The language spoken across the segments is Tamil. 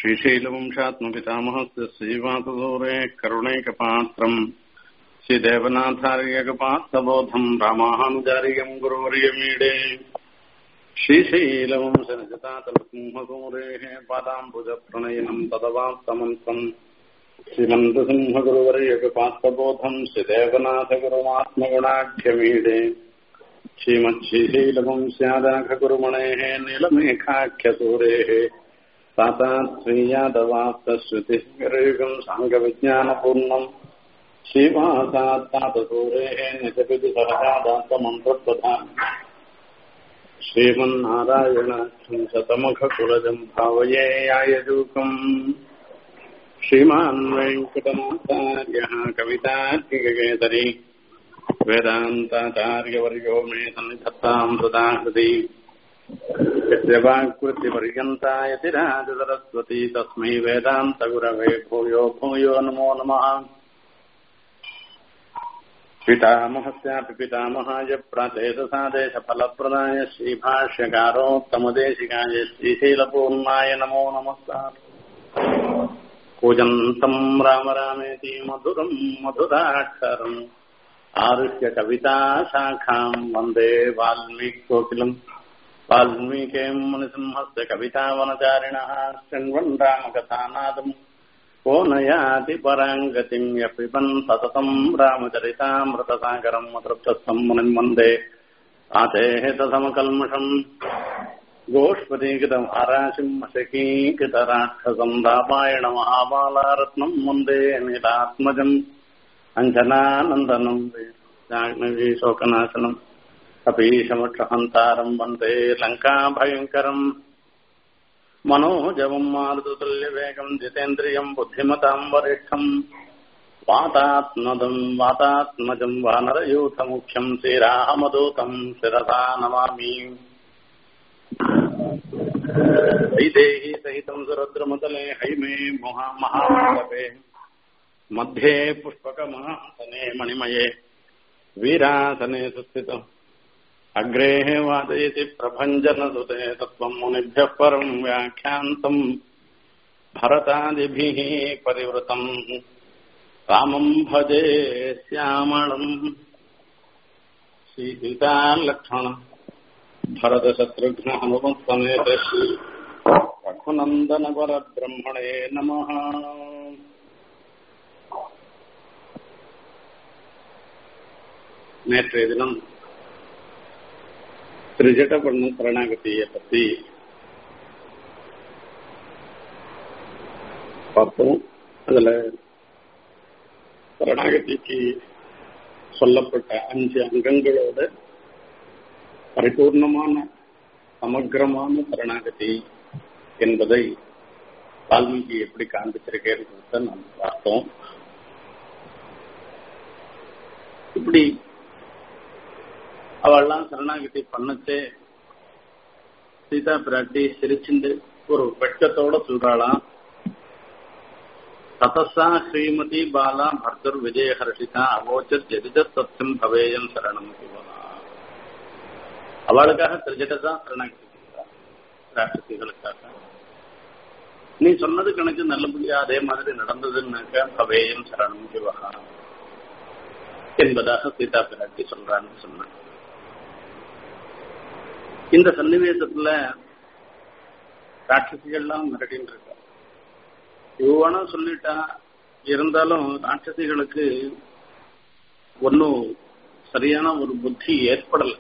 श्रीशैलवंशात्मपितामहस्य श्रीवासदूरे करुणैकपात्रम् श्रीदेवनाथार्यकपात्रबोधम् रामानुजार्यम् गुरुवर्यमीडे श्रीशैलवंशनिजतातलसिंहसूरेः पादाम्बुजप्रणयनम् तदवास्तमन्तम् श्रीमन्तसिंहगुरुवर्यकपात्रबोधम् श्रीदेवनाथगुरुमात्मगुणाढ्यमीडे श्रीमच्छ्रीशैलवंस्यादाघगुरुमणेः नीलमेघाख्यसूरेः तातात्श्रीयादवास्तश्रुतिः गिरीगम् साङ्गविज्ञानपूर्णम् श्रीवासात्तातसूरेः निजपिति सहजादान्तमन्त्रप्रधान् श्रीमन्नारायणाख्यम् शतमुखकुलजम् भावये यायजूकम् श्रीमान् वेङ्कटनाथार्यः कवितार्किककेसरी वेदान्ताचार्यवर्यो मे सन्निधत्ताम् सदा हृदि यस्य वाक्कृतिपर्यन्ता यतिराजसरस्वती तस्मै वेदान्तगुरवे भूयो भूयो नमो नमः पितामहस्यापि पितामहाय प्राचेतसादेशफलप्रदाय श्रीभाष्यकारोत्तमदेशिकाय श्रीशैलपूर्णाय नमो नमस्कार कूजन्तम् राम रामेति मधुरम् मधुराक्षरम् आरुह्य कविताशाखाम् वन्दे वाल्मीकोकिलम् वाल्मीकिम् मुनिसिंहस्य कवितावनचारिणः शृण्वन् रामकथानादम् को न याति पराङ्गतिम् यपिबन् सततम् रामचरितामृतसागरम् अतृप्तस्थम् मुनिम् वन्दे आतेः तसमकल्मषम् गोष्पदीकृतम् आराशिम् अशकीकृतराक्षसम् रामायणमहाबालारत्नम् वन्दे नीलात्मजम् अञ्जनानन्दनम् जाह्नवी शोकनाशनम् कपीशमक्षहन्तारम् वन्दे लङ्काभयङ्करम् मनोजवम् मारुतुल्यवेगम् जितेन्द्रियम् बुद्धिमताम् वरिष्ठम् वातात्मदम् वातात्मजम् वानरयूथमुख्यम् श्रीरामदूतम् शिरसा नमामि वैदेही सहितम् सुरद्रमतले हैमे महा महामण्डपे मध्ये पुष्पकमासने मणिमये वीरासने सुस्थितम् अग्रेः वादयति प्रभञ्जनसुते तत्त्वम् मुनिभ्यः परम् व्याख्यान्तम् भरतादिभिः परिवृतम् रामम् भजे श्यामळम् श्रीसीतालक्ष्मण भरतशत्रुघ्न हनुमत्समेत श्री रघुनन्दनवरब्रह्मणे नमः நேற்றைய தினம் திரிஜட பண்ண சரணாகதியை பத்தி பார்த்தோம் அதுல சரணாகதிக்கு சொல்லப்பட்ட அஞ்சு அங்கங்களோட பரிபூர்ணமான சமக்கிரமான சரணாகதி என்பதை வால்மீகி எப்படி காண்பிச்சிருக்கேன்னு நாம் பார்த்தோம் இப்படி அவெல்லாம் சரணாகதி பண்ணச்சே சீதா பிராட்டி சிரிச்சுண்டு ஒரு வெட்கத்தோட சொல்றாளாம் ததசா ஸ்ரீமதி பாலா பர்தர் விஜயஹர்ஷிதா அவோச்சத் எதிஜ சத்தியம் பவேயம் சரணம் சிவனா அவளுக்காக திருஜட்டதான் சரணாகதி ராட்சசிகளுக்காக நீ சொன்னது கணக்கு நல்லபடியா அதே மாதிரி நடந்ததுன்னாக்க பவேயம் சரணம் சிவகா என்பதாக சீதா பிராட்டி சொல்றான்னு சொன்னான் இந்த சன்னிவேசத்துல ராட்சசிகள்லாம் மிரட்டின்னு இருக்கா இவ்வளோ சொல்லிட்டா இருந்தாலும் ராட்சசிகளுக்கு ஒன்னும் சரியான ஒரு புத்தி ஏற்படல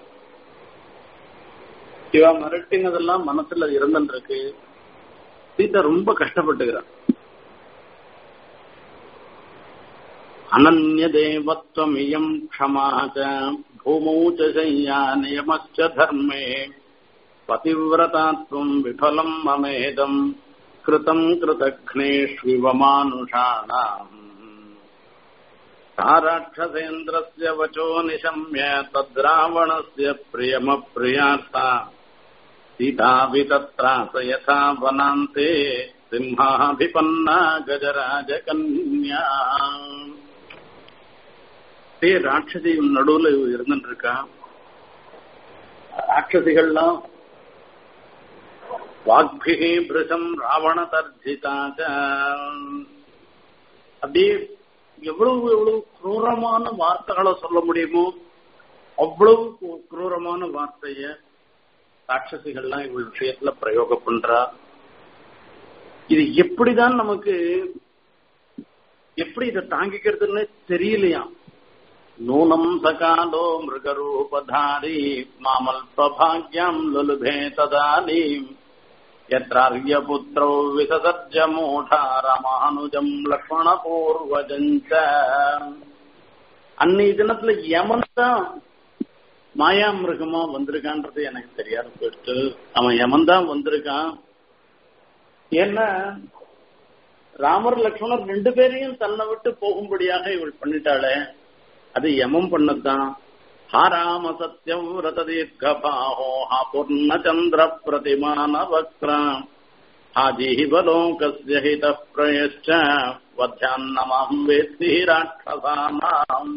இவ மிரட்டினதெல்லாம் மனசுல இருந்துருக்கு சீதா ரொம்ப கஷ்டப்பட்டுக்கிறான் अनन्यदेवत्वमियम् क्षमा च भूमौ च शय्या नियमश्च धर्मे पतिव्रता त्वम् विफलम् ममेदम् कृतम् कृतघ्नेष्विव मानुषाणाम् सा राक्षसेन्द्रस्य वचो निशम्य तद्रावणस्य प्रियमप्रियार्था सीतापि तत्रास यथा वनान्ते सिंहाभिपन्ना गजराजकन्या அப்படியே ராட்சசி நடுவுல இருந்துட்டு இருக்கா ராட்சசிகள்லாம் வாக்பிகி பிருஷம் ராவண தர்ஜிதாச்ச அப்படியே எவ்வளவு எவ்வளவு குரூரமான வார்த்தைகளை சொல்ல முடியுமோ அவ்வளவு கு- குரூரமான வார்த்தைய ராட்சசிகள்லாம் இவள் விஷயத்துல பிரயோகம் பண்றா இது எப்படிதான் நமக்கு எப்படி இதை தாங்கிக்கிறதுன்னு தெரியலையாம் நூனம் சகாலோ மிருகரூபதாரி மாமல் பிரபாகியம் லுலுபே ததானீம் यत्रार्यपुत्रौ विससर्ज मूढा रामानुजम् லக்ஷ்மணபூர்வஜஞ்ச அன்னைய தினத்துல யமன் தான் மாயா மிருகமா வந்திருக்கான்றது எனக்கு தெரியாது போயிட்டு அவன் யமன் தான் வந்திருக்கான் ஏன்னா ராமர் லக்ஷ்மணர் ரெண்டு பேரையும் தன்னை விட்டு போகும்படியாக இவள் பண்ணிட்டாளே அது யமம் பண்ணதுதான் ஹா ராம சத்யம் ரத தீர்க்கபாஹோ ஹா பூர்ணச்சந்திர பிரதிமான வக்ரா ஹா ஜீவலோகஸ்ய ஹித பிரயஷ்ச வத்தியான்னமாம் வேத்தி ராட்சசானாம்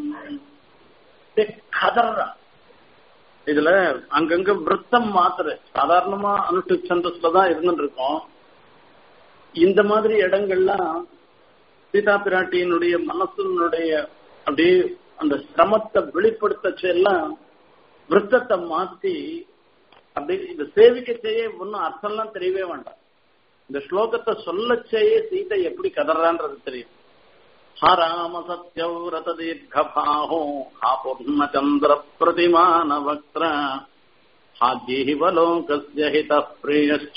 கதர்றா இதுல அங்கங்க விருத்தம் மாத்திர சாதாரணமா அனுஷ்டு சந்தஸ்ல தான் இருந்துட்டு இருக்கோம் இந்த மாதிரி இடங்கள்லாம் சீதா பிராட்டியினுடைய மனசினுடைய அப்படியே அந்த சிரமத்தை வெளிப்படுத்தச்சு எல்லாம் விருத்தத்தை மாத்தி அப்படி இந்த சேவிக்க செய்ய ஒன்னும் அர்த்தம்லாம் தெரியவே வேண்டாம் இந்த ஸ்லோகத்தை சொல்லச்சேயே சீதை எப்படி கதறான்றது தெரியும் ஹா ராம சத்யௌ ரத தீர்க்கபாஹோ ஹா பூர்ணச்சந்திர பிரதிமான வக்ர ஹா ஜீவலோகஸ்ய ஹித பிரியஷ்ச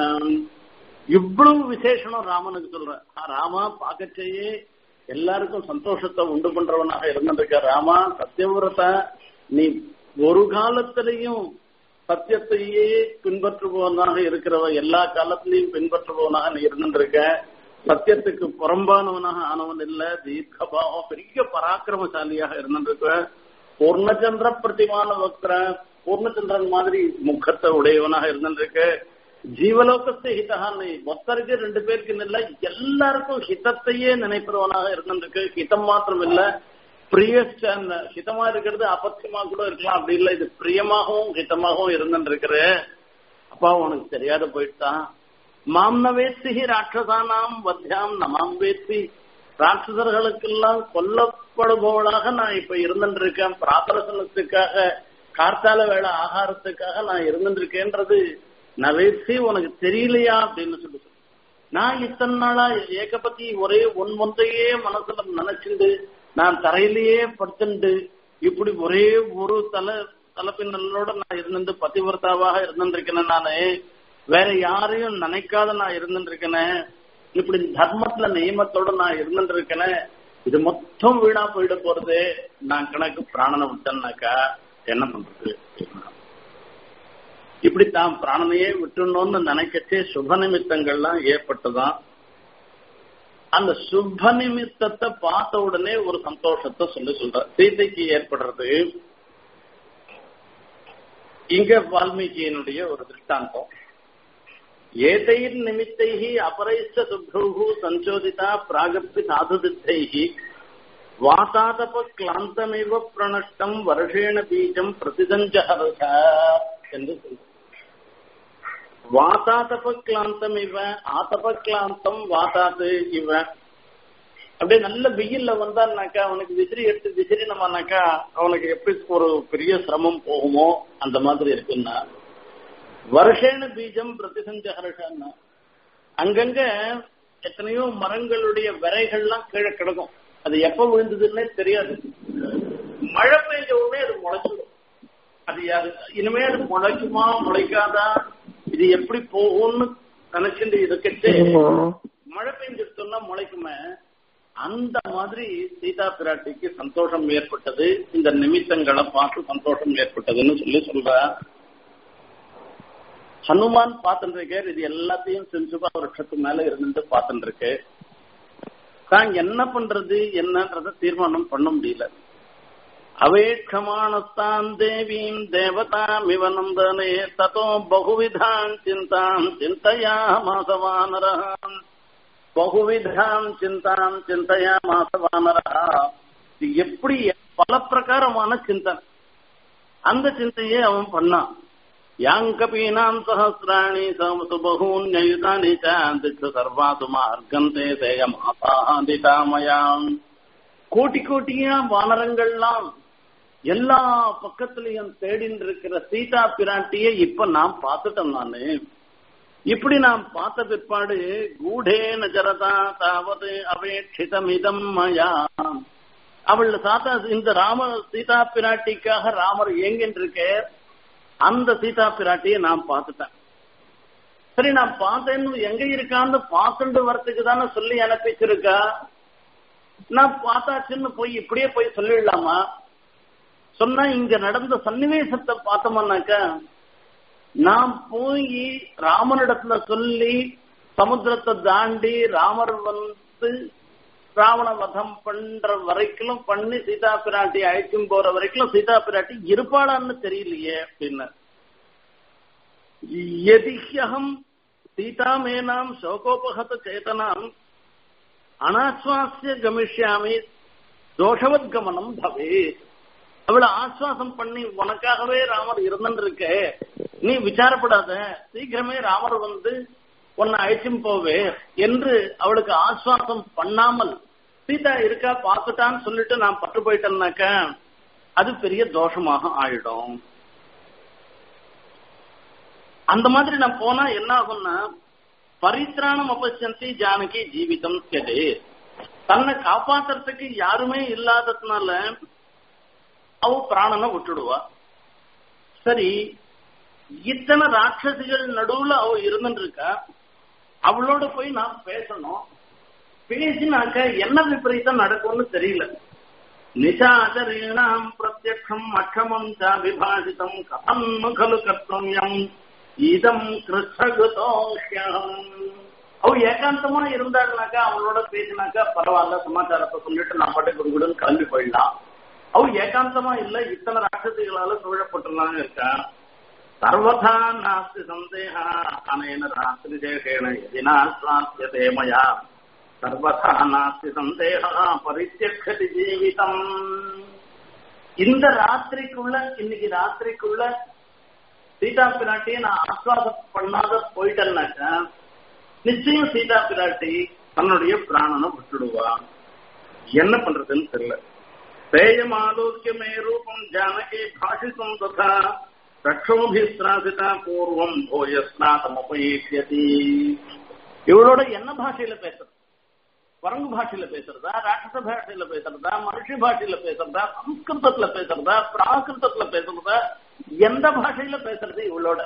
இவ்வளவு விசேஷனம் ராமனுக்கு சொல்ற ஆ, ராமா பார்க்கச்சேயே எல்லாருக்கும் சந்தோஷத்தை உண்டு பண்றவனாக இருந்திருக்க ராமா சத்தியவிரத நீ ஒரு காலத்திலையும் சத்தியத்தையே பின்பற்றுபவனாக இருக்கிறவ எல்லா காலத்திலையும் பின்பற்றுபவனாக நீ இருந்திருக்க சத்தியத்துக்கு புறம்பானவனாக ஆனவன் இல்ல தீர்க்கபாவம் பெரிய பராக்கிரமசாலியாக இருந்திருக்க பூர்ணச்சந்திர பிரதிமான பக்தர பூர்ணச்சந்திரன் மாதிரி முகத்தை உடையவனாக இருந்திருக்க ஜீவலோகத்தை ஹிதகான்னு ஒத்தருக்கு ரெண்டு பேருக்கு இல்ல எல்லாருக்கும் ஹிதத்தையே நினைப்பவனாக இருந்திருக்கு ஹிதம் மாத்திரம் இல்ல பிரியஸ்டன் ஹிதமா இருக்கிறது அபத்தியமா கூட இருக்கலாம் அப்படி இல்ல இது பிரியமாகவும் ஹிதமாகவும் இருந்துருக்கிற அப்பா உனக்கு தெரியாத போயிட்டான் மாம் ந வேத்தி ராட்சசானாம் வத்தியாம் நமாம் வேத்தி ராட்சசர்களுக்கெல்லாம் கொல்லப்படுபவளாக நான் இப்ப இருந்துட்டு இருக்கேன் பிரார்த்தனத்துக்காக கார்த்தால வேலை ஆகாரத்துக்காக நான் இருந்துட்டு இருக்கேன்றது நவேசி உனக்கு தெரியலையா அப்படின்னு சொல்லி சொல்லு. நான் இத்தனை நாளா ஏகபத்தி ஒரே ஒன் ஒன்றையே மனசுல நினைச்சுண்டு நான் தரையிலேயே படுத்துண்டு இப்படி ஒரே ஒரு தலை தலைப்பின்னலோட நான் இருந்து பதிவிரதாவாக இருந்திருக்கேன் நானு வேற யாரையும் நினைக்காத நான் இருந்துருக்கேனே இப்படி தர்மத்துல நியமத்தோட நான் இருந்துருக்கேனே இது மொத்தம் வீணா போயிட போறது நான் கணக்கு பிராணனை விட்டேன்னாக்கா என்ன பண்றது இப்படி தான் பிராணனையே விட்டுணும்னு நினைக்கச்சே சுப நிமித்தங்கள்லாம் ஏற்பட்டுதான் அந்த சுப நிமித்தத்தை பார்த்த உடனே ஒரு சந்தோஷத்தை சொல்லி சொல்ற சீதைக்கு ஏற்படுறது இங்க வால்மீகியினுடைய ஒரு திருஷ்டாந்தம் ஏதைர் நிமித்தைஹி அபரைச்ச சுப்ரூஹு சஞ்சோதிதா பிராகப்பி சாதுதித்தைஹி வாசாதப கிளாந்தமிவ பிரணஷ்டம் வருஷேண பீஜம் பிரதிதஞ்சஹரச என்று சொல்ற வாசாதப கிளாந்தம் இவ ஆதப கிளாந்தம் வாசாத்து இவ அப்படியே நல்ல வெயில்ல வந்தான்னாக்கா அவனுக்கு விசிறி எடுத்து விசிறி நம்மனாக்கா அவனுக்கு எப்படி ஒரு பெரிய சிரமம் போகுமோ அந்த மாதிரி இருக்குன்னா வருஷேன பீஜம் பிரதிசஞ்சஹர்ஷன்னா அங்கங்க எத்தனையோ மரங்களுடைய விரைகள்லாம் கீழே கிடக்கும் அது எப்ப விழுந்ததுன்னே தெரியாது மழை பெய்ஞ்ச உடனே அது முளைச்சிடும் அது யாரு இனிமே அது முளைக்குமா முளைக்காதா இது எப்படி போகும்னு நினைச்சுட்டு இருக்கச்சே மழை பெஞ்சிருச்சோம்னா முளைக்குமே அந்த மாதிரி சீதா பிராட்டிக்கு சந்தோஷம் ஏற்பட்டது இந்த நிமித்தங்களை பார்த்து சந்தோஷம் ஏற்பட்டதுன்னு சொல்லி சொல்ற ஹனுமான் பார்த்துட்டு இருக்கார் இது எல்லாத்தையும் செஞ்சுபா வருஷத்து மேல இருந்துட்டு பார்த்துட்டு இருக்கு தான் என்ன பண்றது என்னன்றத தீர்மானம் பண்ண முடியல அவேட்சமானஸ்தான் தேவீம் தேவதாம் இவ நந்தனே ததோ பகுவிதான் சிந்தாம் சிந்தையா மாசவானரஹாம் பகுவிதாம் சிந்தாம் சிந்தையா மாசவானரஹா இது எப்படி பல பிரகாரமான சிந்தனை அந்த சிந்தையே அவன் பண்ணான் யாங்கபீனாம் சஹசிராணி சமசு பகூன்யயுதானி சாந்திச்சு சர்வாசு மார்க்கந்தே தேய மாதாதிதாமயாம் கோட்டி கோட்டியா வானரங்கள்லாம் எல்லா பக்கத்திலையும் தேடின்னு இருக்கிற சீதா பிராட்டியை இப்ப நான் பார்த்துட்டேன் நானு இப்படி நாம் பார்த்த பிற்பாடு கூடே நஜரதா தாவது அபேட்சிதமிதம் மயா அவள் சாத்தா இந்த ராம சீதா பிராட்டிக்காக ராமர் ஏங்கின்றிருக்க அந்த சீதா பிராட்டியை நான் பார்த்துட்டேன் சரி நான் பார்த்தேன்னு எங்க இருக்கான்னு பார்த்துட்டு வரத்துக்கு தானே சொல்லி அனுப்பிச்சிருக்கா நான் பார்த்தாச்சுன்னு போய் இப்படியே போய் சொல்லிடலாமா சொன்னா இங்க நடந்த சன்னிவேசத்தை பார்த்தோம்னாக்கா நான் போய் ராமனிடத்துல சொல்லி சமுத்திரத்தை தாண்டி ராமர் வந்து ராவண வதம் பண்ற வரைக்கும் பண்ணி சீதா பிராட்டி அழைக்கும் போற வரைக்கும் சீதா பிராட்டி இருப்பாளான்னு தெரியலையே அப்படின்னு எதிஹ்யகம் சீதாமேனாம் சோகோபகத சேதனாம் அனாஸ்வாசிய கமிஷ்யாமி தோஷவத் கமனம் பவே அவளை ஆஸ்வாசம் பண்ணி உனக்காகவே ராமர் இருந்துருக்க நீ விசாரப்படாத சீக்கிரமே ராமர் வந்து உன்னை அழைச்சும் போவே என்று அவளுக்கு ஆஸ்வாசம் பண்ணாமல் சீதா இருக்கா பார்த்துட்டான்னு சொல்லிட்டு நான் பட்டு போயிட்டேன்னாக்க அது பெரிய தோஷமாக ஆயிடும் அந்த மாதிரி நான் போனா என்ன ஆகும்னா பரித்ராணம் அபசந்தி ஜானகி ஜீவிதம் கெடு தன்னை காப்பாத்துறதுக்கு யாருமே இல்லாததுனால அவ பிராணனை விட்டுடுவா சரி இத்தனை ராட்சசிகள் நடுவுல அவ இருந்துட்டு இருக்கா அவளோட போய் நான் பேசணும் பேசினாக்க என்ன விபரீதம் நடக்கும்னு தெரியல நிசாச்சரீணாம் பிரத்யக்ஷம் அக்ஷமம் ச விபாஷிதம் கதம் கலு கர்த்தவியம் இதம் கிருஷ்ணகுதோஷ்யம் அவ ஏகாந்தமா இருந்தாள்னாக்கா அவளோட பேசினாக்கா பரவாயில்ல சமாச்சாரத்தை சொல்லிட்டு நான் பாட்டு குடுகுடுன்னு கிளம்பி போயிடலாம் அவ ஏகாந்தமா இல்ல இத்தனை ராட்சசிகளால சூழப்பட்டுலாம் இருக்கா சர்வதா நாஸ்தி சந்தேக அனேன ராத்திரி தேகேன எதினா சாத்தியதே மயா சர்வதா நாஸ்தி சந்தேக பரித்தியக்ஷதி ஜீவிதம் இந்த ராத்திரிக்குள்ள இன்னைக்கு ராத்திரிக்குள்ள சீதா பிராட்டியை நான் ஆஸ்வாதம் பண்ணாத போயிட்டேன்னாக்கா நிச்சயம் சீதா பிராட்டி தன்னுடைய பிராணனை விட்டுடுவா என்ன பண்றதுன்னு தெரியல பேயமாலோக்கியமே ரூபம் ஜானகி பாஷிதம் ததா ரக்ஷோபிஸ்ராசிதா பூர்வம் போயஸ்நாதமுபயேஷியதி இவளோட என்ன பாஷையில பேசுறது குரங்கு பாஷையில பேசுறதா ராட்சச பாஷையில பேசுறதா மனுஷ பாஷையில பேசுறதா சம்ஸ்கிருதத்துல பேசுறதா பிராகிருதத்துல பேசுறதா எந்த பாஷையில பேசுறது இவளோட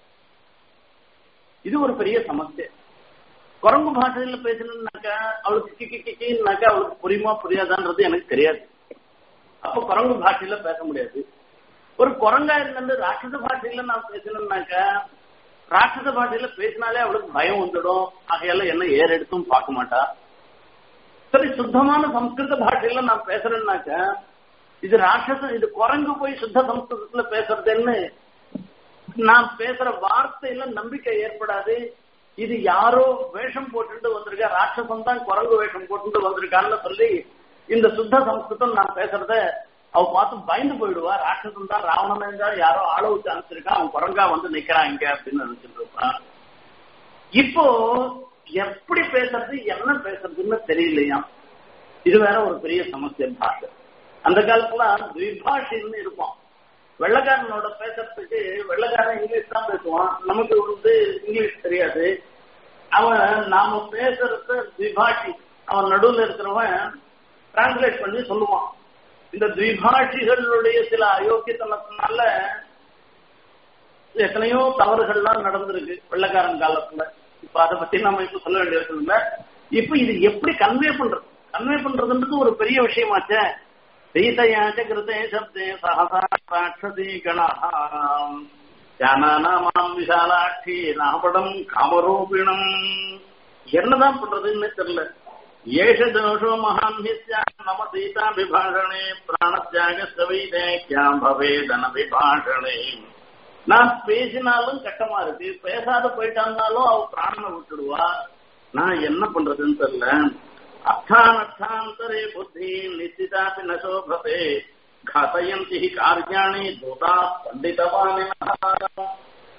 இது ஒரு பெரிய சமஸ்தை குரங்கு பாஷையில பேசணும்னாக்கா அவளுக்கு கிக்கி கிக்கின்னாக்கா அவளுக்கு புரியுமா புரியாதான்றது எனக்கு தெரியாது அப்ப குரங்கு பாஷையில பேச முடியாது ஒரு குரங்கா இருந்து ராட்சச பாஷையில நான் பேசணும்னாக்கா ராட்சச பாஷையில பேசினாலே அவளுக்கு பயம் வந்துடும் ஆகையால என்ன ஏறெடுத்தும் பார்க்க மாட்டா சரி சுத்தமான சம்ஸ்கிருத பாஷையில நான் பேசுறேன்னாக்க இது ராட்சசம் இது குரங்கு போய் சுத்த சம்ஸ்கிருதத்துல பேசுறதுன்னு நான் பேசுற வார்த்தையில நம்பிக்கை ஏற்படாது இது யாரோ வேஷம் போட்டுட்டு வந்திருக்கா ராட்சசம் தான் குரங்கு வேஷம் போட்டுட்டு வந்திருக்கான்னு சொல்லி இந்த சுத்த சம்ஸ்கிருதம் நான் பேசுறத அவ பார்த்து பயந்து போயிடுவா ராட்சசம் தான் ராவணன் தான் யாரோ ஆள வச்சு அனுப்பிச்சிருக்கான் அவன் குரங்கா வந்து நிக்கிறான் இங்க அப்படின்னு நினைச்சிட்டு இருப்பான் இப்போ எப்படி பேசுறது என்ன பேசுறதுன்னு தெரியலையா இது வேற ஒரு பெரிய சமஸ்ய பாஷை அந்த காலத்துல திபாஷின்னு இருப்பான் வெள்ளக்காரனோட பேசுறதுக்கு வெள்ளக்காரன் இங்கிலீஷ் தான் பேசுவான் நமக்கு வந்து இங்கிலீஷ் தெரியாது அவன் நாம பேசுறது திபாஷி அவன் நடுவுல இருக்கிறவன் டிரான்ஸ்லேட் பண்ணி சொல்லுவான் இந்த திபாஷிகளுடைய சில அயோக்கியத்தனத்தினால எத்தனையோ தவறுகள்லாம் நடந்திருக்கு வெள்ளக்காரன் காலத்துல இப்ப அதை பத்தி நம்ம இப்ப சொல்ல வேண்டியது இல்ல இப்ப இது எப்படி கன்வே பண்றது கன்வே பண்றதுன்றது ஒரு பெரிய விஷயமாச்சே சீதையாச்ச கிருதே சப்தே சகசா ராட்சசி கணாம் ஜானானாமாம் விஷாலாட்சி நாபடம் காமரூபிணம் என்னதான் பண்றதுன்னு தெரியல ஏஷ தோஷோ மகான்யா நம சீதா விபாஷணே பிராணத்தியாக வைதேக்கியாம் பவேதன விபாஷணே நான் பேசினாலும் கட்டமா இருக்கு பேசாத போயிட்டான்னாலும் அவ பிராணனை விட்டுடுவா நான் என்ன பண்றதுன்னு தெரியல அர்த்தானர்த்தாந்தரே புத்தி நிச்சிதாபி நசோபதே घातयन्ति हि कार्याणि दूता பண்டிதவானினா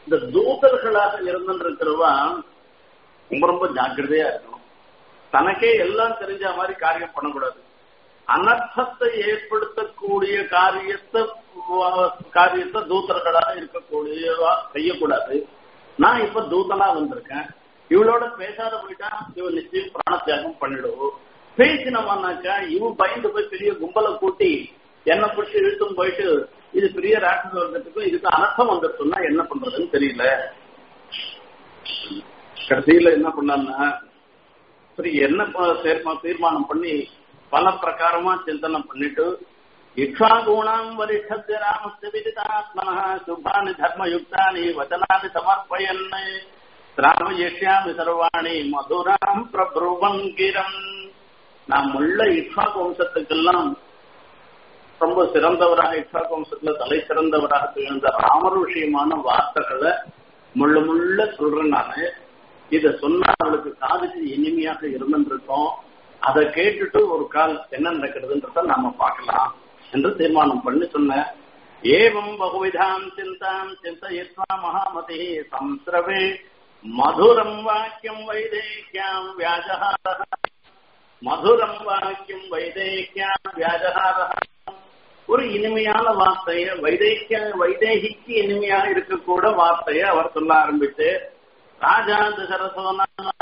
இந்த தூதர்களாக இருந்துருக்கிறவா ரொம்ப ரொம்ப ஜாக்கிரதையா இருக்கணும் தனக்கே எல்லாம் தெரிஞ்ச மாதிரி காரியம் பண்ணக்கூடாது அனர்த்தத்தை ஏற்படுத்தக்கூடிய காரியத்தை காரியத்தை தூதர்களாக இருக்கக்கூடிய செய்யக்கூடாது நான் இப்ப தூதனா வந்திருக்கேன் இவளோட பேசாத போயிட்டா இவன் நிச்சயம் பிராணத்தியாகம் பண்ணிடுவோம் பேசினவானாக்கா இவன் பயந்து போய் பெரிய கும்பலை கூட்டி என்ன பிடிச்சி இழுத்தும் போயிட்டு இது பெரிய ராட்சச வர்க்கத்துக்கும் இதுக்கு அனர்த்தம் வந்துருச்சுன்னா என்ன பண்றதுன்னு தெரியல கடைசியில என்ன பண்ணான்னா சரி என்ன சேர்மா தீர்மானம் பண்ணி பல பிரகாரமா சிந்தனை பண்ணிட்டு இக்ஷாகூணாம் வரிஷஸ்ய ராமஸ்ய விதிதாத்மன சுபானி தர்மயுக்தானி வச்சனானி சமர்ப்பயன் திராவயிஷ்யாமி சர்வாணி மதுராம் பிரபுவங்கிரம் நாம் உள்ள இக்ஷாக் வம்சத்துக்கெல்லாம் ரொம்ப சிறந்தவராக இக்ஷாக் வம்சத்துல தலை சிறந்தவராக திகழ்ந்த ராமர் விஷயமான வார்த்தைகளை முள்ள முள்ள சொல்றேன் நானு இத சொன்னா அவளுக்கு காதுக்கு இனிமையாக இருந்துருக்கோம் அதை கேட்டுட்டு ஒரு கால் என்ன நடக்கிறதுன்றத நாம பார்க்கலாம் என்று தீர்மானம் பண்ணி சொன்ன ஏவம் பகுவிதாம் சிந்தாம் சிந்தயித்வா மகாமதி சம்ஸ்ரவே மதுரம் வாக்கியம் வைதேக்கியாம் வியாஜஹார மதுரம் வாக்கியம் வைதேக்கியாம் வியாஜஹார ஒரு இனிமையான வார்த்தைய வைதேக்கிய வைதேகிக்கு இனிமையாக இருக்கக்கூட வார்த்தைய அவர் சொல்ல ஆரம்பித்து ராஜா தசரசோன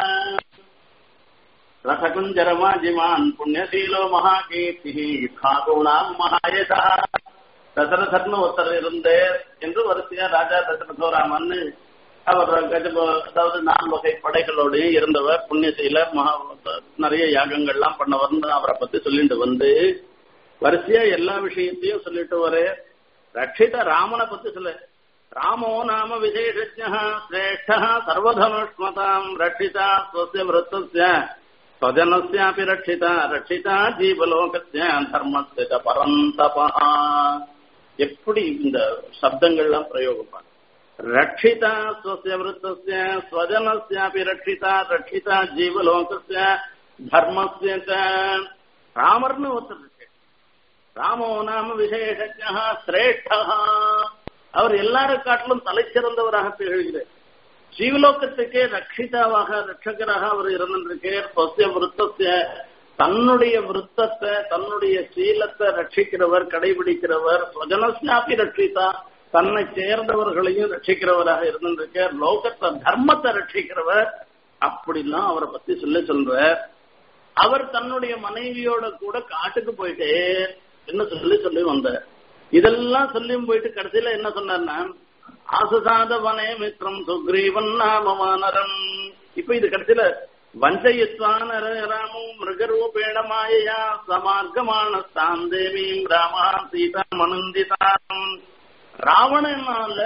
ரசகுஞ்சரமாஜிமான் புண்ணியசீலோ மகாகீர்த்தி இக்காகுணாம் மகாயசா தசரதர்னு ஒருத்தர் இருந்தே என்று வரிசையா ராஜா தசரதோராமன் அவர் கஜப அதாவது நால் வகை படைகளோடு இருந்தவர் புண்ணியசீலர் மகா நிறைய யாகங்கள்லாம் பண்ணவர்னு அவரை பத்தி சொல்லிட்டு வந்து வரிசையா எல்லா விஷயத்தையும் சொல்லிட்டு வரே ரட்சித ராமனை பத்தி சொல்ல ராமோ நாம விசேஷஜ சிரேஷ்ட சர்வதனுஷ்மதாம் ரட்சிதா ஸ்வசிய விருத்தஸ்ய ஸ்வஜனஸ்யாபி ரட்சிதா ரட்சிதா ஜீவலோகஸ்ய தர்மஸ்ய பரந்தபா எப்படி இந்த சப்தங்கள்லாம் பிரயோகம் ரட்சிதா ஸ்வசிய விருத்தஸ்ய ஸ்வஜனஸ்யாபி ரட்சிதா ரட்சிதா ஜீவலோகஸ்ய தர்மஸ்ய ராமர்னு ஒருத்தர் இருக்கு ராமோ நாம விசேஷஜா சிரேஷ்டா அவர் எல்லாரும் காட்டிலும் தலை சிறந்தவராக திகழ்கிறார் ஜீவலோகத்துக்கே ரட்சிதாவாக ரட்சகராக அவர் இருந்திருக்கார் சொசிய விருத்தசிய தன்னுடைய விருத்தத்தை தன்னுடைய சீலத்தை ரட்சிக்கிறவர் கடைபிடிக்கிறவர் ஸ்வஜனஸ்யாபி ரட்சிதா தன்னை சேர்ந்தவர்களையும் ரட்சிக்கிறவராக இருந்திருக்கார் லோகத்தை தர்மத்தை ரட்சிக்கிறவர் அப்படிலாம் அவரை பத்தி சொல்லி சொல்ற அவர் தன்னுடைய மனைவியோட கூட காட்டுக்கு போயிட்டே என்ன சொல்லி சொல்லி வந்தார் இதெல்லாம் சொல்லியும் போயிட்டு கடைசியில என்ன சொன்னார்னா ஆசுசாத வனே மித்ரம் சுக்ரீவன் நாமமானரம் இப்ப இது கடைசியில வஞ்சயித்வான ராமும் மிருகரூபேண மாயையா சமார்க்கமான தேவீம் ராமா சீதா மனுந்திதாம் ராவணனால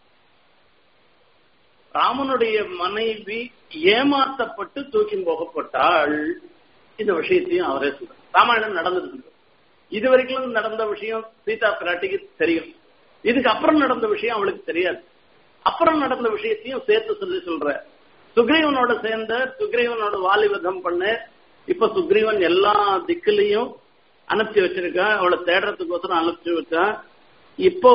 ராமனுடைய மனைவி ஏமாற்றப்பட்டு தூக்கி போகப்பட்டாள் இந்த விஷயத்தையும் அவரே சொல்ற ராமாயணம் நடந்தது இது வரைக்கும் நடந்த விஷயம் சீதா பிராட்டிக்கு தெரியும் இதுக்கு அப்புறம் நடந்த விஷயம் அவளுக்கு தெரியாது அப்புறம் நடந்த விஷயத்தையும் சேர்த்து சொல்லி சொல்ற சுக்ரீவனோட சேர்ந்த சுக்ரீவனோட வாலிபதம் பண்ண இப்ப சுக்ரீவன் எல்லா திக்குலையும் அனுப்பிச்சு வச்சிருக்கா அவளை தேடுறதுக்கோசரம் அனுப்பிச்சு வச்சா இப்போ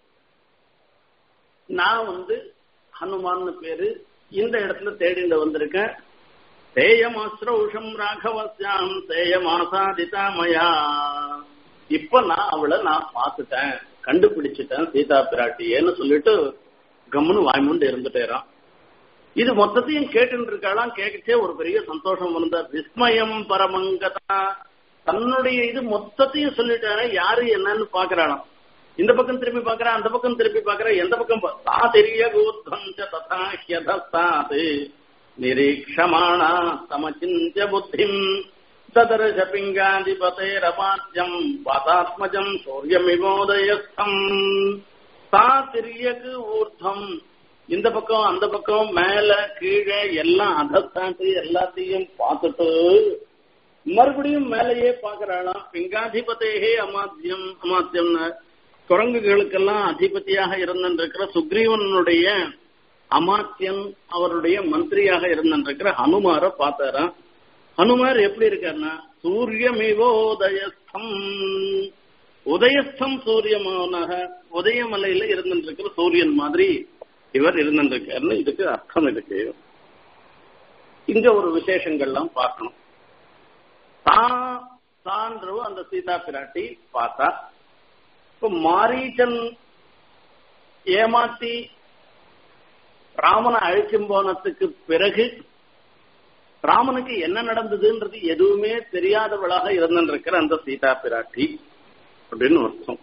நான் வந்து ஹனுமான்னு பேரு இந்த இடத்துல தேடிண்டு வந்திருக்கேன் தேயமாஸ்ரௌஷம் ராகவஸ்யாம் தேயமாசாதிதாமயா இப்ப நான் அவளை நான் பார்த்துட்டேன் கண்டுபிடிச்சிட்டேன் சீதா பிராட்டியேன்னு சொல்லிட்டு கம்முன்னு வாய்மூண்டு இருந்துட்டேறான் இது மொத்தத்தையும் கேட்டு இருக்காளாம் கேட்கச்சே ஒரு பெரிய சந்தோஷம் வந்த விஸ்மயம் பரமங்கதா தன்னுடைய இது மொத்தத்தையும் சொல்லிட்டாரு யாரு என்னன்னு பாக்குறாளாம் இந்த பக்கம் திரும்பி பாக்குறா அந்த பக்கம் திரும்பி பாக்குறா எந்த பக்கம் தா தெரிய ததா ஹியதாது நிரீக்ஷமாணா சமச்சிந்திய புத்திம் சதரச பிங்காதிபதேரமாத்யம் பாதாத்மஜம் சூரியமிவோதயஸ்தம் தா திரியகு ஊர்த்தம் இந்த பக்கம் அந்த பக்கம் மேல கீழே எல்லாம் அதத்தாண்டி எல்லாத்தையும் பார்த்துட்டு மறுபடியும் மேலேயே பாக்குறாளாம் பிங்காதிபதேகே அமாத்தியம் அமாத்தியம்னு குரங்குகளுக்கெல்லாம் அதிபதியாக இருந்திருக்கிற சுக்ரீவனுடைய அமாத்தியன் அவருடைய மந்திரியாக இருந்திருக்கிற ஹனுமார பார்த்தாராம் ஹனுமார் எப்படி இருக்காருன்னா சூரியமிவோதயஸ்தம் உதயஸ்தம் சூரியமானாக உதயமலையில இருந்துருக்கிற சூரியன் மாதிரி இவர் இருந்திருக்காருன்னு இதுக்கு அர்த்தம் இருக்கு இங்க ஒரு விசேஷங்கள்லாம் பார்க்கணும் தான் தான்றவ அந்த சீதா பிராட்டி பார்த்தா இப்ப மாரீச்சன் ஏமாத்தி ராமனை அழிக்கும் போனதுக்கு பிறகு ராமனுக்கு என்ன நடந்ததுன்றது எதுவுமே தெரியாதவளாக இருந்திருக்கிற அந்த சீதா பிராட்டி அப்படின்னு அர்த்தம்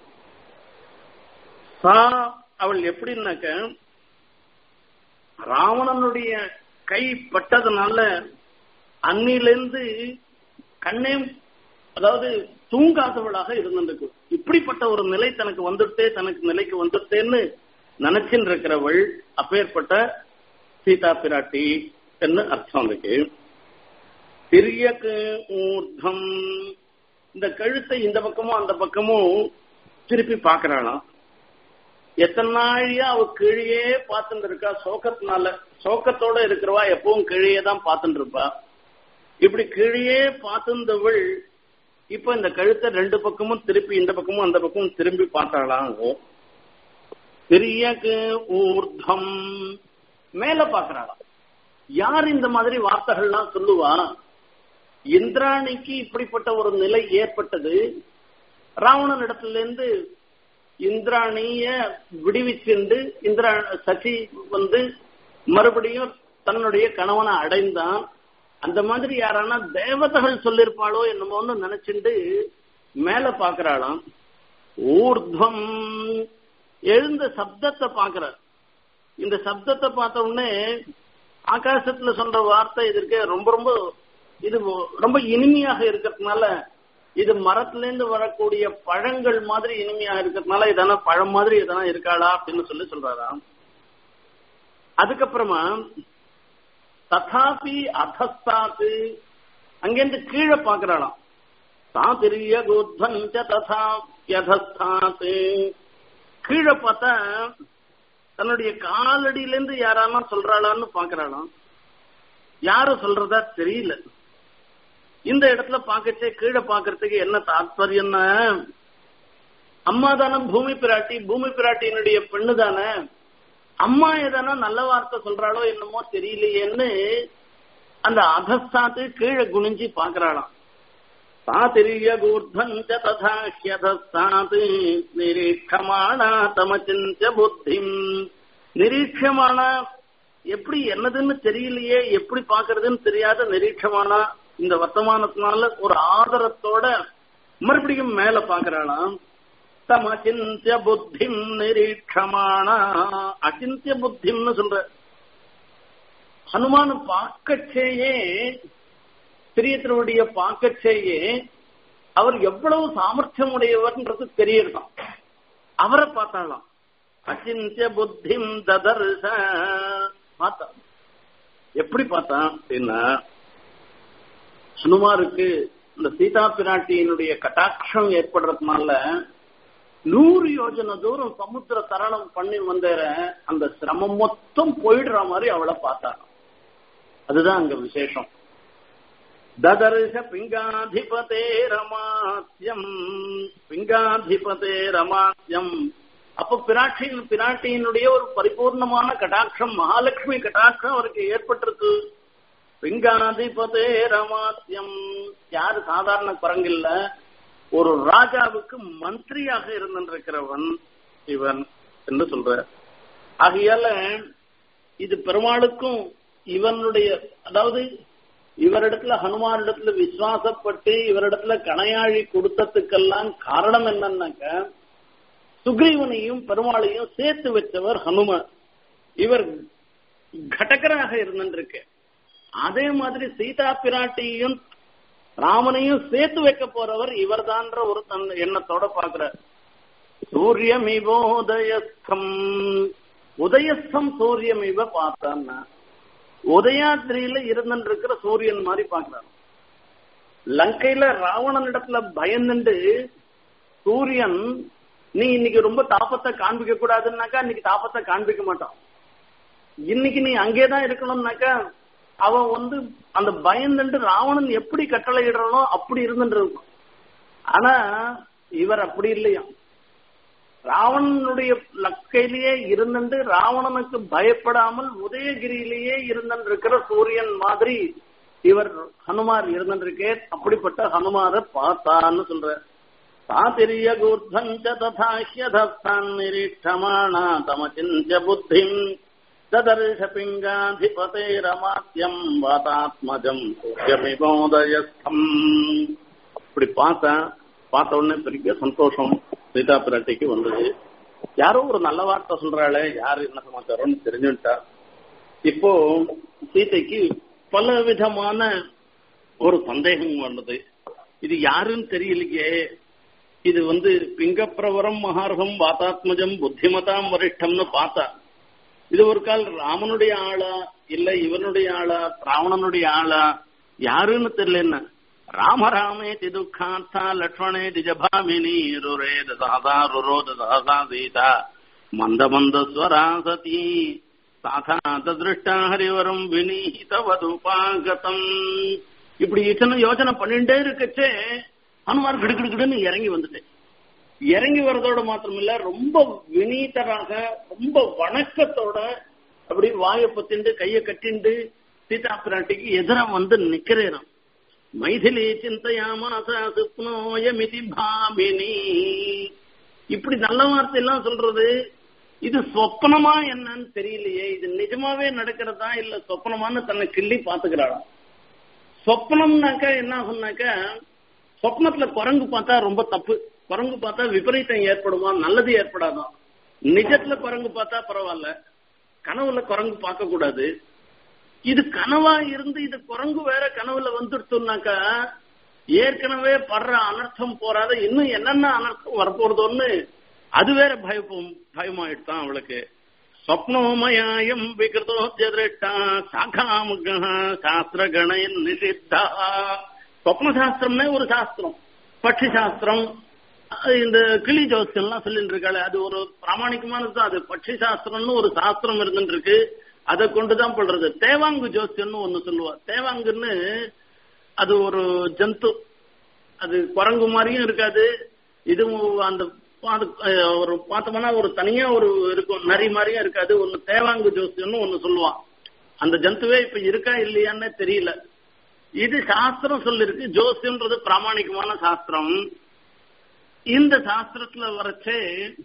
சா அவள் எப்படின்னாக்க ராவணனுடைய கை பட்டதுனால அன்னிலிருந்து கண்ணே அதாவது தூங்காதவளாக இருந்திருக்கு இப்படிப்பட்ட ஒரு நிலை தனக்கு வந்துட்டே தனக்கு நிலைக்கு வந்துட்டேன்னு நினைச்சின்னு இருக்கிறவள் அப்பேற்பட்ட சீதா பிராட்டி என்று அர்த்தம் இருக்கு சிறிய ஊர்தம் இந்த கழுத்தை இந்த பக்கமும் அந்த பக்கமும் திருப்பி பாக்குறாளாம் எத்தனை நாழியா அவ கீழே பார்த்துட்டு இருக்கா சோகத்தினால சோகத்தோட இருக்கிறவா எப்பவும் கீழே தான் பார்த்துட்டு இருப்பா இப்படி கீழே பார்த்துந்தவள் இப்ப இந்த கழுத்தை ரெண்டு பக்கமும் திருப்பி இந்த பக்கமும் அந்த பக்கமும் திரும்பி பார்த்தாளாம் பெரிய ஊர்தம் மேல பாக்குறாளாம் யார் இந்த மாதிரி வார்த்தைகள்லாம் சொல்லுவா இந்திராணிக்கு இப்படிப்பட்ட ஒரு நிலை ஏற்பட்டது ராவணன் இடத்துல இருந்து இந்திராணிய விடுவிச்சுண்டு இந்திரா சசி வந்து மறுபடியும் தன்னுடைய கணவனை அடைந்தான் அந்த மாதிரி யாரானா தேவதைகள் சொல்லிருப்பாளோ என்னமோன்னு நினைச்சுண்டு மேல பாக்குறாளாம் ஊர்துவம் எழுந்த சப்தத்தை பாக்குற இந்த சப்தத்தை பார்த்த உடனே ஆகாசத்துல சொல்ற வார்த்தை இதற்கு ரொம்ப ரொம்ப இது ரொம்ப இனிமையாக இருக்கிறதுனால இது மரத்துல இருந்து வரக்கூடிய பழங்கள் மாதிரி இனிமையாக இருக்கிறதுனால இதனா பழம் மாதிரி எதனா இருக்காளா அப்படின்னு சொல்லி சொல்றாராம் அதுக்கப்புறமா ததாபி அதஸ்தாத்து அங்கிருந்து கீழே பாக்குறாளாம் சாதிரிய கோத்வஞ்ச ததா யதஸ்தாத்து கீழே பார்த்தா தன்னுடைய காலடியிலேருந்து யாரானா சொல்றாளான்னு பாக்குறாளாம் யாரும் சொல்றதா தெரியல இந்த இடத்துல பாக்கச்சே கீழே பாக்குறதுக்கு என்ன தாத்பரியம்னா அம்மா தானே பூமி பிராட்டி பூமி பிராட்டியினுடைய பெண்ணு தானே அம்மா எதனா நல்ல வார்த்தை சொல்றாளோ என்னமோ தெரியலையேன்னு அந்த அகஸ்தாத்து கீழே குனிஞ்சு பாக்குறாளாம் சாதிரிய கூர்தஞ்ச ததா ஹியதஸ்தாத் நிரீட்சமானா தமச்சிஞ்ச புத்திம் நிரீட்சமானா எப்படி என்னதுன்னு தெரியலையே எப்படி பாக்குறதுன்னு தெரியாத நிரீட்சமானா இந்த வர்த்தமானத்தினால ஒரு ஆதரத்தோட மறுபடியும் மேல பாக்குறாளாம் தம் அச்சிந்திய புத்திம் நிரீட்சமானா அச்சிந்திய புத்திம்னு சொல்ற ஹனுமான் பாக்கச்சேயே பிரியத்தினுடைய பாக்கச்சேயே அவர் எவ்வளவு சாமர்த்தியம் உடையவர்ன்றது தெரியறதாம் அவரை பார்த்தாலாம் அச்சிந்திய புத்திம் ததர்ச பார்த்தான் எப்படி பார்த்தான் அப்படின்னா ஹனுமாருக்கு இந்த சீதா பிராட்டியினுடைய கட்டாட்சம் ஏற்படுறதுனால நூறு யோஜனை தூரம் சமுத்திர தரணம் பண்ணி வந்தேற அந்த சிரமம் மொத்தம் போயிடுற மாதிரி அவளை பார்த்தாங்க அதுதான் அங்க விசேஷம் ததர்ஷ பிங்காதிபதே ரமாத்தியம் பிங்காதிபதே ரமாத்தியம் அப்ப பிராட்டியின் பிராட்டியினுடைய ஒரு பரிபூர்ணமான கட்டாட்சம் மகாலட்சுமி கட்டாட்சம் அவருக்கு ஏற்பட்டிருக்கு பிங்காதிபதே ரமாத்தியம் யாரு சாதாரண குரங்கில்ல ஒரு ராஜாவுக்கு மந்திரியாக இருந்திருக்கிறவன் இவன் என்று சொல்ற ஆகையால இது பெருமாளுக்கும் இவனுடைய அதாவது இவரிடத்துல ஹனுமானிடத்துல விசுவாசப்பட்டு இவரிடத்துல கணையாழி கொடுத்ததுக்கெல்லாம் காரணம் என்னன்னாக்க சுக்ரீவனையும் பெருமாளையும் சேர்த்து வச்சவர் ஹனுமன் இவர் கடகராக இருந்திருக்கு அதே மாதிரி சீதா பிராட்டியையும் ராமனையும் சேர்த்து வைக்க போறவர் இவர்தான்ற ஒரு தன் எண்ணத்தோட பாக்குறார் சூரியமிவோதயஸ்தம் உதயஸ்தம் சூரியமிவ பார்த்தான்னா உதயாத்திரியில இருந்துருக்கிற சூரியன் மாதிரி பாக்குறாரு லங்கையில ராவணன் இடத்துல பயந்துண்டு சூரியன் நீ இன்னைக்கு ரொம்ப தாபத்தை காண்பிக்க கூடாதுன்னாக்கா இன்னைக்கு தாபத்தை காண்பிக்க மாட்டான் இன்னைக்கு நீ அங்கேதான் இருக்கணும்னாக்கா அவன் வந்து அந்த பயந்துட்டு ராவணன் எப்படி கட்டளை இடுறானோ அப்படி இருந்துட்டு இருக்கும் ஆனா இவர் அப்படி இல்லையா ராவணனுடைய லக்கையிலேயே இருந்துட்டு ராவணனுக்கு பயப்படாமல் உதயகிரியிலேயே இருந்திருக்கிற சூரியன் மாதிரி இவர் ஹனுமார் இருந்திருக்கே அப்படிப்பட்ட ஹனுமார பார்த்தான்னு சொல்ற சாதிரிய கூர்தஞ்ச ததாஹ்யதான் நிரீட்சமாணா தமச்சிஞ்ச புத்திம் ததர்ஷ பிங்காதிபதேரமாத்தியம் வாதாத்மஜம் சூரியமிபோதயஸ்தம் இப்படி பார்த்தா பார்த்த உடனே பெரிய சந்தோஷம் சீதா பிராட்டிக்கு வந்தது யாரோ ஒரு நல்ல வார்த்தை சொல்றாளே யாரு என்ன சமாச்சாரம்னு தெரிஞ்சுட்டா இப்போ சீதைக்கு பல விதமான ஒரு சந்தேகம் வந்தது இது யாருன்னு தெரியலையே இது வந்து பிங்கப்பிரவரம் மகார்கம் வாதாத்மஜம் புத்திமதாம் வரிஷ்டம்னு பார்த்தா இது ஒரு கால் ராமனுடைய ஆளா இல்ல இவனுடைய ஆளா ராவணனுடைய ஆளா யாருன்னு தெரியல என்ன ராம ராமேதி துக்கார்த்தா லக்ஷ்மணே திஜபாமினி ருரேத சாதா ருரோத சாதா சீதா மந்த மந்த ஸ்வரா சதி சாதா திருஷ்டா ஹரிவரம் வினீதவதுபாகதம் இப்படி இத்தனை யோசனை பண்ணிட்டே இருக்கச்சே ஹனுமார் கிடுகிடுகிடுன்னு இறங்கி வந்துட்டேன் இறங்கி வர்றதோட மாத்திரம் இல்ல ரொம்ப வினீதராக ரொம்ப வணக்கத்தோட அப்படி வாயை பத்திண்டு கைய கட்டிண்டு சீதா பிராட்டிக்கு எதிர வந்து நிக்கிறேன் மைதிலி சிந்தையாமாச சுப்னோயமிதி பாமினி இப்படி நல்ல வார்த்தை எல்லாம் சொல்றது இது சொப்பனமா என்னன்னு தெரியலையே இது நிஜமாவே நடக்கிறதா இல்ல சொப்பனமான்னு தன்னை கிள்ளி பாத்துக்கிறாளாம் சொப்பனம்னாக்கா என்ன ஆகும்னாக்கா சொப்னத்துல குரங்கு பார்த்தா ரொம்ப தப்பு குரங்கு பார்த்தா விபரீதம் ஏற்படுமா நல்லது ஏற்படாதான் நிஜத்துல குரங்கு பார்த்தா பரவாயில்ல கனவுல குரங்கு பார்க்க கூடாது இது கனவா இருந்து இது குரங்கு வேற கனவுல வந்துடுச்சுனாக்கா ஏற்கனவே படுற அனர்த்தம் போறாத இன்னும் என்னென்ன அனர்த்தம் வரப்போறதோன்னு அது வேற பயப்பும் பயமாயிடுதான் அவளுக்கு ஸ்வப்னோமயாயம் விகிருதோத்யதிருஷ்டா சாகாமுக சாஸ்திர கணயன் நிஷித்தா ஸ்வப்ன சாஸ்திரம்னே ஒரு சாஸ்திரம் பட்சி சாஸ்திரம் இந்த கிளி ஜோசியம்லாம் சொல்லிட்டு இருக்காளே அது ஒரு பிராமணிகமானது அது பட்சி சாஸ்திரம்னு ஒரு சாஸ்திரம் இருந்துட்டு இருக்கு அதை கொண்டுதான் பண்றது தேவாங்கு ஜோசியம்னு ஒண்ணு சொல்லுவா தேவாங்குன்னு அது ஒரு ஜந்து அது குரங்கு மாதிரியும் இருக்காது இதுவும் அந்த ஒரு பார்த்தோம்னா ஒரு தனியா ஒரு இருக்கும் நரி மாதிரியும் இருக்காது ஒன்னு தேவாங்கு ஜோசியம்னு ஒண்ணு சொல்லுவான் அந்த ஜந்துவே இப்ப இருக்கா இல்லையான்னு தெரியல இது சாஸ்திரம் சொல்லிருக்கு ஜோசியம்ன்றது பிராமணிகமான சாஸ்திரம் இந்த சாஸ்திரத்துல வரைச்சே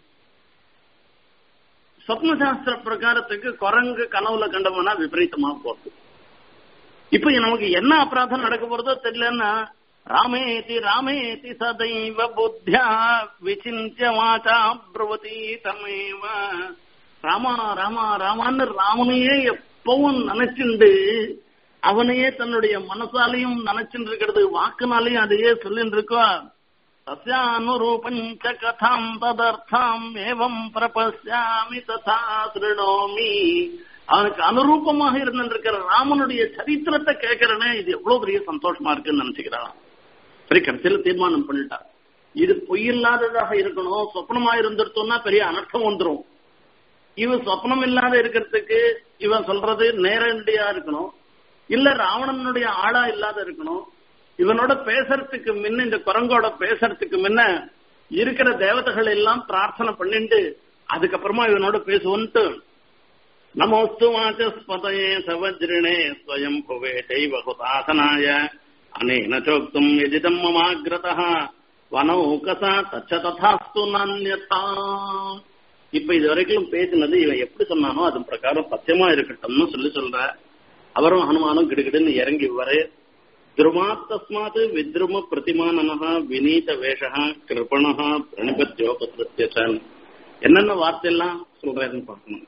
சொப்ன சாஸ்திர பிரகாரத்துக்கு குரங்கு கனவுல கண்டவனா விபரீதமா போறது இப்ப நமக்கு என்ன அபராதம் நடக்க போறதோ தெரியலன்னா ராமேதி ராமேதி சதைவ புத்தியா விசிந்திய வாச்சா பிரவதி தமேவ ராமா ராமா ராமான்னு ராமனையே எப்பவும் நினைச்சுண்டு அவனையே தன்னுடைய மனசாலையும் நினைச்சுட்டு இருக்கிறது வாக்குனாலையும் அதையே சொல்லிட்டு இருக்கோ தஸ்யானுரூபஞ்ச கதாம் ததர்த்தாம் ஏவம் பிரபஸ்யாமி ததா திருணோமி அவனுக்கு அனுரூபமாக இருந்திருக்கிற ராமனுடைய சரித்திரத்தை கேட்கிறனே இது எவ்வளவு பெரிய சந்தோஷமா இருக்குன்னு நினைச்சுக்கிறான் சரி கடைசியில தீர்மானம் பண்ணிட்டான் இது பொய்யில்லாததாக இருக்கணும் சொப்னமா இருந்திருத்தோம்னா பெரிய அனர்த்தம் வந்துடும் இவன் சொப்னம் இல்லாத இருக்கிறதுக்கு இவன் சொல்றது நேரடியா இருக்கணும் இல்ல ராவணனுடைய ஆளா இல்லாத இருக்கணும் இவனோட பேசுறதுக்கு முன்ன இந்த குரங்கோட பேசுறதுக்கு முன்ன இருக்கிற தேவதைகள் எல்லாம் பிரார்த்தனை பண்ணிட்டு அதுக்கப்புறமா இவனோட பேசுவோன்ட்டு நமோஸ்து வாச்சஸ்பதயே சவஜ்ரிணே ஸ்வயம் புவே செய்வகுதாசனாய அனேன சோக்தும் எதிதம் மமாகிரதா வனௌகசா தச்ச ததாஸ்து நான்யதா இப்ப இது வரைக்கும் பேசினது இவன் எப்படி சொன்னானோ அது பிரகாரம் சத்தியமா இருக்கட்டும்னு சொல்லி சொல்ற அவரும் ஹனுமானும் கிடுகிடுன்னு இறங்கி வர திருமாத் தஸ்மாத் வித்ரும பிரதிமானனஹ வினீத வேஷா கிருபணஹ பிரணிபத்யோபத்ருத்தியசன் என்னென்ன வார்த்தையெல்லாம் சொல்றேன்னு பார்க்கணும்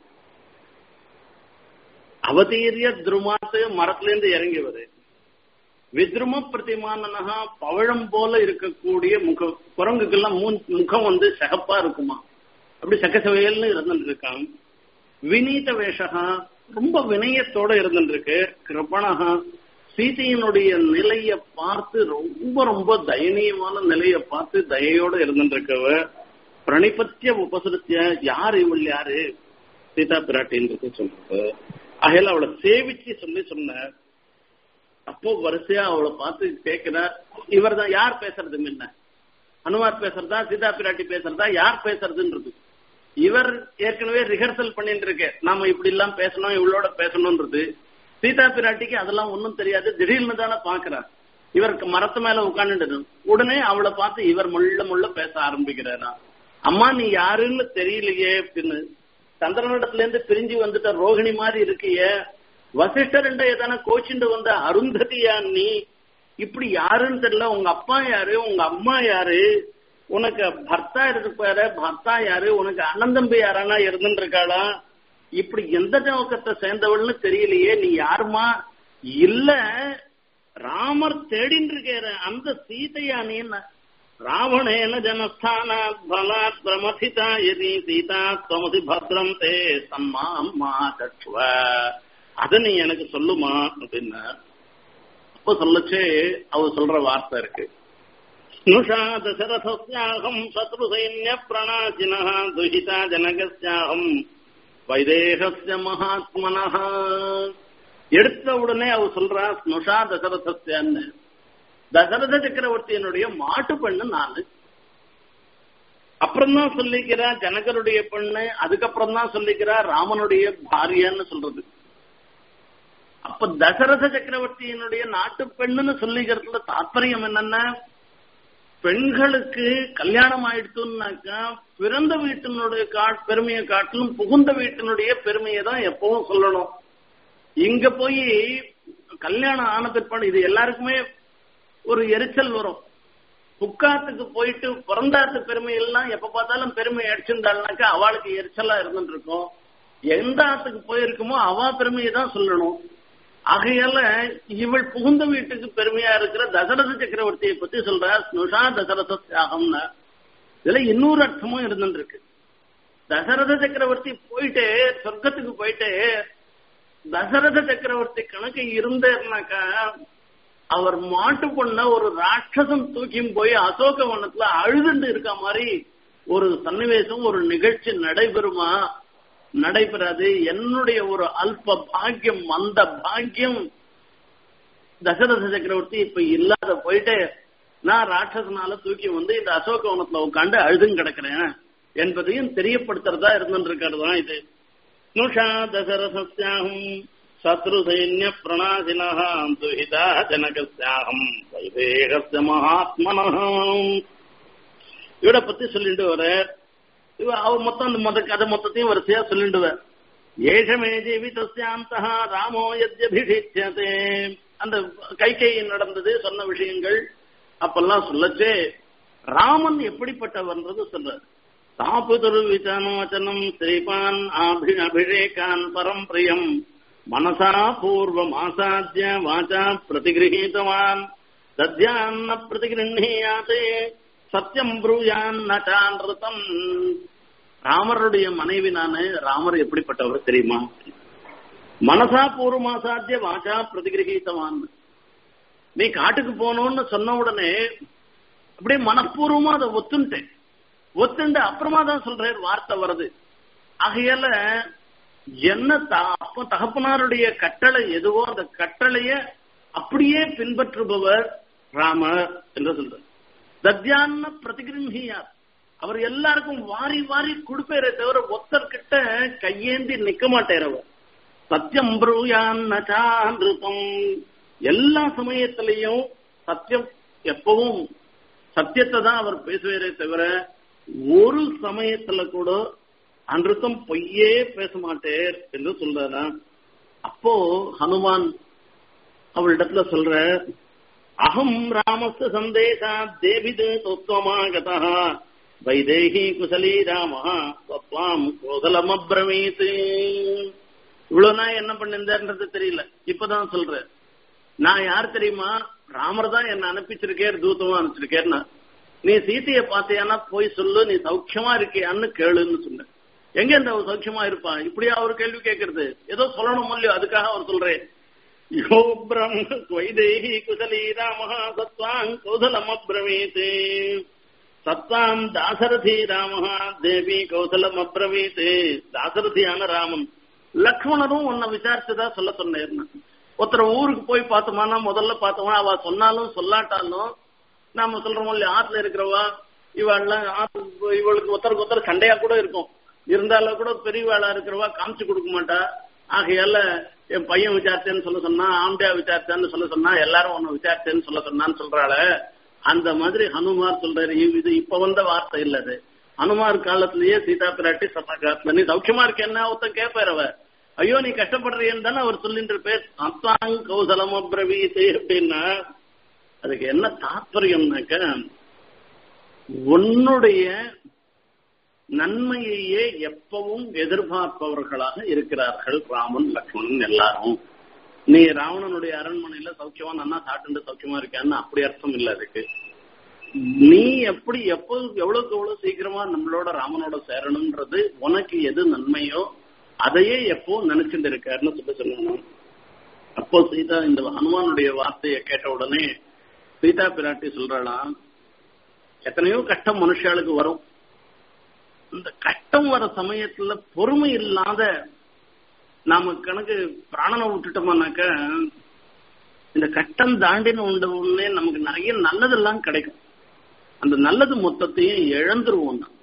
அவதீரிய துருமாத்து மரத்துல இருந்து இறங்கி வரு வித்ரும பிரதிமானனஹா பவழம் போல இருக்கக்கூடிய முகம் குரங்குக்கெல்லாம் முகம் வந்து சகப்பா இருக்குமா அப்படி சகசவையல்னு இருந்துட்டு இருக்கான் வினீத வேஷகா ரொம்ப வினயத்தோட இருந்துட்டு இருக்கு கிருபணகா சீதையினுடைய நிலைய பார்த்து ரொம்ப ரொம்ப தயனீயமான நிலைய பார்த்து தயையோட இருந்துட்டு இருக்கவ பிரணிபத்திய உபசரித்திய யார் இவள் யாரு சீதா பிராட்டின்றது சொல்றது ஆகையில அவளை சேவிச்சு சொல்லி சொன்ன அப்போ வரிசையா அவளை பார்த்து கேட்கிறார் இவர் தான் யார் பேசுறது முன்ன ஹனுமார் பேசுறதா சீதா பிராட்டி பேசுறதா யார் பேசுறதுன்றது இவர் ஏற்கனவே ரிஹர்சல் பண்ணிட்டு இருக்கு நாம இப்படி எல்லாம் பேசணும் இவளோட பேசணும்ன்றது சீதா பிராட்டிக்கு அதெல்லாம் ஒன்றும் தெரியாது திடீர்னு தானே பாக்குறார் இவருக்கு மரத்து மேல உட்காந்துட்டு உடனே அவளை பார்த்து இவர் முள்ள முள்ள பேச ஆரம்பிக்கிறாரா அம்மா நீ யாருன்னு தெரியலையே அப்படின்னு சந்திரனிடத்துல இருந்து பிரிஞ்சு வந்துட்ட ரோகிணி மாதிரி இருக்கியே வசிஷ்டர் எதனா கோச்சிண்டு வந்த அருந்ததியா நீ இப்படி யாருன்னு தெரியல உங்க அப்பா யாரு உங்க அம்மா யாரு உனக்கு பர்த்தா இருப்பாரு பர்த்தா யாரு உனக்கு அனந்தம்பி யாரானா இருந்துட்டு இருக்காளா இப்படி எந்த நோக்கத்தை சேர்ந்தவள்னு தெரியலையே நீ யாருமா இல்ல ராமர் தேடின்னு இருக்கிற அந்த சீதையா நீ ராவணேன ஜனஸ்தானாத் பலாத் பிரமதிதா யதி சீதா துவமதி பத்ரம் தே சம்மா தட்சுவ அத நீ எனக்கு சொல்லுமா அப்படின்னா அப்ப சொல்லச்சே அவ சொல்ற வார்த்தை இருக்கு ஸ்னுஷா தசரதஸ்யாகம் சத்ரு சைன்ய பிரணாசினா துஷிதா ஜனகஸ்யாகம் வைதேகஸ்ய மகாத்மனஹ எடுத்த உடனே அவ சொல்றா ஸ்னுஷா தசரதஸ்யான்னு தசரத சக்கரவர்த்தியினுடைய மாட்டு பெண்ணு நானு அப்புறம் தான் சொல்லிக்கிறா ஜனகருடைய பெண்ணு அதுக்கப்புறம் தான் சொல்லிக்கிறா ராமனுடைய பாரியன்னு சொல்றது அப்ப தசரத சக்கரவர்த்தியினுடைய நாட்டு பெண்ணுன்னு சொல்லிக்கிறதுல தாற்பயம் என்னன்னா பெண்களுக்கு கல்யாணம் ஆயிடுச்சுன்னாக்கா பிறந்த வீட்டினுடைய பெருமையை காட்டிலும் புகுந்த வீட்டினுடைய பெருமையை தான் எப்பவும் சொல்லணும் இங்க போய் கல்யாணம் ஆன பிற்பாடு இது எல்லாருக்குமே ஒரு எரிச்சல் வரும் புக்காத்துக்கு போயிட்டு பிறந்தாத்து பெருமை எல்லாம் எப்ப பார்த்தாலும் பெருமை அடிச்சிருந்தாள்னாக்கா அவளுக்கு எரிச்சலா இருந்துட்டு இருக்கும் எந்த ஆத்துக்கு போயிருக்குமோ அவ பெருமையை தான் சொல்லணும் ஆகையால இவள் புகுந்த வீட்டுக்கு பெருமையா இருக்கிற தசரத சக்கரவர்த்தியை பத்தி சொல்ற ஸ்னுஷா தசரத தியாகம்னா இதுல இன்னொரு அர்த்தமும் இருந்துட்டு இருக்கு தசரத சக்கரவர்த்தி போயிட்டு சொர்க்கத்துக்கு போயிட்டு தசரத சக்கரவர்த்தி கணக்கு இருந்தேன்னாக்கா அவர் மாட்டு பொண்ண ஒரு ராட்சசம் தூக்கியும் போய் அசோக வனத்துல அழுதுண்டு இருக்க மாதிரி ஒரு சன்னிவேசம் ஒரு நிகழ்ச்சி நடைபெறுமா நடைபெறாது என்னுடைய ஒரு அல்ப பாக்கியம் அந்த பாக்கியம் தசரத சக்கரவர்த்தி இப்ப இல்லாத போயிட்டு நான் ராட்சசனால தூக்கி வந்து இந்த அசோக வனத்துல உட்காந்து அழுதும் கிடக்கிறேன் என்பதையும் தெரியப்படுத்துறதா இருந்துருக்கிறது தான் இது நுஷா தசரசஸ்யாகும் சத்ரு சைன்ய பிரணாசினம் துஹிதா ஜனகஸ்யாகம் வைதேகஸ்ய மகாத்மனம் இவட பத்தி சொல்லிட்டு வர இவ அவ மொத்தம் அந்த மொத்த கதை மொத்தத்தையும் வரிசையா சொல்லிடுவ ஏஷமே ஜீவிதஸ்யாந்தா ராமோ யத்யபிஷிச்சதே அந்த கைகை நடந்தது சொன்ன விஷயங்கள் அப்பெல்லாம் சொல்லச்சே ராமன் எப்படிப்பட்டவன்றது சொல்ற தாபுதுரு விசனோச்சனம் ஸ்ரீபான் அபிஷேகான் பரம் பிரியம் மனசா பூர்வம் ஆசாத்திய வாச்சா பிரதிகிரகீதவான் தத்யான்ன பிரதிகிருஹீயாதே சத்தியம் ப்ரூயான் நட்டான்றுதம் ராமருடைய மனைவி நானு ராமர் எப்படிப்பட்டவர் தெரியுமா மனசா பூர்வமாசாத்திய வாச்சா பிரதிகிரகீதவான் நீ காட்டுக்கு போனோம்னு சொன்ன உடனே அப்படியே மனப்பூர்வமா அதை ஒத்துன்ட்டேன் ஒத்துண்டு அப்புறமா தான் சொல்றேன் வார்த்தை வருது ஆகையால என்ன அப்ப தகப்பனாருடைய கட்டளை எதுவோ அந்த கட்டளைய அப்படியே பின்பற்றுபவர் ராமர் என்று சொல்றார் தத்யான்ன பிரதிகிருஹியார் அவர் எல்லாருக்கும் வாரி வாரி கொடுப்பேரே தவிர ஒத்தர்கிட்ட கையேந்தி நிக்க மாட்டேர் அவர் சத்தியம் ப்ரூயான்னுதம் எல்லா சமயத்திலையும் சத்தியம் எப்பவும் சத்தியத்தை தான் அவர் பேசுவாரே தவிர ஒரு சமயத்துல கூட அன்றுத்தம் பொய்யே பேச மாட்டேர் என்று சொல்றாரா அப்போ ஹனுமான் அவளிடத்துல சொல்ற அகம் ராமஸ்த சந்தேசா தேவிது தத்துவமாகதா வைதேகி குசலி ராம தத்வாம் கோதலம் அப்ரமீத் இவ்வளவு நான் என்ன பண்ணிருந்தேன்றது தெரியல இப்பதான் சொல்றேன் நான் யார் தெரியுமா ராமர் தான் என்ன அனுப்பிச்சிருக்கேர் தூத்தமா அனுப்பிச்சிருக்கேன்னா நீ சீத்தைய பார்த்தியானா போய் சொல்லு நீ சௌக்கியமா இருக்கியான்னு கேளுன்னு சொன்ன எங்க இந்த அவ சௌக்கியமா இருப்பான் இப்படியா அவர் கேள்வி கேட்கறது ஏதோ சொல்லணும் இல்லையோ அதுக்காக அவர் சொல்றேன் யோ பிரம்ம வைதேகி குசலி ராமஹா சத்வாங் கௌசலம் அப்ரவீத் சத்வாம் தாசரதி ராமஹா தேவி கௌசலம் அப்ரவீத் தாசரதியான ராமன் லக்ஷ்மணரும் உன்னை விசாரிச்சுதா சொல்ல சொன்னேன் ஒருத்தர் ஊருக்கு போய் பார்த்தோமானா முதல்ல பார்த்தோமா அவ சொன்னாலும் சொல்லாட்டாலும் நாம சொல்றோம் இல்லையா ஆத்துல இருக்கிறவா இவள்லாம் இவளுக்கு ஒருத்தருக்கு ஒருத்தர் சண்டையா கூட இருக்கும் இருந்தாலும் கூட பெரியவாளா இருக்கிறவா காமிச்சு கொடுக்க மாட்டா ஆகையால என் பையன் விசாரிச்சேன்னு சொல்ல சொன்னா ஆம்பியா விசாரிச்சான்னு சொல்ல சொன்னா எல்லாரும் ஒன்னு விசாரிச்சேன்னு சொல்ல சொன்னான்னு சொல்றாள அந்த மாதிரி ஹனுமார் சொல்றாரு இது இப்ப வந்த வார்த்தை இல்ல அது ஹனுமார் காலத்திலேயே சீதா பிராட்டி சமாகாத்ம நீ சௌக்கியமா இருக்கேன்னா ஒருத்தன் கேட்பாரு அவ ஐயோ நீ கஷ்டப்படுறியன்னு தானே அவர் சொல்லின்ற பேர் அத்தாங் கௌசலம் அப்ரவீசே அப்படின்னா அதுக்கு என்ன தாற்பயம்னாக்க உன்னுடைய நன்மையையே எப்பவும் எதிர்பார்ப்பவர்களாக இருக்கிறார்கள் ராமன் லக்ஷ்மணன் எல்லாரும் நீ ராவணனுடைய அரண்மனையில சௌக்கியமா நன்னா சாப்பிட்டு சௌக்கியமா இருக்கான்னு அப்படி அர்த்தம் இல்ல அதுக்கு நீ எப்படி எப்போ எவ்வளவுக்கு எவ்வளவு சீக்கிரமா நம்மளோட ராமனோட சேரணும்ன்றது உனக்கு எது நன்மையோ அதையே எப்போ நினைச்சுட்டு இருக்காருன்னு சொல்லி சொல்லணும் அப்போ சீதா இந்த ஹனுமானுடைய வார்த்தையை கேட்ட உடனே சீதா பிராட்டி சொல்றாளாம் எத்தனையோ கஷ்டம் மனுஷாளுக்கு வரும் இந்த கஷ்டம் வர சமயத்துல பொறுமை இல்லாத நாம கணக்கு பிராணனை விட்டுட்டோம்னாக்க இந்த கஷ்டம் தாண்டின உடனே நமக்கு நிறைய நல்லதெல்லாம் கிடைக்கும் அந்த நல்லது மொத்தத்தையும் இழந்துருவோம் நம்ம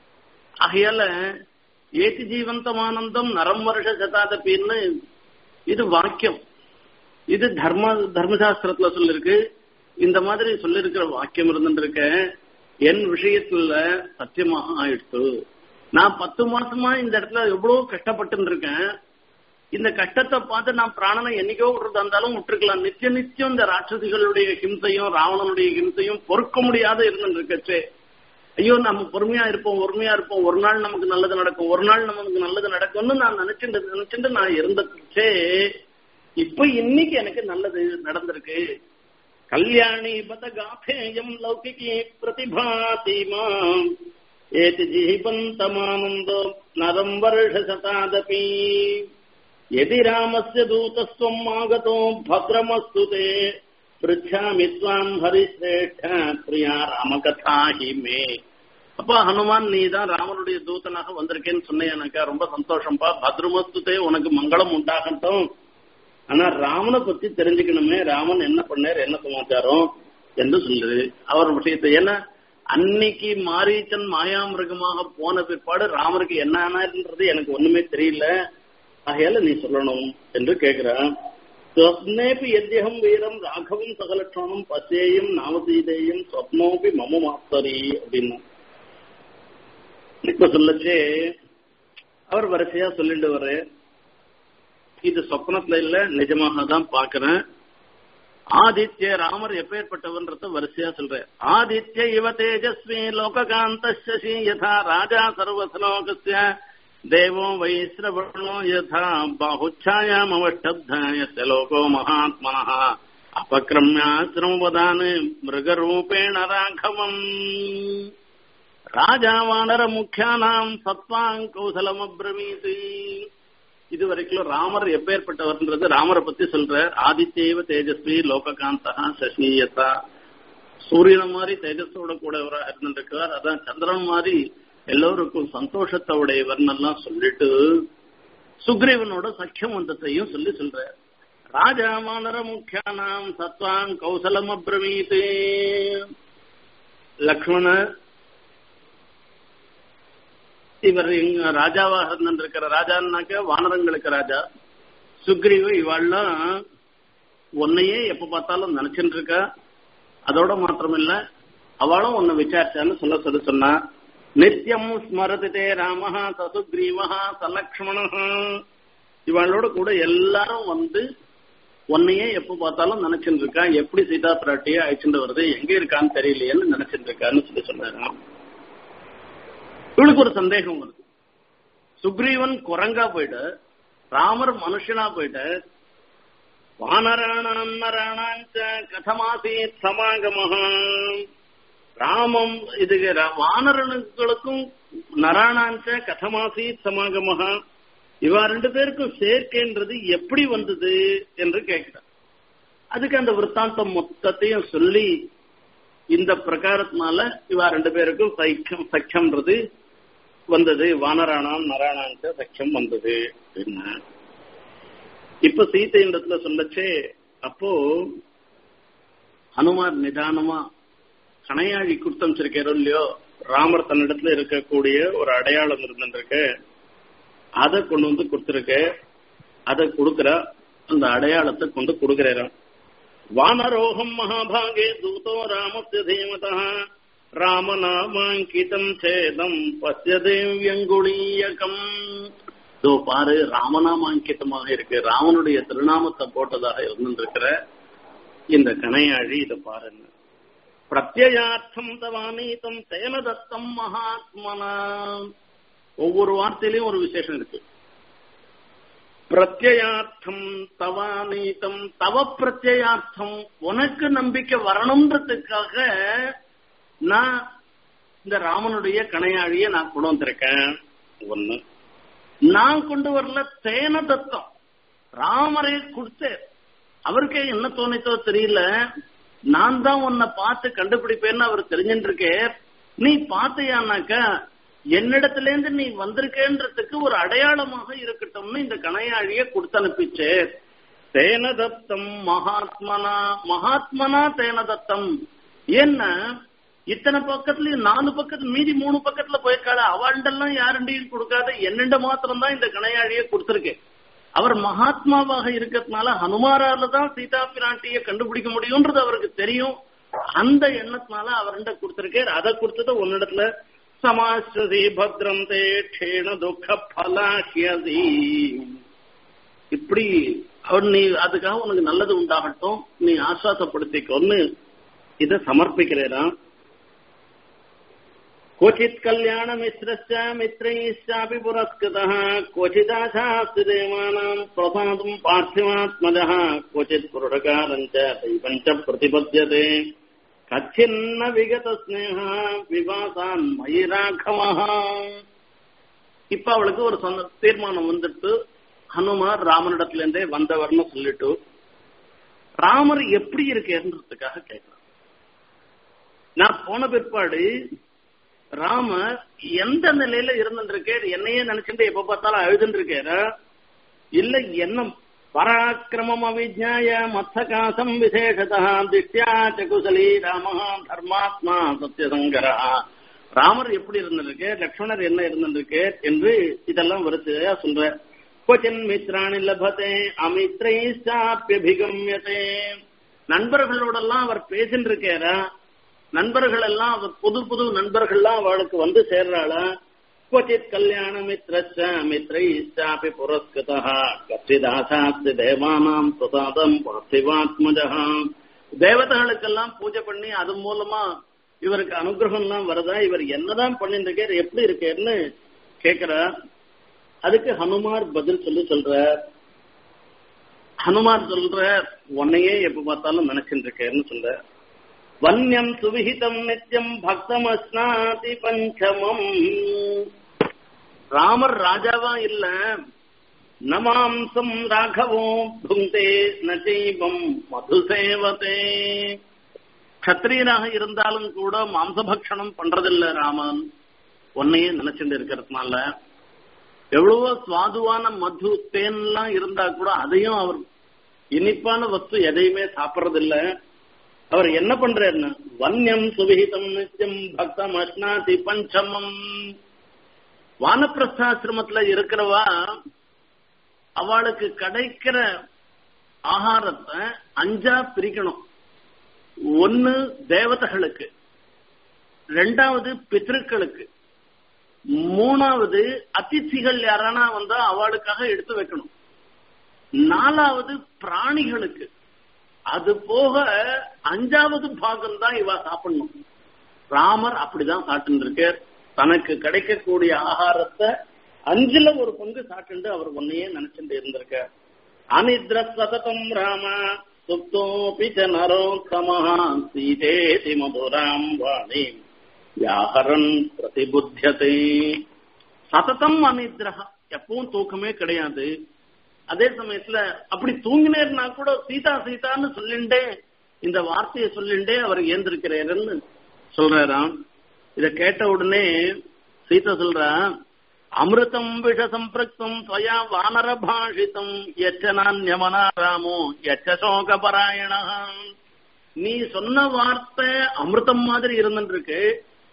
ஆகையால ஏதி ஜீவந்தமானந்தம் நரம் வருஷ சதாதபின்னு இது வாக்கியம் இது தர்ம தர்மசாஸ்திரத்துல சொல்லிருக்கு இந்த மாதிரி சொல்லிருக்கிற வாக்கியம் இருந்துருக்க என் விஷயத்துல சத்தியமாக ஆயிடுத்து நான் பத்து மாசமா இந்த இடத்துல எவ்வளவு கஷ்டப்பட்டு இருக்கேன் இந்த கஷ்டத்தை பார்த்து நான் பிராணனை என்னைக்கோ விட்டுறதா இருந்தாலும் விட்டுருக்கலாம் நித்திய நித்தியம் இந்த ராட்சசிகளுடைய ஹிம்சையும் ராவணனுடைய ஹிம்சையும் பொறுக்க முடியாத இருந்துருக்கச்சே ஐயோ நம்ம பொறுமையா இருப்போம் பொறுமையா இருப்போம் ஒரு நாள் நமக்கு நல்லது நடக்கும் ஒரு நாள் நமக்கு நல்லது நடக்கும்னு நான் நினைச்சுட்டு நினைச்சுட்டு நான் இருந்துச்சே இப்ப இன்னைக்கு எனக்கு நல்லது நடந்திருக்கு கல்யாணி பத காபேயம் லௌகிகி பிரதிபாதி மாம் ஏதி ஜீவந்தமானந்தோ நரம் வருஷ சதாதபி यदि रामस्य दूतस्त्वम् आगतो भद्रमस्तु ते पृच्छामि त्वाम् हरिश्रेष्ठ प्रिया ராமகதா ஹி மே அப்பா ஹனுமான் நீ தான் ராமனுடைய தூதனாக வந்திருக்கேன்னு சொன்னேனாக்கா ரொம்ப சந்தோஷம்ப்பா பத்ரமஸ்துதே உனக்கு மங்களம் உண்டாகட்டும் ஆனா ராமனை பத்தி தெரிஞ்சுக்கணுமே ராமன் என்ன பண்ணார் என்ன சமாச்சாரம் என்று சொல்லுது அவர் விஷயத்தை ஏன்னா அன்னைக்கு மாரீச்சன் மாயாமிருகமாக போன பிற்பாடு ராமருக்கு என்ன ஆனாருன்றது எனக்கு ஒண்ணுமே தெரியல ஆகையால நீ சொல்லணும் என்று கேட்கிறான் ஸ்வப்னேபி எத்தியகம் வீரம் ராഘவம் சகலட்சணம் பசேயம் நாமசீதேயம் ஸ்வப்னோபி மம மாஸ்தரி அப்படின்னா இப்ப சொல்லச்சே அவர் வரிசையா சொல்லிட்டு வர்ற இது சொப்னத்துல இல்ல நிஜமாக தான் பாக்குறேன் ஆதித்ய ராமர் எப்பேற்பட்டவன்றத வரிசையா சொல்ற ஆதித்ய இவ தேஜஸ்வி லோககாந்த சசி யதா ராஜா சர்வசலோகஸ்ய देवो वैश्रवणो यथा बाहुच्छायामवष्टब्धायस्य लोको महात्मनः अपक्रम्याश्रमवदान् मृगरूपेण राघवम् ராஜா வானர முக்கியானாம் சத்வாங் கௌசலமப்ரமீதி இது வரைக்கும் ராமர் எப்பேற்பட்டவர்ன்றது ராமரை பத்தி சொல்ற ஆதித்யேவ தேஜஸ்வி லோககாந்தா சசியதா சூரியன் மாதிரி தேஜஸோட கூடவராக இருந்திருக்கிறார் அதான் சந்திரன் மாதிரி எல்லோருக்கும் சந்தோஷத்தை உடையவர்னெல்லாம் சொல்லிட்டு சுக்ரீவனோட சக்கியம் வந்ததையும் சொல்லி சொல்ற ராஜா மானர முக்கியானாம் சத்வான் கௌசலம் அப்ரமீதே லக்ஷ்மண இவர் எங்க ராஜாவாக இருந்திருக்கிற ராஜான்னாக்க வானரங்களுக்கு ராஜா சுக்ரீவ இவாள்லாம் உன்னையே எப்ப பார்த்தாலும் நினைச்சுட்டு இருக்கா அதோட மாத்திரமில்ல அவளும் உன்னை விசாரிச்சான்னு சொல்ல சொல்லி சொன்னா நித்தியம் ஸ்மரதி தே ராம சசுக்ரீவா சலக்ஷ்மண இவளோட கூட எல்லாரும் வந்து உன்னையே எப்ப பார்த்தாலும் நினைச்சுட்டு இருக்கா எப்படி சீதா பிராட்டியா அழைச்சிட்டு வருது எங்க இருக்கான்னு தெரியலையேன்னு நினைச்சிட்டு இருக்கான்னு சொல்லி சொன்னாங்க இவளுக்கு ஒரு சந்தேகம் வருது சுக்ரீவன் குரங்கா போயிட்டு ராமர் மனுஷனா போயிட்டு வானராணாம் நராணாஞ்ச கதமாசீத் சமாகமஹா ராமம் இதுக்கு வானரனுங்களுக்கும் நராணாஞ்ச கதமாசீத் சமாகமஹா இவா ரெண்டு பேருக்கும் சேர்க்கைன்றது எப்படி வந்தது என்று கேட்கிறார் அதுக்கு அந்த விற்த்தாந்தம் மொத்தத்தையும் சொல்லி இந்த பிரகாரத்தினால இவா ரெண்டு பேருக்கும் சைக்கியம் சக்கியம்ன்றது வந்தது வானராணாம் நராணாஞ்ச சக்கியம் வந்தது என்ன இப்ப சீத்தை இடத்துல சொல்லச்சே அப்போ ஹனுமார் நிதானமா கணையாழி குடுத்தம் வச்சிருக்காரோ இல்லையோ ராமர் தன்னிடத்துல இருக்கக்கூடிய ஒரு அடையாளம் இருந்துருக்கு அதை கொண்டு வந்து கொடுத்துருக்கு அதை கொடுக்கிற அந்த அடையாளத்தை கொண்டு கொடுக்கிறாராம் வானரோகம் மகாபாகே தூதோ ராமஸ்ய தீமதா ராமநாமாங்கிதம் சேதம் பசிய தேவியங்குளீயகம் இதோ பாரு ராமநாமாங்கிதமாக இருக்கு ராமனுடைய திருநாமத்தை போட்டதாக இருந்திருக்கிற இந்த கணையாழி இதை பாருங்க பிரத்யார்த்தம் தவானீதம் தேன தத்தம் மகாத்மனா ஒவ்வொரு வார்த்தையிலையும் ஒரு விசேஷம் இருக்கு பிரத்யார்த்தம் தவானீதம் தவ பிரத்யார்த்தம் உனக்கு நம்பிக்கை வரணுன்றதுக்காக நான் இந்த ராமனுடைய கணையாழிய நான் கொண்டு வந்திருக்கேன் ஒண்ணு நான் கொண்டு வரல தேன தத்தம் ராமரை கொடுத்து அவருக்கே என்ன தோணித்தோ தெரியல நான் தான் உன்னை பார்த்து கண்டுபிடிப்பேன்னு அவர் தெரிஞ்சுட்டு இருக்கே நீ பார்த்தையானாக்கா என்னிடத்துல இருந்து நீ வந்திருக்கேன்றதுக்கு ஒரு அடையாளமாக இருக்கட்டும்னு இந்த கணையாழிய கொடுத்து அனுப்பிச்சு தேன தத்தம் மகாத்மனா மகாத்மனா தேன தத்தம் என்ன இத்தனை பக்கத்துலயும் நாலு பக்கத்துல மீதி மூணு பக்கத்துல போயிருக்காள அவள்டெல்லாம் யாருண்டையும் கொடுக்காத என்னண்ட மாத்திரம் தான் இந்த கணையாழிய கொடுத்திருக்கேன் அவர் மகாத்மாவாக இருக்கிறதுனால ஹனுமாரால தான் சீதா பிராட்டிய கண்டுபிடிக்க முடியும்ன்றது அவருக்கு தெரியும் அந்த எண்ணத்தினால அவர்கிட்ட கொடுத்திருக்கார் அதை கொடுத்தது உன்னிடத்துல சமாஸ்வதி பத்ரம் தே க்ஷேண துக்க பலாஹியதி இப்படி அவர் நீ அதுக்காக உனக்கு நல்லது உண்டாகட்டும் நீ ஆஸ்வாசப்படுத்திக்கொன்னு இதை சமர்ப்பிக்கிறேன் क्वचित् कल्याणमित्रश्च मित्रैश्चापि पुरस्कृतः क्वचिदाशास्ति देवानाम् प्रसादम् पार्थिवात्मजः क्वचित् पुरुषकारम् च दैवम् च प्रतिपद्यते कच्छिन्न विगतस्नेहः विवासान् मयि राघवः இப்ப அவளுக்கு ஒரு சொந்த தீர்மானம் வந்துட்டு ஹனுமார் ராமனிடத்துல இருந்தே வந்தவர்னு சொல்லிட்டு ராமர் எப்படி இருக்கேன்றதுக்காக கேட்கிறான் நான் போன பிற்பாடு ராமர் எந்த நிலையில இருந்துருக்கார் என்னையே நினைச்சுட்டு எப்ப பார்த்தாலும் அழுதுன்னு இருக்காரு இல்ல என்ன பராக்கிரமம் அவிஜாய மத்சகாசம் விசேஷதா திஷ்யா சகுசலி ராம தர்மாத்மா சத்யசங்கரா ராமர் எப்படி இருந்திருக்கு லக்ஷ்மணர் என்ன இருந்திருக்கு என்று இதெல்லாம் வரிசையா சொல்ற கொச்சின் மித்ராணி லபதே அமித்ரைச்சாப்பியபிகம்யதே நண்பர்களோடெல்லாம் அவர் பேசிட்டு இருக்காரா நண்பர்கள் எல்லாம் அவர் புது புது நண்பர்கள்லாம் அவளுக்கு வந்து சேர்றாளா क्वचित् कल्याणमित्रश्च मित्रैश्चापि पुरस्कृतः कश्चिदाशास्ति தேவானாம் பிரசாதம் பார்த்திவாத்மஜः தேவதைகளுக்கெல்லாம் பூஜை பண்ணி அது மூலமா இவருக்கு அனுகிரகம் எல்லாம் வருதா இவர் என்னதான் பண்ணிட்டு இருக்காரு எப்படி இருக்காருன்னு கேக்குற அதுக்கு ஹனுமார் பதில் சொல்லி சொல்ற ஹனுமார் சொல்ற உன்னையே எப்ப பார்த்தாலும் நினைச்சுட்டு இருக்கேன்னு சொல்ற வன்யம் சுவிஹிதம் நித்தியம் பக்தமஸ்னாதி பஞ்சமம் ராமர் ராஜாவா இல்ல நமாம்சம் ராகவோ புங்கே நஜைவம் மதுசேவதே கத்திரியனாக இருந்தாலும் கூட மாம்சபக்ஷணம் பண்றதில்ல ராமன் உன்னையே நினைச்சுட்டு இருக்கிறதுனால எவ்வளவோ சுவாதுவான மது தேன்லாம் இருந்தா கூட அதையும் அவர் இனிப்பான வஸ்து எதையுமே சாப்பிடுறதில்ல அவர் என்ன பண்றாருன்னு வன்யம் சுவிஹிதம் நித்தியம் பக்தம் அஷ்னாதி பஞ்சமம் வானப்பிரஸ்தாசிரமத்துல இருக்கிறவா அவளுக்கு கிடைக்கிற ஆகாரத்தை அஞ்சா பிரிக்கணும் ஒன்னு தேவதைகளுக்கு ரெண்டாவது பித்திருக்களுக்கு மூணாவது அதிதிகள் யாரானா வந்தா அவளுக்காக எடுத்து வைக்கணும் நாலாவது பிராணிகளுக்கு அது போக அஞ்சாவது பாகம் தான் இவ சாப்பிடணும் ராமர் அப்படிதான் சாப்பிட்டு இருக்கார் தனக்கு கிடைக்கக்கூடிய ஆகாரத்தை அஞ்சுல ஒரு பங்கு சாப்பிட்டு அவர் ஒன்னையே நினைச்சுட்டு இருந்திருக்கார் அனித்ர சததம் ராம சுப்தோபி ச நரோத்தமஹா சீதேதி மதுராம் வாணி வியாகரன் பிரதிபுத்தியதே சததம் அனித்ரஹா எப்பவும் தூக்கமே கிடையாது அதே சமயத்துல அப்படி தூங்கினேர்னா கூட சீதா சீதான்னு சொல்லிண்டே இந்த வார்த்தையை சொல்லிண்டே அவர் ஏந்திருக்கிறாருன்னு சொல்றாராம் இத கேட்ட உடனே சீதா சொல்றா அமிர்தம் விஷ சம்பிரக்தம் ஸ்வயா வானர பாஷிதம் எச்ச நான்யமனா ராமோ எச்ச சோக பராயணா நீ சொன்ன வார்த்தை அமிர்தம் மாதிரி இருந்துருக்கு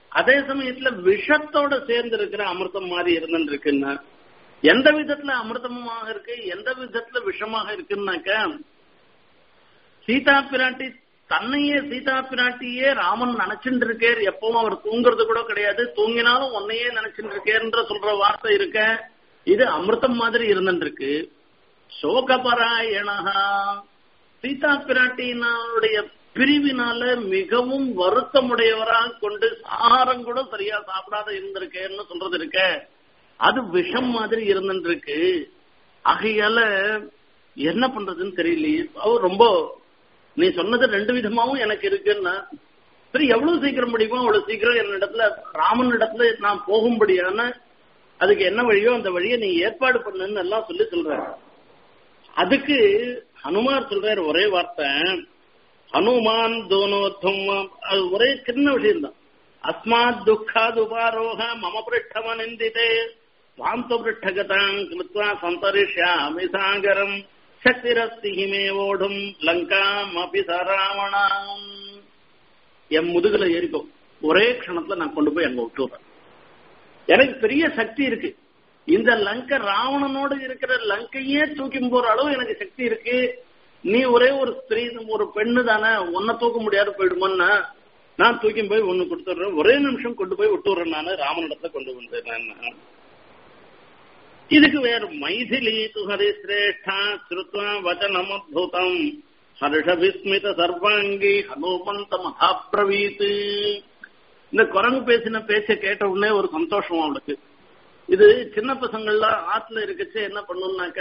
அதே சமயத்துல விஷத்தோட சேர்ந்து இருக்கிற அமிர்தம் மாதிரி இருந்துருக்குன்னா எந்த விதத்துல அமிர்தமாக இருக்கு எந்த விதத்துல விஷமாக இருக்குன்னாக்க சீதா பிராட்டி தன்னையே சீதா பிராட்டியே ராமன் நினைச்சுட்டு இருக்கேர் எப்பவும் அவர் தூங்குறது கூட கிடையாது தூங்கினாலும் உன்னையே நினைச்சுட்டு இருக்கேன்ற சொல்ற வார்த்தை இருக்க இது அமிர்தம் மாதிரி இருந்துருக்கு சோகபராயணா சீதா பிராட்டியினுடைய பிரிவினால மிகவும் வருத்தமுடையவராக கொண்டு ஆகாரம் கூட சரியா சாப்பிடாத இருந்திருக்கேன்னு சொல்றது இருக்க அது விஷம் மாதிரி இருந்துருக்கு ஆகையால என்ன பண்றதுன்னு தெரியலையே அவர் ரொம்ப நீ சொன்னது ரெண்டு விதமாவும் எனக்கு இருக்குன்னா சரி எவ்வளவு சீக்கிரம் முடியுமோ அவ்வளவு சீக்கிரம் என்னிடத்துல ராமன் இடத்துல நான் போகும்படியான அதுக்கு என்ன வழியோ அந்த வழியை நீ ஏற்பாடு பண்ணுன்னு எல்லாம் சொல்லி சொல்ற அதுக்கு ஹனுமார் சொல்றாரு ஒரே வார்த்தை ஹனுமான் தோனோத்தம் அது ஒரே சின்ன விஷயம் தான் அஸ்மாத் துக்காது உபாரோக மம பிருஷ்டம நிந்திதே வாந்த பிருஷ்டகதாம் கிருத்வா சந்தரிஷ்யாமி சாகரம் சக்திரஸ்தி ஹிமே ஓடும் லங்காம் அபி சராவணாம் என் முதுகுல ஏறிக்கும் ஒரே க்ஷணத்துல நான் கொண்டு போய் அங்க விட்டுறேன் எனக்கு பெரிய சக்தி இருக்கு இந்த லங்க ராவணனோடு இருக்கிற லங்கையே தூக்கி போற அளவு எனக்கு சக்தி இருக்கு நீ ஒரே ஒரு ஸ்திரீ ஒரு பெண்ணு தானே உன்னை தூக்க முடியாது போயிடுமோன்னா நான் தூக்கி போய் ஒண்ணு கொடுத்துடுறேன் ஒரே நிமிஷம் கொண்டு போய் விட்டுறேன் நானு ராமனிடத்துல கொண்டு வந்தேன் இதுக்கு வேற மைதிலி துஹரி சிரேஷ்டா ஸ்ருத்வா வச்சனமத்புதம் ஹர்ஷ விஸ்மித சர்வாங்கி ஹனுமந்த மகாபிரவீத் இந்த குரங்கு பேசின பேச்ச கேட்ட உடனே ஒரு சந்தோஷம் அவளுக்கு இது சின்ன பசங்கள்லாம் ஆத்துல இருக்கச்சு என்ன பண்ணுனாக்க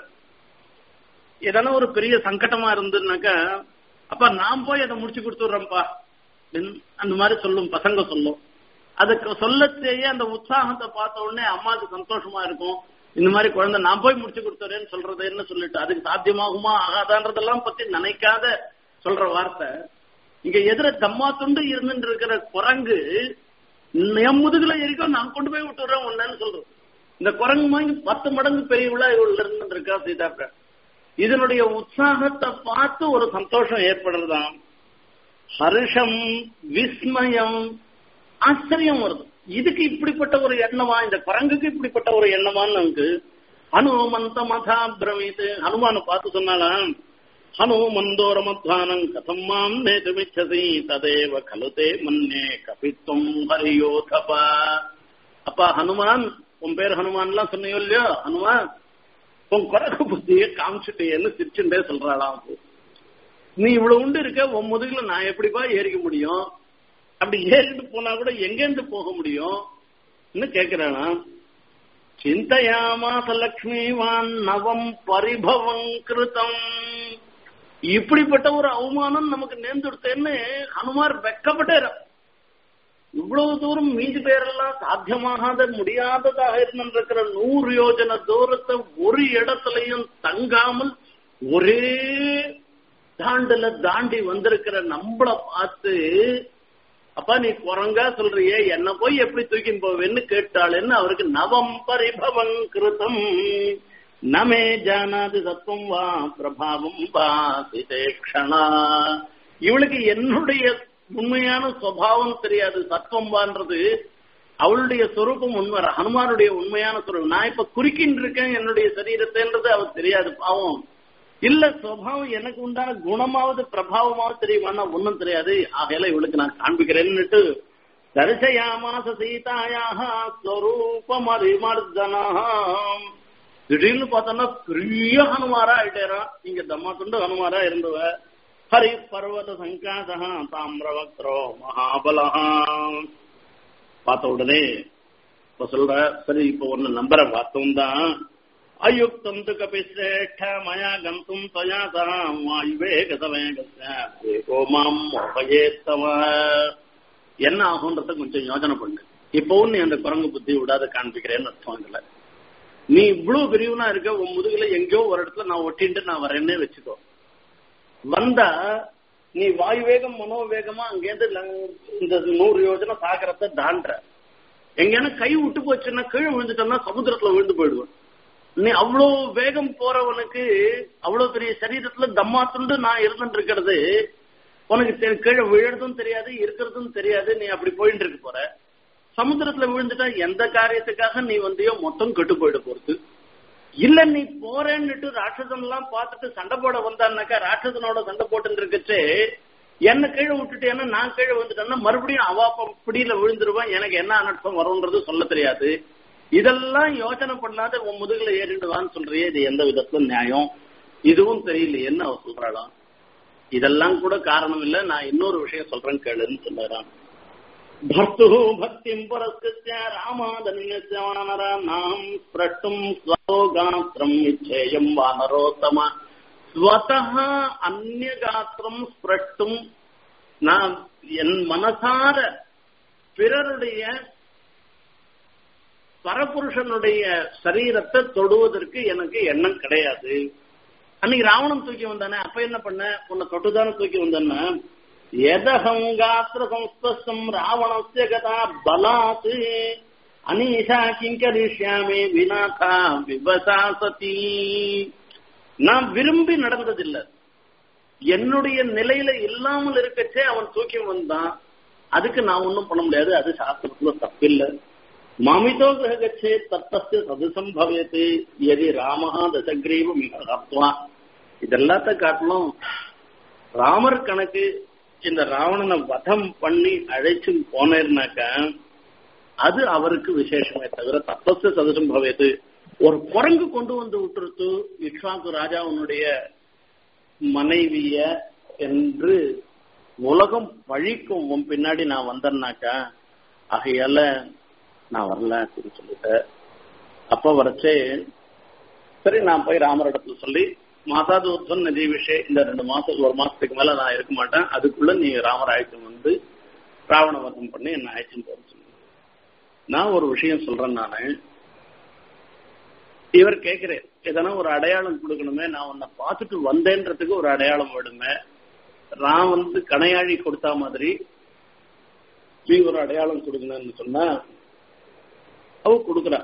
எதனா ஒரு பெரிய சங்கடமா இருந்துனாக்கா அப்ப நான் போய் அதை முடிச்சு கொடுத்துடுறேன்ப்பா அந்த மாதிரி சொல்லும் பசங்க சொல்லும் அதுக்கு சொல்லச்சேயே அந்த உற்சாகத்தை பார்த்த உடனே அம்மாவுக்கு சந்தோஷமா இருக்கும் இந்த மாதிரி குழந்தை நான் போய் முடிச்சு கொடுத்துறேன்னு சொல்றது என்ன சொல்லிட்டு அதுக்கு சாத்தியமாகுமா ஆகாதான்றதெல்லாம் பத்தி நினைக்காத சொல்ற வார்த்தை இங்க எதிர தம்மா துண்டு இருந்துட்டு இருக்கிற குரங்கு என் முதுகுல இருக்கும் நான் கொண்டு போய் விட்டுறேன் ஒன்னு சொல்றோம் இந்த குரங்கு வாங்கி பத்து மடங்கு பெரியவளா இவள் இருந்து இருக்கா சீதாப்ப இதனுடைய உற்சாகத்தை பார்த்து ஒரு சந்தோஷம் ஏற்படுறதாம் ஹர்ஷம் விஸ்மயம் ஆச்சரியம் வருது இதுக்கு இப்படிப்பட்ட ஒரு எண்ணமா இந்த குரங்குக்கு இப்படிப்பட்ட ஒரு எண்ணமான்னு நமக்கு ஹனுமந்த மதா பிரமித்து ஹனுமான பார்த்து சொன்னாலாம் ஹனுமந்தோரமத்வானம் கதம் மாம் நேதுமிச்சசி ததேவ கலுதே மன்னே கபித்துவம் ஹரியோதபா அப்பா ஹனுமான் உன் பேர் ஹனுமான்லாம் சொன்னியோ இல்லையோ ஹனுமான் உன் குரகு புத்தியை காமிச்சுட்டேன்னு சிரிச்சுட்டே சொல்றாளாம் நீ இவ்வளவு உண்டு இருக்க உன் முதுகுல நான் எப்படிப்பா ஏறிக்க முடியும் அப்படி ஏறிட்டு போனா கூட எங்கேருந்து போக முடியும் கேக்குறானா சிந்தையாமாச லக்ஷ்மிவான் நவம் பரிபவம் கிருதம் இப்படிப்பட்ட ஒரு அவமானம் நமக்கு நேர்ந்துடுத்தேன்னு ஹனுமார் வெக்கப்பட்டார் இவ்வளவு தூரம் மீதி பேரெல்லாம் சாத்தியமாகாத முடியாததாக இருந்திருக்கிற நூறு யோஜன தூரத்தை ஒரு இடத்துலயும் தங்காமல் ஒரே தாண்டுல தாண்டி வந்திருக்கிற நம்மள பார்த்து அப்பா நீ குரங்கா சொல்றியே என்ன போய் எப்படி தூக்கி போவேன்னு கேட்டாளேன்னு அவருக்கு நவம் பரிபவம் கிருதம் நமே ஜானாது சத்துவம் வா பிரபாவம் வா சிதேக்ஷணா இவளுக்கு என்னுடைய உண்மையான சுவாவம் தெரியாது சத்துவம் வான்றது அவளுடைய சொரூபம் உண்மை ஹனுமானுடைய உண்மையான சொரூபம் நான் இப்ப குறிக்கின்னு இருக்கேன் என்னுடைய சரீரத்தைன்றது அவருக்கு தெரியாது பாவம் இல்ல சுவாவம் எனக்கு உண்டான குணமாவது பிரபாவமாவது தெரியுமான்னா ஒன்னும் தெரியாது ஆகையில இவளுக்கு நான் காண்பிக்கிறேன்னுட்டு தரிசயாமாச சீதாயாக ஸ்வரூபம் அறிமர்தனாம் திடீர்னு பார்த்தோம்னா பெரிய ஹனுமாரா ஆயிட்டேறான் இங்க தம்மா துண்டு ஹனுமாரா இருந்தவ ஹரி பர்வத சங்காசா தாமிரவக்ரோ மகாபலஹா பார்த்த உடனே இப்ப சொல்ற சரி இப்ப ஒன்னு நம்பரை பார்த்தோம் தான் அயுக்தம் து கபிஸ்ரேஷ்ட மயா கந்தும் தயா சகாம் வாயுவேகசவேகோ மாம் மோபயேத்தவ என்ன ஆகுன்றத கொஞ்சம் யோசனை பண்ணு இப்பவும் நீ அந்த குரங்கு புத்தி விடாத காண்பிக்கிறேன்னு அர்த்தம் இதுல நீ இவ்வளவு பெரியவனா இருக்க உன் முதுகுல எங்கேயோ ஒரு இடத்துல நான் ஒட்டின்ட்டு நான் வரேன்னே வச்சுக்கோ வந்தா நீ வாயு வேகம் மனோவேகமா அங்கேருந்து இந்த நூறு யோஜனை சாகரத்தை தாண்டுற எங்கேனா கை விட்டு போச்சுன்னா கீழே விழுந்துட்டோம்னா சமுத்திரத்துல விழுந்து போயிடுவேன் நீ அவ்வளவு வேகம் போறவனுக்கு அவ்வளவு பெரிய சரீரத்துல தம்மா துண்டு நான் இருந்துட்டு இருக்கிறது உனக்கு தெ- கீழே விழுறதும் தெரியாது இருக்கிறதும் தெரியாது நீ அப்படி போயிட்டு இருக்க போற சமுத்திரத்துல விழுந்துட்டா எந்த காரியத்துக்காக நீ வந்தியோ மொத்தம் கெட்டு போயிட போறது இல்ல நீ போறேன்னுட்டு ராட்சசன் எல்லாம் பார்த்துட்டு சண்டை போட வந்தான்னாக்கா ராட்சசனோட சண்டை போட்டு இருக்கச்சே என்ன கீழே விட்டுட்டேன்னா நான் கீழே வந்துட்டேன்னா மறுபடியும் அவா ப- பிடியில விழுந்துருவான் எனக்கு என்ன அனர்த்தம் வரும்ன்றது சொல்ல தெரியாது இதெல்லாம் யோசனை பண்ணாத உன் முதுகுல ஏறிடுவான்னு சொல்றியே இது எந்த விதத்துல நியாயம் இதுவும் தெரியல என்ன அவ சொல்றாளாம் இதெல்லாம் கூட காரணம் இல்ல நான் இன்னொரு விஷயம் சொல்றேன் கேளுன்னு சொன்னாராம் भर्तुः भक्तिम् पुरस्कृत्य रामादन्यस्य वानराणाम् स्प्रष्टुम् स्वगात्रम् इच्छेयम् वानरोत्तम स्वतः अन्यगात्रम् स्प्रष्टुम् நான் என் மனசார பிறருடைய பரபுருஷனுடைய சரீரத்தை தொடுவதற்கு எனக்கு எண்ணம் கிடையாது அன்னைக்கு ராவணன் தூக்கி வந்தானே அப்ப என்ன பண்ண உன்னை தொட்டுதானே தூக்கி வந்தேன்னா எதகம் காத்திர சம்ஸ்பம் ராவணஸ்ய கதா பலாத் அனீஷா கிங்கரிஷ்யாமே விநாதா விபசாசதி நான் விரும்பி நடந்ததில்லை என்னுடைய நிலையில இல்லாமல் இருக்கச்சே அவன் தூக்கி வந்தான் அதுக்கு நான் ஒண்ணும் பண்ண முடியாது அது சாஸ்திரத்துல தப்பில்லை மாமிதோ கிரகச்சே தத்தஸ்ய சதுசம் பவேத்து எதி ராமஹா தசகிரீவ மிக ஹத்வா இதெல்லாத்த காட்டிலும் ராமர் கணக்கு இந்த ராவணனை வதம் பண்ணி அழைச்சு போனேர்னாக்கா அது அவருக்கு விசேஷமே தவிர தத்தஸ்ய சதுசம் பவேத்து ஒரு குரங்கு கொண்டு வந்து விட்டுருத்து இக்ஷாக்கு ராஜாவுனுடைய மனைவிய என்று உலகம் பழிக்கும் உன் பின்னாடி நான் வந்தேன்னாக்கா ஆகையால நான் வரல அப்படின்னு சொல்லிட்டேன் அப்ப வரைச்சே சரி நான் போய் ராமரிடத்துல சொல்லி மாசாதூர்த்தம் நதி விஷயம் இந்த ரெண்டு மாசம் ஒரு மாசத்துக்கு மேல நான் இருக்க மாட்டேன் அதுக்குள்ள நீ ராமர் ஆயத்தம் வந்து ராவண வதம் பண்ணி என்ன ஆயத்தம் போற சொல்லு நான் ஒரு விஷயம் சொல்றேன் நானு இவர் கேக்குறேன் எதனா ஒரு அடையாளம் கொடுக்கணுமே நான் உன்னை பார்த்துட்டு வந்தேன்றதுக்கு ஒரு அடையாளம் வேணுமே நான் வந்து கணையாழி கொடுத்தா மாதிரி நீ ஒரு அடையாளம் கொடுக்கணும்னு சொன்னா அவ கொடுக்குறா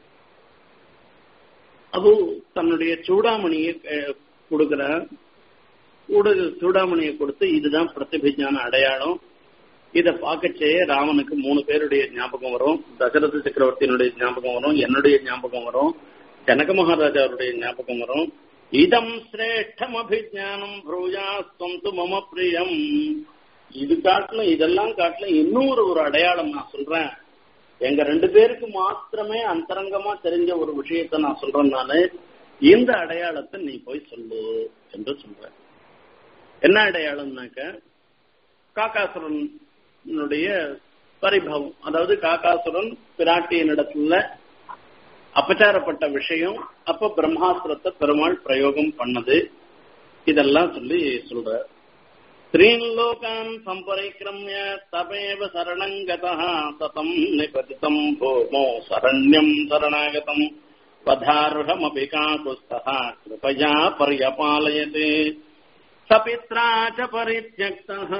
அவ தன்னுடைய சூடாமணியை கொடுக்குற சூடாமணியை கொடுத்து இதுதான் பிரதிபிஜான அடையாளம் இத பார்க்கச்சே ராமனுக்கு மூணு பேருடைய ஞாபகம் வரும் தசரத சக்கரவர்த்தியினுடைய ஞாபகம் வரும் என்னுடைய ஞாபகம் வரும் ஜனக மகாராஜாவுடைய ஞாபகம் வரும் இதம் சிரேஷ்டம் அபிஜானம் ப்ரூயாஸ்தம் து மம பிரியம் இது காட்டிலும் இதெல்லாம் காட்டிலும் இன்னொரு ஒரு அடையாளம் நான் சொல்றேன் எங்க ரெண்டு பேருக்கு மாத்திரமே அந்தரங்கமா தெரிஞ்ச ஒரு விஷயத்த நான் சொல்றேன் நானு இந்த அடையாளத்தை நீ போய் சொல்லு என்று சொல்றேன் என்ன அடையாளம்னாக்க காக்காசுரனுடைய பரிபவம் அதாவது காக்காசுரன் பிராட்டியனிடத்துல அபச்சாரப்பட்ட விஷயம் அப்ப பிரம்மாஸ்திரத்தை பெருமாள் பிரயோகம் பண்ணது இதெல்லாம் சொல்லி சொல்ற ஸ்ரீன் லோகான் சம்பரிக்கிரமிய தபேவ சரணங்கதா சதம் நிபதிதம் பூமோ சரண்யம் சரணாகதம் வதார்ஹமபி காகுஸ்தः கிருபயா பர்யபாலயதே சபித்ரா ச பரித்யக்தः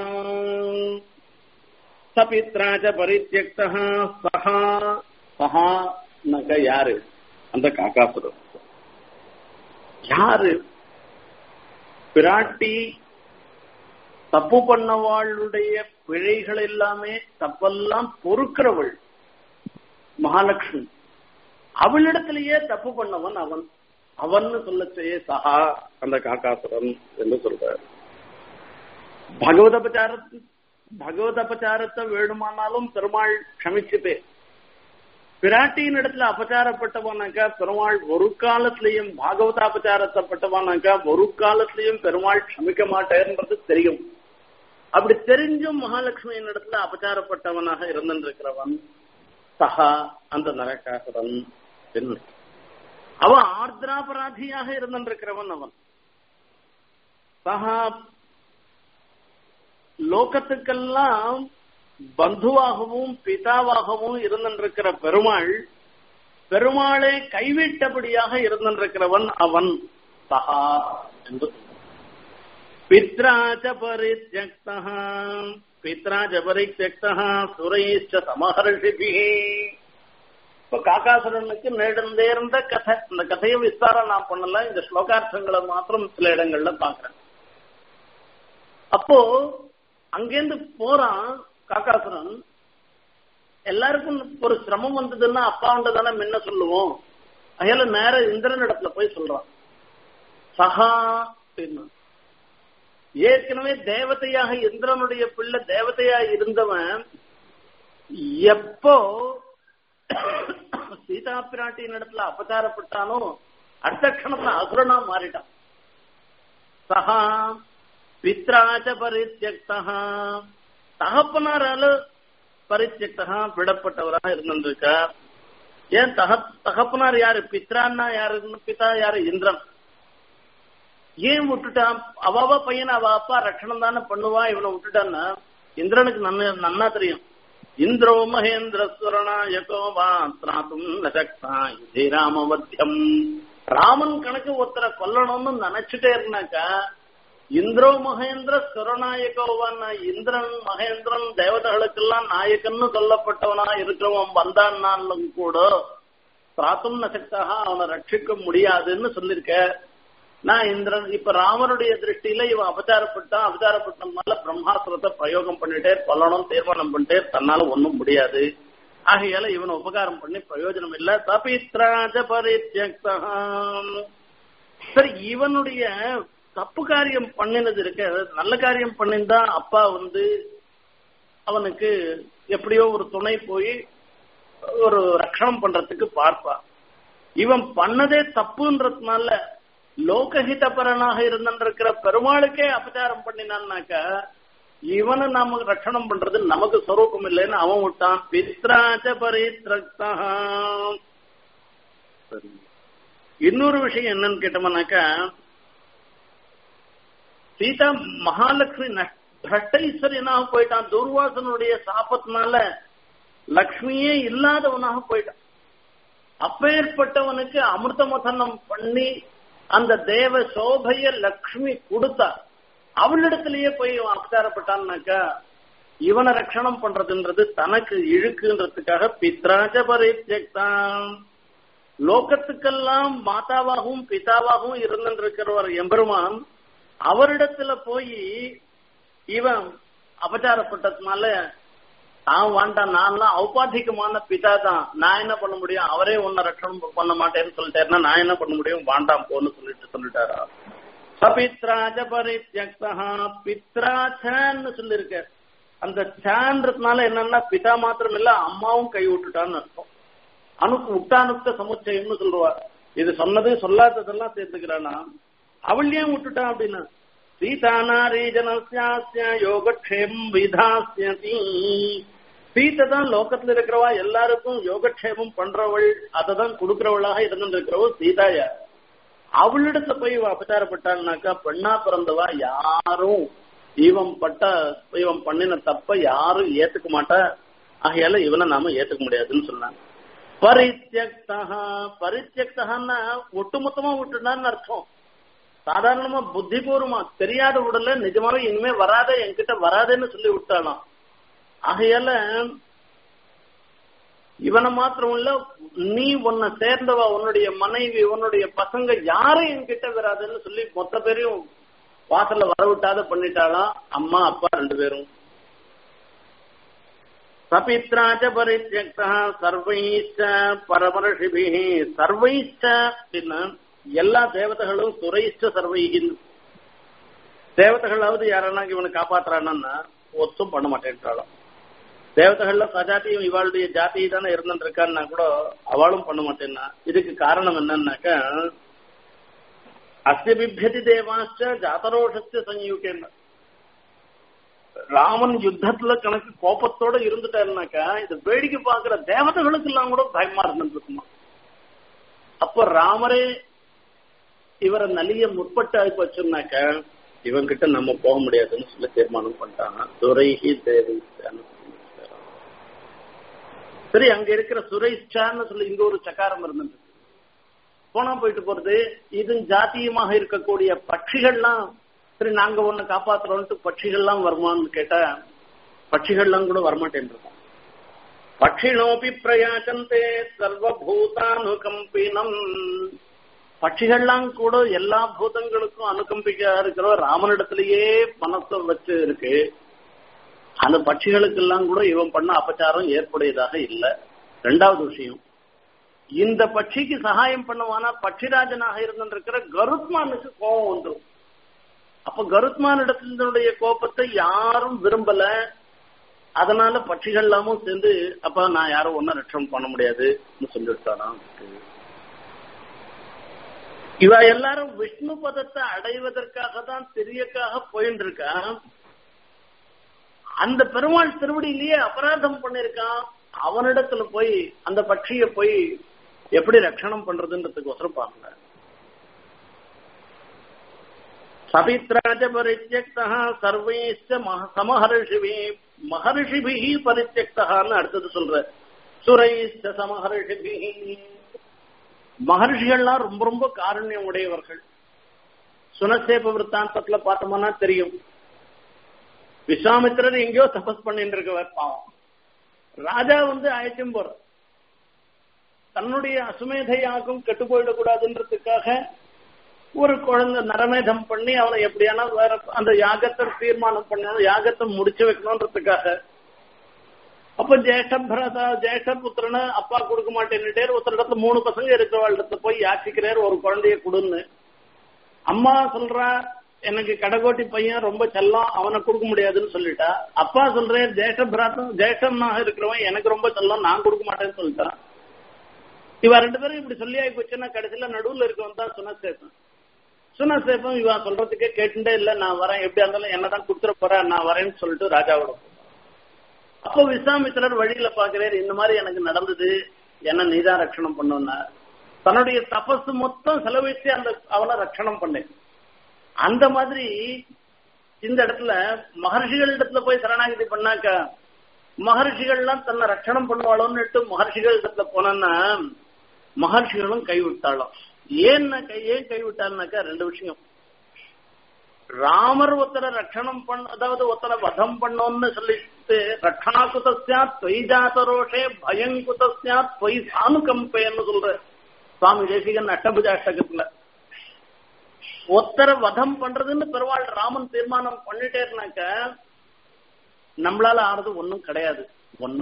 சபித்ரா ச பரித்யக்தः சஹா சஹா நக யாரு அந்த காக்காசுரன் யாரு பிராட்டி தப்பு பண்ணவாளுடைய பிழைகள் எல்லாமே தப்பெல்லாம் பொறுக்கிறவள் மகாலட்சுமி அவளிடத்திலேயே தப்பு பண்ணவன் அவன் அவன் சொல்லச்சே சஹா அந்த காக்காசுரன் என்று சொல்றார் பகவத அபச்சாரத்து பகவத அபச்சாரத்தை வேணுமானாலும் பெருமாள் க்ஷமிச்சுட்டே பிராட்டியின் இடத்துல அபச்சாரப்பட்டவனாக்கா பெருமாள் ஒரு காலத்திலையும் பாகவத அபச்சாரத்தப்பட்டவனாக்கா ஒரு காலத்திலையும் பெருமாள் க்ஷமிக்க மாட்டேன்றது தெரியும் அப்படி தெரிஞ்சும் மகாலட்சுமியின் இடத்துல அபச்சாரப்பட்டவனாக இருந்திருக்கிறவன் சஹா அந்த நரகாசுரன் என்று அவன் ஆர்திராபராதியாக இருந்திருக்கிறவன் அவன் சஹா லோகத்துக்கெல்லாம் பந்துவாகவும் பிதாவாகவும் இருந்திருக்கிற பெருமாள் பெருமாளை கைவிட்டபடியாக இருந்திருக்கிறவன் அவன் சஹா என்று பித்ராச்ச பரித்யக்தா பித்ராச்ச பரித்யக்தா சுரைச்ச சமஹர்ஷிபி இப்ப காக்காசுரனுக்கு நேர்ந்த கதை இந்த கதையை விஸ்தாரம் நான் பண்ணல இந்த ஸ்லோகார்த்தங்களை மாத்திரம் சில இடங்கள்ல பாக்குறேன் அப்போ அங்கேருந்து போறான் காக்காசுரன் எல்லாருக்கும் ஒரு சிரமம் வந்ததுன்னா அப்பாண்ட தானே முன்ன சொல்லுவோம் அதையால நேர இந்திரன் இடத்துல போய் சொல்றான் சகா அப்படின்னா ஏற்கனவே தேவதையாக இந்திரனுடைய பிள்ளை தேவதையா இருந்தவன் எப்போ சீதா பிராட்டியின் இடத்துல அபச்சாரப்பட்டானோ அடுத்த கணத்துல அசுரனா மாறிட்டான் சகா பித்ராச்ச பரித்தியக்தா தகப்பனாரால பரித்தியக்தா விடப்பட்டவராக இருந்திருக்கார் ஏன் தக தகப்பனார் யாரு பித்ரான்னா யாரு பிதா யாரு இந்திரன் ஏன் விட்டுட்டான் அவாவா பையன் அவ அப்பா ரட்சணம் தானே பண்ணுவா இவனை விட்டுட்டான்னா இந்திரனுக்கு நன்ன நன்னா தெரியும் இந்திரோ மகேந்திர சுரணாயகோ வா திராத்தும் நசக்தா இதே ராமவத்தியம் ராமன் கணக்கு ஒருத்தரை கொல்லணும்னு நினைச்சுட்டே இருந்தாக்கா இந்திரோ மகேந்திர சுரநாயகோவான் இந்திரன் மகேந்திரன் தேவதைகளுக்கெல்லாம் நாயக்கன்னு சொல்லப்பட்டவனா இருக்கிறவன் வந்தான்னாலும் கூட பிராத்தும் நசக்தாக அவனை ரட்சிக்க முடியாதுன்னு சொல்லிருக்க நான் இந்திரன் இப்ப ராமனுடைய திருஷ்டியில இவன் அபச்சாரப்பட்டான் அபச்சாரப்பட்டதுனால பிரம்மாசுரத்தை பிரயோகம் பண்ணிட்டே கொல்லணும் தீர்மானம் பண்ணிட்டே தன்னால ஒண்ணும் முடியாது ஆகையால இவனை உபகாரம் பண்ணி பிரயோஜனம் இல்ல தபித்ராஜ பரித்யக்தா சரி இவனுடைய தப்பு காரியம் பண்ணினது இருக்க நல்ல காரியம் பண்ணிருந்தா அப்பா வந்து அவனுக்கு எப்படியோ ஒரு துணை போய் ஒரு ரட்சணம் பண்றதுக்கு பார்ப்பா இவன் பண்ணதே தப்புன்றதுனால லோகஹிதபரனாக இருந்திருக்கிற பெருமாளுக்கே அபச்சாரம் பண்ணினான்னாக்கா இவனை நாம ரட்சணம் பண்றது நமக்கு சொரூபம் இல்லைன்னு அவன் விட்டான் பித்ராச்ச பரித்ரக்தா இன்னொரு விஷயம் என்னன்னு கேட்டோம்னாக்கா சீதா மகாலட்சுமி பிரஷ்டைஸ்வரியனாக போயிட்டான் துர்வாசனுடைய சாபத்தினால லக்ஷ்மியே இல்லாதவனாக போயிட்டான் அப்பேற்பட்டவனுக்கு அமிர்த மதனம் பண்ணி அந்த தேவ சோபைய லக்ஷ்மி கொடுத்தா அவளிடத்திலேயே போய் அபச்சாரப்பட்டான்னாக்கா இவனை ரட்சணம் பண்றதுன்றது தனக்கு இழுக்குன்றதுக்காக பித்ராஜ பரித்யக்தான் லோகத்துக்கெல்லாம் மாதாவாகவும் பிதாவாகவும் இருந்திருக்கிறவர் எம்பெருமான் அவரிடத்துல போய் இவன் அபச்சாரப்பட்டதுனால நான் வாண்டான் நான்லாம் ஔபாதிகமான பிதா தான் நான் என்ன பண்ண முடியும் அவரே உன்னை ரட்சணம் பண்ண மாட்டேன்னு சொல்லிட்டாருன்னா நான் என்ன பண்ண முடியும் வாண்டாம் போன்னு சொல்லிட்டு சொல்லிட்டாரா சபித்ராஜ பரித்யக்தா பித்ராச்சன்னு சொல்லியிருக்க அந்த சான்றதுனால என்னன்னா பிதா மாத்திரம் இல்ல அம்மாவும் கை விட்டுட்டான்னு அர்த்தம் அணுக்கு உட்டானுக்க சமுச்சயம்னு சொல்லுவா இது சொன்னது சொல்லாததெல்லாம் சேர்த்துக்கிறானா அவள் ஏன் விட்டுட்டான் அப்படின்னா சீதா நாரி ஜனசிய யோகக்ஷேம் விதாசியதி சீத்தை தான் லோகத்துல இருக்கிறவா எல்லாருக்கும் யோகக்ஷேமம் பண்றவள் அதை தான் கொடுக்கிறவளாக இருந்திருக்கிறவள் சீதாயா அவளிடத்துல போய் இவ அபச்சாரப்பட்டான்னாக்கா பெண்ணா பிறந்தவா யாரும் இவன் பட்ட இவன் பண்ணின தப்ப யாரும் ஏத்துக்க மாட்டா ஆகையால இவனை நாம ஏத்துக்க முடியாதுன்னு சொன்னாங்க பரித்தியக்தா பரித்தியக்தகான்னா ஒட்டுமொத்தமா விட்டுனான்னு அர்த்தம் சாதாரணமா புத்திபூர்வமா தெரியாத உடல நிஜமாவே இனிமே வராத என்கிட்ட வராதேன்னு சொல்லி விட்டாலாம் ஆகையால இவனை மாத்திரம் இல்ல நீ உன்னை சேர்ந்தவா உன்னுடைய மனைவி உன்னுடைய பசங்க யாரும் என்கிட்ட வராதுன்னு சொல்லி மொத்த பேரையும் வாசல்ல வரவிட்டாத பண்ணிட்டாலாம் அம்மா அப்பா ரெண்டு பேரும் சபித்ராச்ச பரித்யக்தா சர்வைச்ச பரமர்ஷிபி சர்வைச்ச அப்படின்னா எல்லா தேவதைகளும் துறைச்ச சர்வைகின் தேவதைகளாவது யாரன்னா இவனை காப்பாத்துறான்னா ஒத்தும் பண்ண மாட்டேன்றாலும் தேவதைகள்ல சஜாத்தியும் இவாளுடைய ஜாதி தானே இருந்துருக்கான்னா கூட அவளும் பண்ண மாட்டேன்னா இதுக்கு காரணம் என்னன்னாக்கா அஸ்ய பிபியதி தேவாச்ச ஜாதரோஷஸ்ய சங்கயுகேன்னா ராமன் யுத்தத்துல கணக்கு கோபத்தோட இருந்துட்டாருனாக்கா இது வேடிக்கை பாக்குற தேவதைகளுக்கு எல்லாம் கூட பயமா இருந்துருக்குமா அப்போ ராமரே இவரை நலிய முற்பட்டு ஆகி வச்சோம்னாக்க இவங்கிட்ட நம்ம போக முடியாதுன்னு சொல்லி தீர்மானம் பண்ணிட்டாங்க துரைஹி தேவைச்சான்னு சரி அங்க இருக்கிற சுரேஷ்சான்னு சொல்லி இங்க ஒரு சக்காரம் இருந்தது போனா போயிட்டு போறது இது ஜாத்தியமாக இருக்கக்கூடிய பட்சிகள்லாம் சரி நாங்க ஒண்ணு காப்பாத்துறோம்ட்டு பட்சிகள்லாம் வருமான்னு கேட்டா பட்சிகள்லாம் கூட வரமாட்டேன் பட்சிணோபி பிரயாச்சந்தே சர்வபூதானுகம்பினம் பட்சிகள்லாம் கூட எல்லா பூதங்களுக்கும் அனுகம்பிக்கா இருக்கிற ராமனிடத்திலேயே மனசை வச்சு இருக்கு அந்த பட்சிகளுக்கெல்லாம் கூட இவன் பண்ண அபச்சாரம் ஏற்புடையதாக இல்லை ரெண்டாவது விஷயம் இந்த பட்சிக்கு சகாயம் பண்ணுவானா பட்சிராஜனாக இருந்திருக்கிற கருத்மானுக்கு கோபம் வந்துடும் அப்ப கருத்மான் இடத்தினுடைய கோபத்தை யாரும் விரும்பல அதனால பட்சிகள் எல்லாமும் சேர்ந்து அப்ப நான் யாரும் ஒன்னும் ரட்சம் பண்ண முடியாதுன்னு சொல்லிவிட்டானா இவ எல்லாரும் விஷ்ணு பதத்தை அடைவதற்காக தான் தெரியக்காக போயிட்டு இருக்கா அந்த பெருமாள் திருவடியிலேயே அபராதம் பண்ணிருக்கான் அவனிடத்துல போய் அந்த பட்சிய போய் எப்படி ரட்சணம் பண்றதுன்றதுக்கு ஒசரம் பார்க்கல சபித்ராஜ பரித்தியக்தா சர்வைச்ச சமஹர்ஷிபி மகர்ஷிபி பரித்தியக்தான்னு அடுத்தது சொல்ற சுரைச்ச சமஹர்ஷிபி மகர்ஷிகள்லாம் ரொம்ப ரொம்ப காருண்யம் உடையவர்கள் சுனசேப விற்த்தாந்தத்துல பார்த்தோம்னா தெரியும் விஸ்வாமித்திரர் எங்கேயோ தபஸ் பண்ணிட்டு இருக்கவர் பாவம் ராஜா வந்து அழைச்சும் போற தன்னுடைய அசுமேத யாகம் கெட்டு போயிடக்கூடாதுன்றதுக்காக ஒரு குழந்தை நரமேதம் பண்ணி அவனை எப்படியானா வேற அந்த யாகத்தை தீர்மானம் பண்ணணும் யாகத்தை முடிச்சு வைக்கணும்ன்றதுக்காக அப்ப ஜேஷ்ட பிரதா ஜேஷ்ட புத்திரனை அப்பா கொடுக்க மாட்டேன்னுட்டே ஒருத்தர் இடத்துல மூணு பசங்க இருக்கிறவாழ்கிட்ட போய் யாச்சிக்கிறார் ஒரு குழந்தைய கொடுன்னு அம்மா சொல்றா எனக்கு கடகோட்டி பையன் ரொம்ப செல்லம் அவனை கொடுக்க முடியாதுன்னு சொல்லிட்டா அப்பா சொல்றேன் ஜேஷ்ட பிராத்தம் ஜேஷ்டமாக இருக்கிறவன் எனக்கு ரொம்ப செல்லம் நான் கொடுக்க மாட்டேன்னு சொல்லிட்டான் இவ ரெண்டு பேரும் இப்படி சொல்லி ஆகி போச்சுன்னா கடைசியில நடுவுல இருக்கவன் தான் சுனசேப்பன் சுனசேப்பம் இவ சொல்றதுக்கே கேட்டுட்டே இல்ல நான் வரேன் எப்படியா இருந்தாலும் என்னதான் கொடுத்துட போறேன் நான் வரேன்னு சொல்லிட்டு ராஜாவோட அப்போ விஸ்வாமித்திரர் வழியில பாக்குறாரு இந்த மாதிரி எனக்கு நடந்தது என்ன நீதான் ரட்சணம் பண்ணுன்னா தன்னுடைய தபசு மொத்தம் செலவழித்து அந்த அவனை ரட்சணம் பண்ணேன் அந்த மாதிரி இந்த இடத்துல மகர்ஷிகள் இடத்துல போய் சரணாகதி பண்ணாக்க மகர்ஷிகள்லாம் தன்னை ரட்சணம் பண்ணுவாளோன்னு மகர்ஷிகள் இடத்துல போனா மகர்ஷிகளும் கைவிட்டாலும் ஏன்னா கை ஏன் கைவிட்டாள்னாக்கா ரெண்டு விஷயம் ராமர் ஒருத்தரை ரட்சணம் பண்ண அதாவது ஒருத்தரை வதம் பண்ணோம்னு சொல்லிட்டு ரட்சணா குதஸ்யா தொய் ஜாத்தரோஷே பயம் குதஸ்யா தொய் சானுகம்பேன்னு சொல்ற சுவாமி தேசிகன் அட்டபுஜாஷ்டகத்துல ஒத்தரை வதம் பண்றதுன்னு பெருவாள் ராமன் தீர்மானம் பண்ணிட்டேருனாக்க நம்மளால ஆறது ஒண்ணும் கிடையாது ஒண்ணு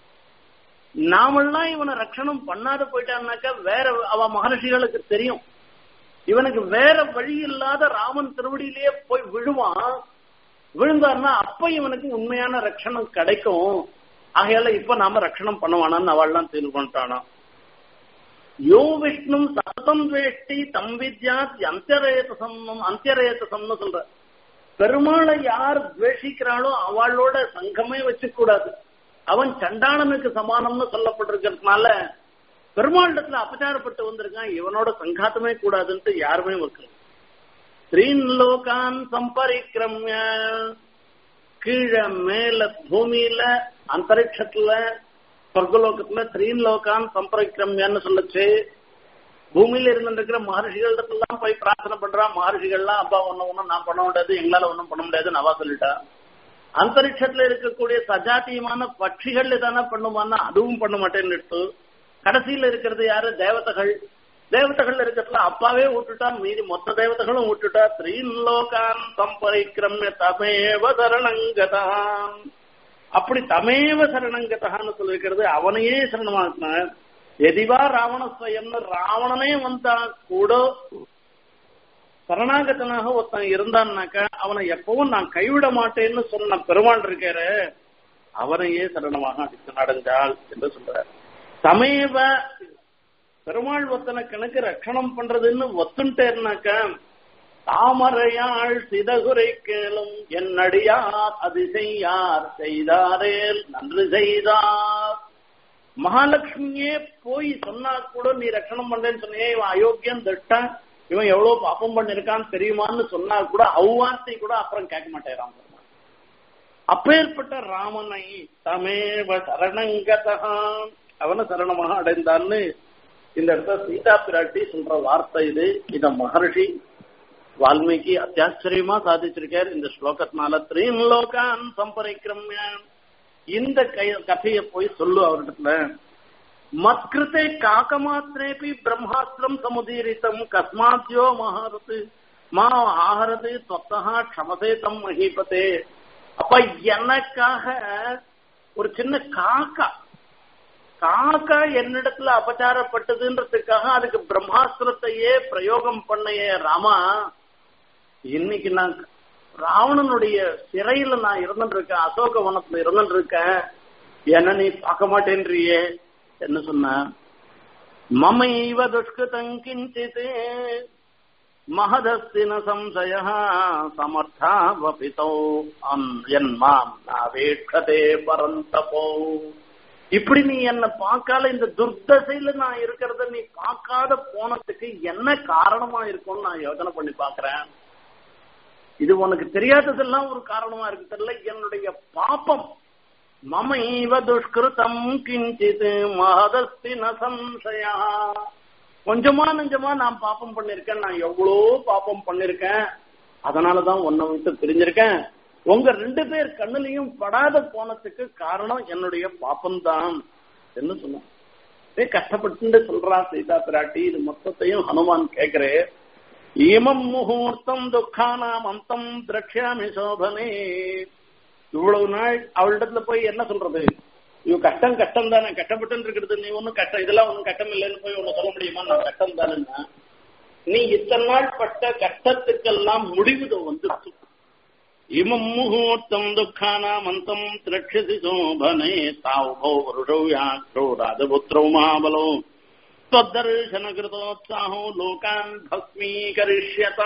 நாமெல்லாம் இவனை ரட்சணம் பண்ணாத போயிட்டான்னாக்கா வேற அவ மகர்ஷிகளுக்கு தெரியும் இவனுக்கு வேற வழி இல்லாத ராமன் திருவடியிலேயே போய் விழுவான் விழுந்தார்னா அப்ப இவனுக்கு உண்மையான ரட்சணம் கிடைக்கும் ஆகையால இப்ப நாம ரட்சணம் பண்ணுவானான்னு அவள்லாம் தீர்வு பண்ணிட்டானா யோ விஷ்ணு சதம் வேஷ்டி தம் வித்யாத் அந்தியரேத சம்மம் அந்தியரேத சம்னு சொல்ற பெருமாளை யார் துவேஷிக்கிறாளோ அவளோட சங்கமே வச்சுக்க கூடாது அவன் சண்டாளனுக்கு சமானம்னு சொல்லப்பட்டிருக்கிறதுனால பெருமாளிடத்துல அபச்சாரப்பட்டு வந்திருக்கான் இவனோட சங்காத்தமே கூடாதுன்ட்டு யாருமே வைக்கல ஸ்ரீன் லோகான் சம்பரிக்கிரமிய கீழே மேல பூமியில அந்தரிக்ஷத்துல சொர்க்கலோகத்துல த்ரீன் லோகான் சம்பரிக்கிரமியான்னு சொல்லுச்சு பூமியில இருந்துருக்கிற மகர்ஷிகளிடத்துலாம் போய் பிரார்த்தனை பண்றா மகர்ஷிகள்லாம் அப்பா ஒண்ணு ஒண்ணும் நான் பண்ண முடியாது எங்களால ஒண்ணும் பண்ண முடியாதுன்னு அவா சொல்லிட்டா அந்தரிக்ஷத்துல இருக்கக்கூடிய சஜாத்தியமான பட்சிகள் எதானா பண்ணுமான்னா அதுவும் பண்ண மாட்டேன்னு கடைசியில இருக்கிறது யாரு தேவதைகள் தேவதைகள் இருக்கிறதுல அப்பாவே விட்டுட்டா மீதி மொத்த தேவதைகளும் விட்டுட்டா த்ரீலோகான் சம்பரிக்கிரமிய தமேவ சரணங்கதான் அப்படி தமேவ சரணங்கதான்னு சொல்லிருக்கிறது அவனையே சரணமாக்கினார் எதிவா ராவண ஸ்வயம்னு ராவணனே வந்தா கூட சரணாகத்தனாக ஒருத்தன் இருந்தான்னாக்க அவனை எப்பவும் நான் கைவிட மாட்டேன்னு சொன்ன பெருமாள் இருக்காரு அவனையே சரணமாக அடித்து நடந்தாள் என்று சொல்றார் சமீப பெருமாள் ஒத்தனை கணக்கு ரட்சணம் பண்றதுன்னு ஒத்துட்டேர்னாக்க தாமரையாள் சிதகுரை கேளும் என் அடியார் அதிசெய்யார் செய்தாரேல் நன்று செய்தார் மகாலட்சுமியே போய் சொன்னா கூட நீ ரட்சணம் பண்றேன்னு சொன்னியே இவன் அயோக்கியம் திட்டம் இவன் எவ்வளவு பாப்பம் பண்ணிருக்கான்னு தெரியுமான்னு சொன்னா கூட அவ்வார்த்தை கூட அப்புறம் கேட்க மாட்டேறான் அப்பேற்பட்ட ராமனை தமேவ சரணங்கதான் அவன சரணமாக அடைந்தான்னு இந்த இடத்துல சீதா பிராட்டி சொல்ற வார்த்தை இது இத மகர்ஷி வால்மீகி அத்தியாச்சரியமா சாதிச்சிருக்கார் இந்த ஸ்லோகத்தினால த்ரீம் லோகான் சம்பரிக்கிரமிய இந்த கதையை போய் சொல்லு அவர்கிட்ட மத்கிருத்தே காக்கமாத்திரேபி பிரம்மாஸ்திரம் சமுதீரித்தம் கஸ்மாத்யோ மகாரத்து மா ஆஹரது தொத்தகா க்ஷமசே தம் மகீபதே அப்ப எனக்காக ஒரு சின்ன காக்கா காக்கா என்னிடத்துல அபச்சாரப்பட்டதுன்றதுக்காக அதுக்கு பிரம்மாஸ்திரத்தையே பிரயோகம் பண்ணைய ராமா இன்னைக்கு நான் ராவணனுடைய சிறையில நான் இருந்துட்டு இருக்கேன் அசோக வனத்துல இருந்துட்டு இருக்கேன் என்ன நீ பார்க்க மாட்டேன்றியே என்ன சொன்ன மமைவ துஷ்கிருதம் கிஞ்சித் மகதஸ்தின சம்சய சமர்த்தாவபிதோ என்மாம் நாவேட்சதே பரந்தபோ இப்படி நீ என்ன பார்க்கால இந்த துர்தசையில நான் இருக்கிறத நீ பார்க்காத போனதுக்கு என்ன காரணமா இருக்கும்னு நான் யோசனை பண்ணி பாக்குறேன் இது உனக்கு தெரியாததெல்லாம் ஒரு காரணமா இருக்கு தெரியல என்னுடைய பாப்பம் மமைவ துஷ்கிருதம் கிஞ்சித் மகதஸ்தின சம்சயா கொஞ்சமா நெஞ்சமா நான் பாப்பம் பண்ணிருக்கேன் நான் எவ்வளோ பாப்பம் பண்ணிருக்கேன் அதனாலதான் உன்னை விட்டு பிரிஞ்சிருக்கேன் உங்க ரெண்டு பேர் கண்ணுலயும் படாத போனதுக்கு காரணம் என்னுடைய பாப்பம் தான் என்ன சொன்ன கஷ்டப்பட்டு சொல்றா சீதா பிராட்டி இது மொத்தத்தையும் ஹனுமான் கேக்குறே ஈமம் முகூர்த்தம் துக்கானாம் அந்தம் திரட்சியாமி சோபனே இவ்வளவு நாள் அவளிடத்துல போய் என்ன சொல்றது இவ கஷ்டம் கஷ்டம் தானே கஷ்டப்பட்டு இருக்கிறது நீ ஒன்னும் கஷ்டம் இதெல்லாம் ஒன்னும் கஷ்டம் இல்லைன்னு போய் ஒண்ணு சொல்ல முடியுமா நான் கஷ்டம் தானேன்னா நீ இத்தனை நாள் பட்ட கஷ்டத்துக்கெல்லாம் முடிவு வந்துருச்சு இமம் முகூர்த்தம் துக்கானாம் அந்தம் திரட்சதி சோபனே தாவுபோ வருஷோ யாக்ரோ ராஜபுத்திரோ மகாபலோ त्वदर्शन कृतोत्साहो லோகான் பஸ்மீகரிஷ்யதா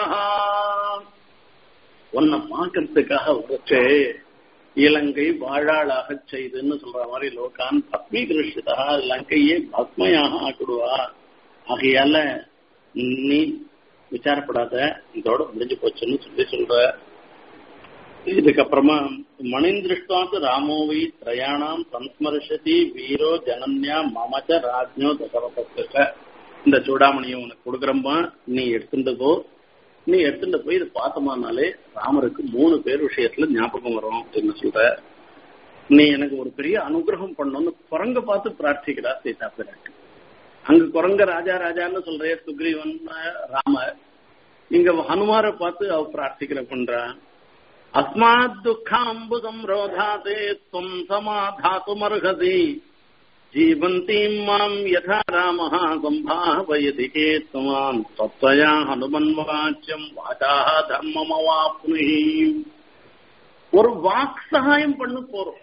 உன்னை பார்க்கறதுக்காக உரைச்சு இலங்கை வாழாளாக செய்துன்னு சொல்ற மாதிரி லோகான் பத்மீகரிஷ்யதா லங்கையே பத்மையாக ஆக்கிடுவா ஆகையால நீ விசாரப்படாத இதோட முடிஞ்சு போச்சுன்னு சொல்லி சொல்ற இதுக்கப்புறமா மணிந்திருஷ்டாத்து ராமோவி திரயாணாம் சம்ஸ்மரிஷதி வீரோ ஜனன்யா மமச்ச ராஜ்யோ தசரபத்துக்க இந்த சூடாமணியை உனக்கு கொடுக்குறம்பா நீ எடுத்துட்டு போ நீ எடுத்துட்டு போய் இது பார்த்தோமானாலே ராமருக்கு மூணு பேர் விஷயத்துல ஞாபகம் வரும் அப்படின்னு சொல்ற நீ எனக்கு ஒரு பெரிய அனுகிரகம் பண்ணணும்னு குரங்க பார்த்து பிரார்த்திக்கிறா சீதா பிராட்டி அங்க குரங்க ராஜா ராஜான்னு சொல்றே சுக்ரீவன் ராம இங்க ஹனுமாரை பார்த்து அவ பிரார்த்திக்கிற பண்றா अस्मात् दुःखाम्बुसंरोधाते त्वम् समाधातुमर्हसि जीवन्तीम् माम् यथा रामः सम्भावयति चेत्त्वान् त्वत्त्वया हनुमन्वाच्यम् वाचाः தர்மமவாப்னுஹி ஒரு வாக் சகாயம் பண்ணு போறோம்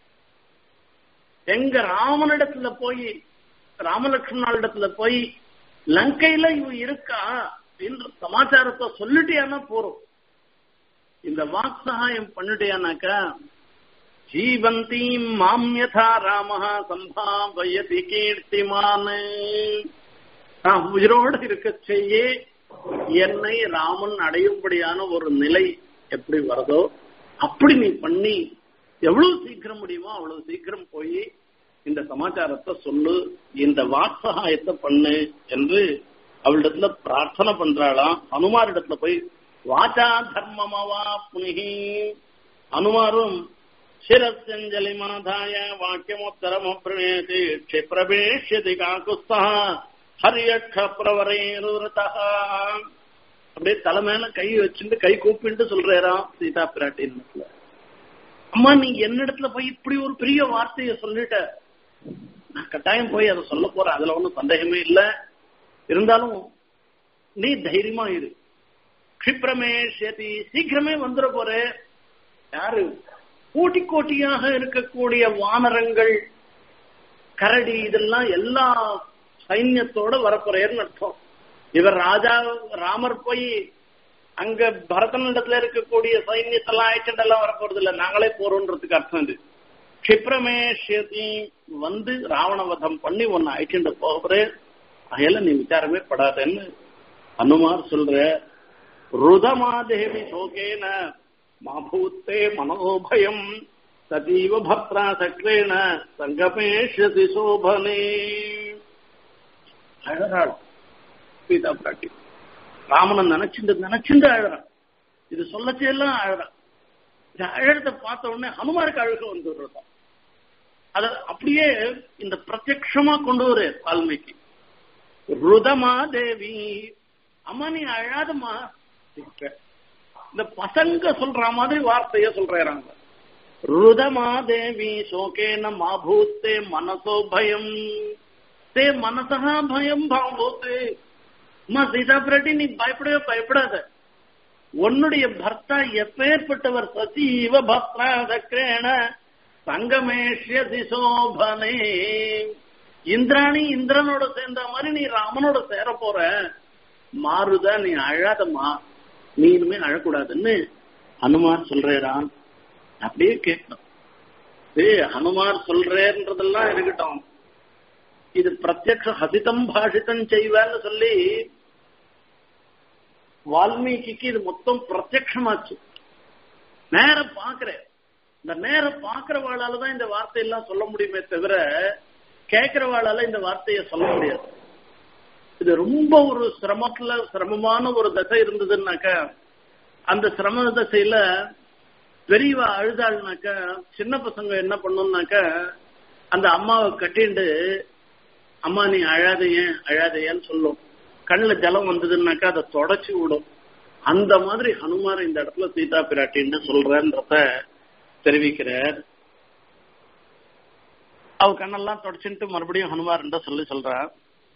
எங்க ராமனிடத்துல போய் ராமலட்சுமணாளிடத்துல போய் லங்கையில இவ இருக்கா என்று சமாச்சாரத்தை சொல்லிட்டியானா போறோம் இந்த வாக் சகாயம் பண்ணிட்டேனாக்கா ஜீவந்தி மாம் யதா ராம சம்பாவயதி கீர்த்திமான் நான் உயிரோடு இருக்க செய்ய என்னை ராமன் அடையும்படியான ஒரு நிலை எப்படி வருதோ அப்படி நீ பண்ணி எவ்வளவு சீக்கிரம் முடியுமோ அவ்வளவு சீக்கிரம் போய் இந்த சமாச்சாரத்தை சொல்லு இந்த வாக்சகாயத்தை பண்ணு என்று அவளிடத்துல பிரார்த்தனை பண்றாளாம் ஹனுமாரிடத்துல போய் வாச்சா தர்மமவா புனிகி அனுமாரும் சிரஸ்யஞ்சலி மாதாய வாக்கியமுத்தரமப்ரணேதி க்ஷிப்ரவேஷ்யதி காக்குஸ்தா ஹரியக்ஷ பிரவரேருதா அப்படியே தலைமையில கை வச்சுட்டு கை கூப்பிட்டு சொல்றாராம் சீதா பிராட்டின் அம்மா நீ என்னிடத்துல போய் இப்படி ஒரு பெரிய வார்த்தைய சொல்லிட்ட நான் கட்டாயம் போய் அதை சொல்ல போறேன் அதுல ஒன்றும் சந்தேகமே இல்லை இருந்தாலும் நீ தைரியமா இரு கஷிப்ரமேஷதி சீக்கிரமே வந்துட போற யாரு கோட்டி கோட்டியாக இருக்கக்கூடிய வானரங்கள் கரடி இதெல்லாம் எல்லா சைன்யத்தோட வரப்போறேன்னு அர்த்தம் இவர் ராஜா ராமர் போய் அங்க பரதனிடத்துல இருக்கக்கூடிய சைன்யத்தெல்லாம் ஆயிட்டெல்லாம் வரப்போறது இல்ல நாங்களே போறோன்றதுக்கு அர்த்தம் இது கஷிப்ரமேஷதி வந்து ராவணவதம் பண்ணி ஒன்னு ஆயிட்டு போகிறேன் அதையெல்லாம் நீ விசாரமே படாதேன்னு அனுமார் சொல்ற ருதமாதேவி சோகேன மாபூத்தே மனோபயம் சதீவ பத்ரா சக்ரேன சங்கமேஷதி சோபனே அழறாள் சீதா பிராட்டி ராமனை நினைச்சுண்டு நினைச்சுண்டு அழறான் இது சொல்லச்செல்லாம் அழறான் இந்த அழகத்தை பார்த்த உடனே ஹனுமாருக்கு அழுக வந்துடுறதா அத அப்படியே இந்த பிரத்யக்ஷமா கொண்டு வரு வால்மீகி ருதமா தேவி அம்மா நீ அழாதம்மா இந்த பசங்க சொல்ற மாதிரி வார்த்தைய சொல்றாங்க ருதமா தேவி சோகேன மாபூத்தே மனசோ பயம் தே மனசா பயம் பாவூத்து அம்மா சீதா பிராட்டி நீ பயப்படவே பயப்படாத உன்னுடைய பர்த்தா எப்பேற்பட்டவர் சசீவ பக்ராதக்ரேண சங்கமேஷ்யதி சோபனே இந்திராணி இந்திரனோட சேர்ந்த மாதிரி நீ ராமனோட சேர போற மாறுதா நீ அழாதம்மா நீ இனிமே அழக்கூடாதுன்னு ஹனுமார் சொல்றேரான் அப்படியே கேட்கணும் ஏய் ஹனுமார் சொல்றேன்றதெல்லாம் இருக்கட்டும் இது பிரத்யக்ஷ ஹசிதம் பாஷிதம் செய்வான்னு சொல்லி வால்மீகிக்கு இது மொத்தம் பிரத்யக்ஷமாச்சு நேர பாக்குறேன் இந்த நேர பாக்குறவாளாலதான் இந்த வார்த்தையெல்லாம் சொல்ல முடியுமே தவிர கேட்கிறவாளால இந்த வார்த்தையை சொல்ல முடியாது இது ரொம்ப ஒரு சிரமத்துல சிரமமான ஒரு தசை இருந்ததுன்னாக்க அந்த சிரம தசையில பெரியவா அழுதாள்னாக்க சின்ன பசங்க என்ன பண்ணும்னாக்க அந்த அம்மாவை கட்டிண்டு அம்மா நீ அழாதைய அழாதையன்னு சொல்லும் கண்ணுல ஜலம் வந்ததுன்னாக்கா அதை தொடச்சு விடும் அந்த மாதிரி ஹனுமார் இந்த இடத்துல சீதா பிராட்டின்னு சொல்றன்றத தெரிவிக்கிறார் அவ கண்ணெல்லாம் தொடச்சுட்டு மறுபடியும் ஹனுமார் சொல்லி சொல்றார்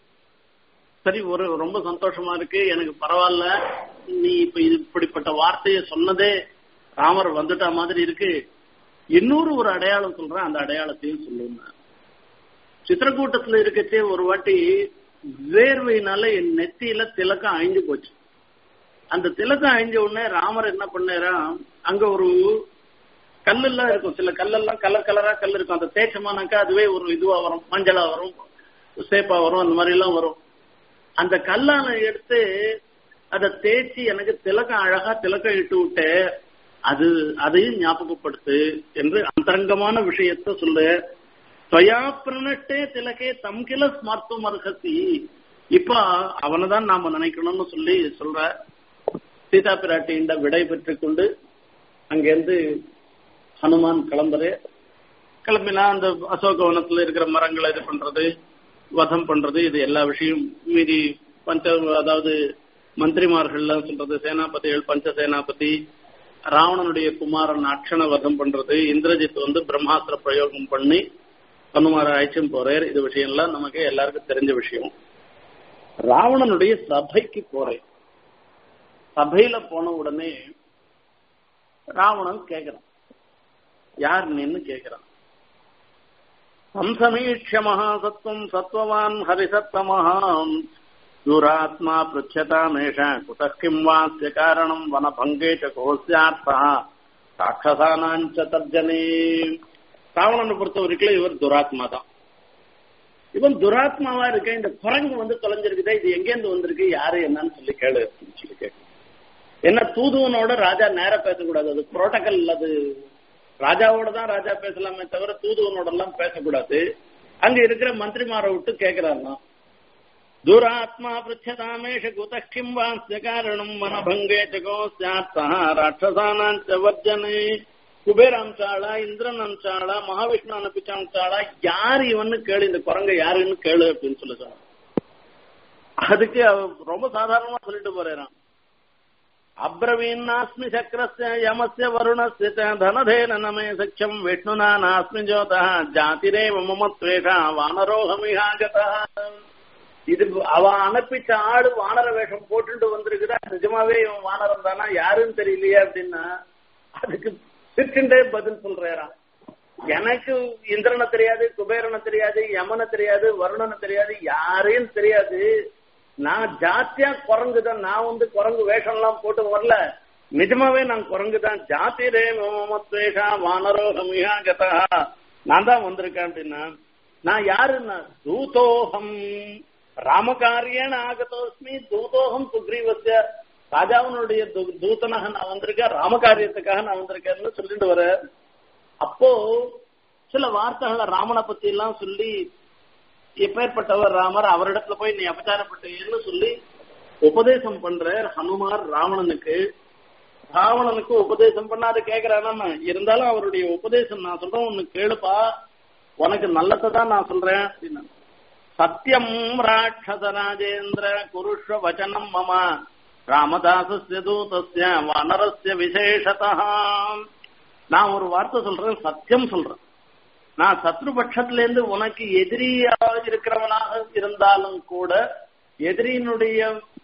சரி ஒரு ரொம்ப சந்தோஷமா இருக்கு எனக்கு பரவாயில்ல நீ இப்ப இது இப்படிப்பட்ட வார்த்தையை சொன்னதே ராமர் வந்துட்டா மாதிரி இருக்கு இன்னொரு ஒரு அடையாளம் சொல்றேன் அந்த அடையாளத்தையும் சொல்லுங்க சித்திரக்கூட்டத்துல இருக்கச்சே ஒரு வாட்டி வேர்வையினால என் நெத்தியில திலக்கம் அழிஞ்சு போச்சு அந்த திலக்கம் அழிஞ்ச உடனே ராமர் என்ன பண்ணாரா அங்க ஒரு கல்லெல்லாம் இருக்கும் சில கல்லெல்லாம் கலர் கலரா கல் இருக்கும் அந்த தேய்ச்சமானாக்கா அதுவே ஒரு இதுவா வரும் மஞ்சளா வரும் சேப்பா வரும் அந்த மாதிரி எல்லாம் வரும் அந்த கல்லான எடுத்து அதை தேய்ச்சி எனக்கு திலக்கம் அழகா திலக்கம் இட்டு விட்டு அது அதையும் ஞாபகப்படுத்து என்று அந்தரங்கமான விஷயத்த சொல்லு துவயா பிரணட்டே திலகே தம்கில ஸ்மார்த்தம் அர்ஹசி இப்ப அவனைதான் நாம நினைக்கணும்னு சொல்லி சொல்ற சீதா பிராட்டியின் விடை பெற்றுக் கொண்டு அங்கிருந்து ஹனுமான் கிளம்புற கிளம்பினா அந்த அசோகவனத்துல இருக்கிற மரங்களை இது பண்றது வதம் பண்றது இது எல்லா விஷயம் மீதி பஞ்ச அதாவது மந்திரிமார்கள்லாம் சொல்றது சேனாபதிகள் பஞ்ச சேனாபதி ராவணனுடைய குமாரன் அக்ஷண வதம் பண்றது இந்திரஜித் வந்து பிரம்மாஸ்திர பிரயோகம் பண்ணி ஹனுமார அழைச்சும் போறார் இது விஷயம் எல்லாம் நமக்கு எல்லாருக்கும் தெரிஞ்ச விஷயம் ராவணனுடைய சபைக்கு போறேன் சபையில போன உடனே ராவணன் கேக்குறான் யார் நின்னு கேக்குறான் சம்சமீட்ச மகாசத்வம் சத்வவான் ஹரிசத்தமஹாம் யூராத்மா பிருச்சதாமேஷ குத கிம் வாஸ்ய காரணம் வனபங்கே ச கோஸ்யார்த்தா ராட்சசானாஞ்ச தர்ஜனே ராவணனை பொறுத்த வரைக்கும் இவர் துராத்மா தான் இவன் துராத்மாவா இருக்க இந்த குரங்கு வந்து தொலைஞ்சிருக்குதே இது எங்கேருந்து வந்திருக்கு யாரு என்னன்னு சொல்லி கேளு அப்படின்னு சொல்லி கேட்க என்ன தூதுவனோட ராஜா நேர பேசக்கூடாது அது புரோட்டோகால் அது ராஜாவோட தான் ராஜா பேசலாமே தவிர தூதுவனோட எல்லாம் பேசக்கூடாது அங்க இருக்கிற மந்திரிமாரை விட்டு கேட்கிறாருன்னா துராத்மா பிருச்சதாமேஷ குதக்கிம் வாஸ்ய காரணம் மனபங்கே ஜகோஸ்யார்த்தா ராட்சசானாஞ்ச வர்ஜனே குபேராம்சாளா இந்திரன் அம்சாளா மகாவிஷ்ணு அனுப்பிச்சாம்சாளா யார் இவன்னு கேளு இந்த குரங்க யாருன்னு கேளு அப்படின்னு சொல்லி சொன்னான் அதுக்கு ரொம்ப சாதாரணமா சொல்லிட்டு போறான் அப்ரவீன்னாஸ்மி சக்கரஸ்ய யமஸ்ய வருணஸ்ய தனதேன நமே சக்கியம் விஷ்ணுனா நாஸ்மி ஜோதா ஜாதிரேவ மம துவேஷா வானரோகமிகாகதா இது அவ அனுப்பிச்ச ஆடு வானர வேஷம் போட்டுட்டு வந்திருக்குதா நிஜமாவே இவன் வானரம் தானா யாருன்னு தெரியலையே அப்படின்னா அதுக்கு சிரிச்சுட்டே பதில் சொல்றாராம் எனக்கு இந்திரனை தெரியாது குபேரனை தெரியாது யமனை தெரியாது வருணனை தெரியாது யாரையும் தெரியாது நான் ஜாத்தியா குரங்குதான் நான் வந்து குரங்கு வேஷம் எல்லாம் போட்டு வரல நிஜமாவே நான் குரங்குதான் ஜாதி ரே மமத்வேஷா வானரோகமியா கதா நான் தான் வந்திருக்கேன் அப்படின்னா நான் யாருன்னா தூதோகம் ராமகாரியன ஆகதோஸ்மி தூதோகம் சுக்ரீவசிய ராஜாவனுடைய தூதனாக நான் வந்திருக்கேன் ராமகாரியத்துக்காக நான் வந்திருக்கேன்னு சொல்லிட்டு வர அப்போ சில வார்த்தைகளை ராமனை பத்தி எல்லாம் சொல்லி எப்பேற்பட்டவர் ராமர் அவரிடத்துல போய் நீ அபச்சாரப்பட்டீங்கன்னு சொல்லி உபதேசம் பண்ற ஹனுமார் ராவணனுக்கு ராவணனுக்கு உபதேசம் பண்ணாது கேக்குறானா இருந்தாலும் அவருடைய உபதேசம் நான் சொல்றேன் உனக்கு கேளுப்பா உனக்கு நல்லதான் நான் சொல்றேன் அப்படின்னா சத்தியம் ராட்சச ராஜேந்திர குருஷ்வ வச்சனம் மம ராமதாசஸ்ய தூதஸ்ய வானரஸ்ய விசேஷதா நான் ஒரு வார்த்தை சொல்றேன் சத்தியம் சொல்றேன் நான் சத்ருபட்சத்துல இருந்து உனக்கு எதிரியா இருக்கிறவனாக இருந்தாலும் கூட எதிரியினுடைய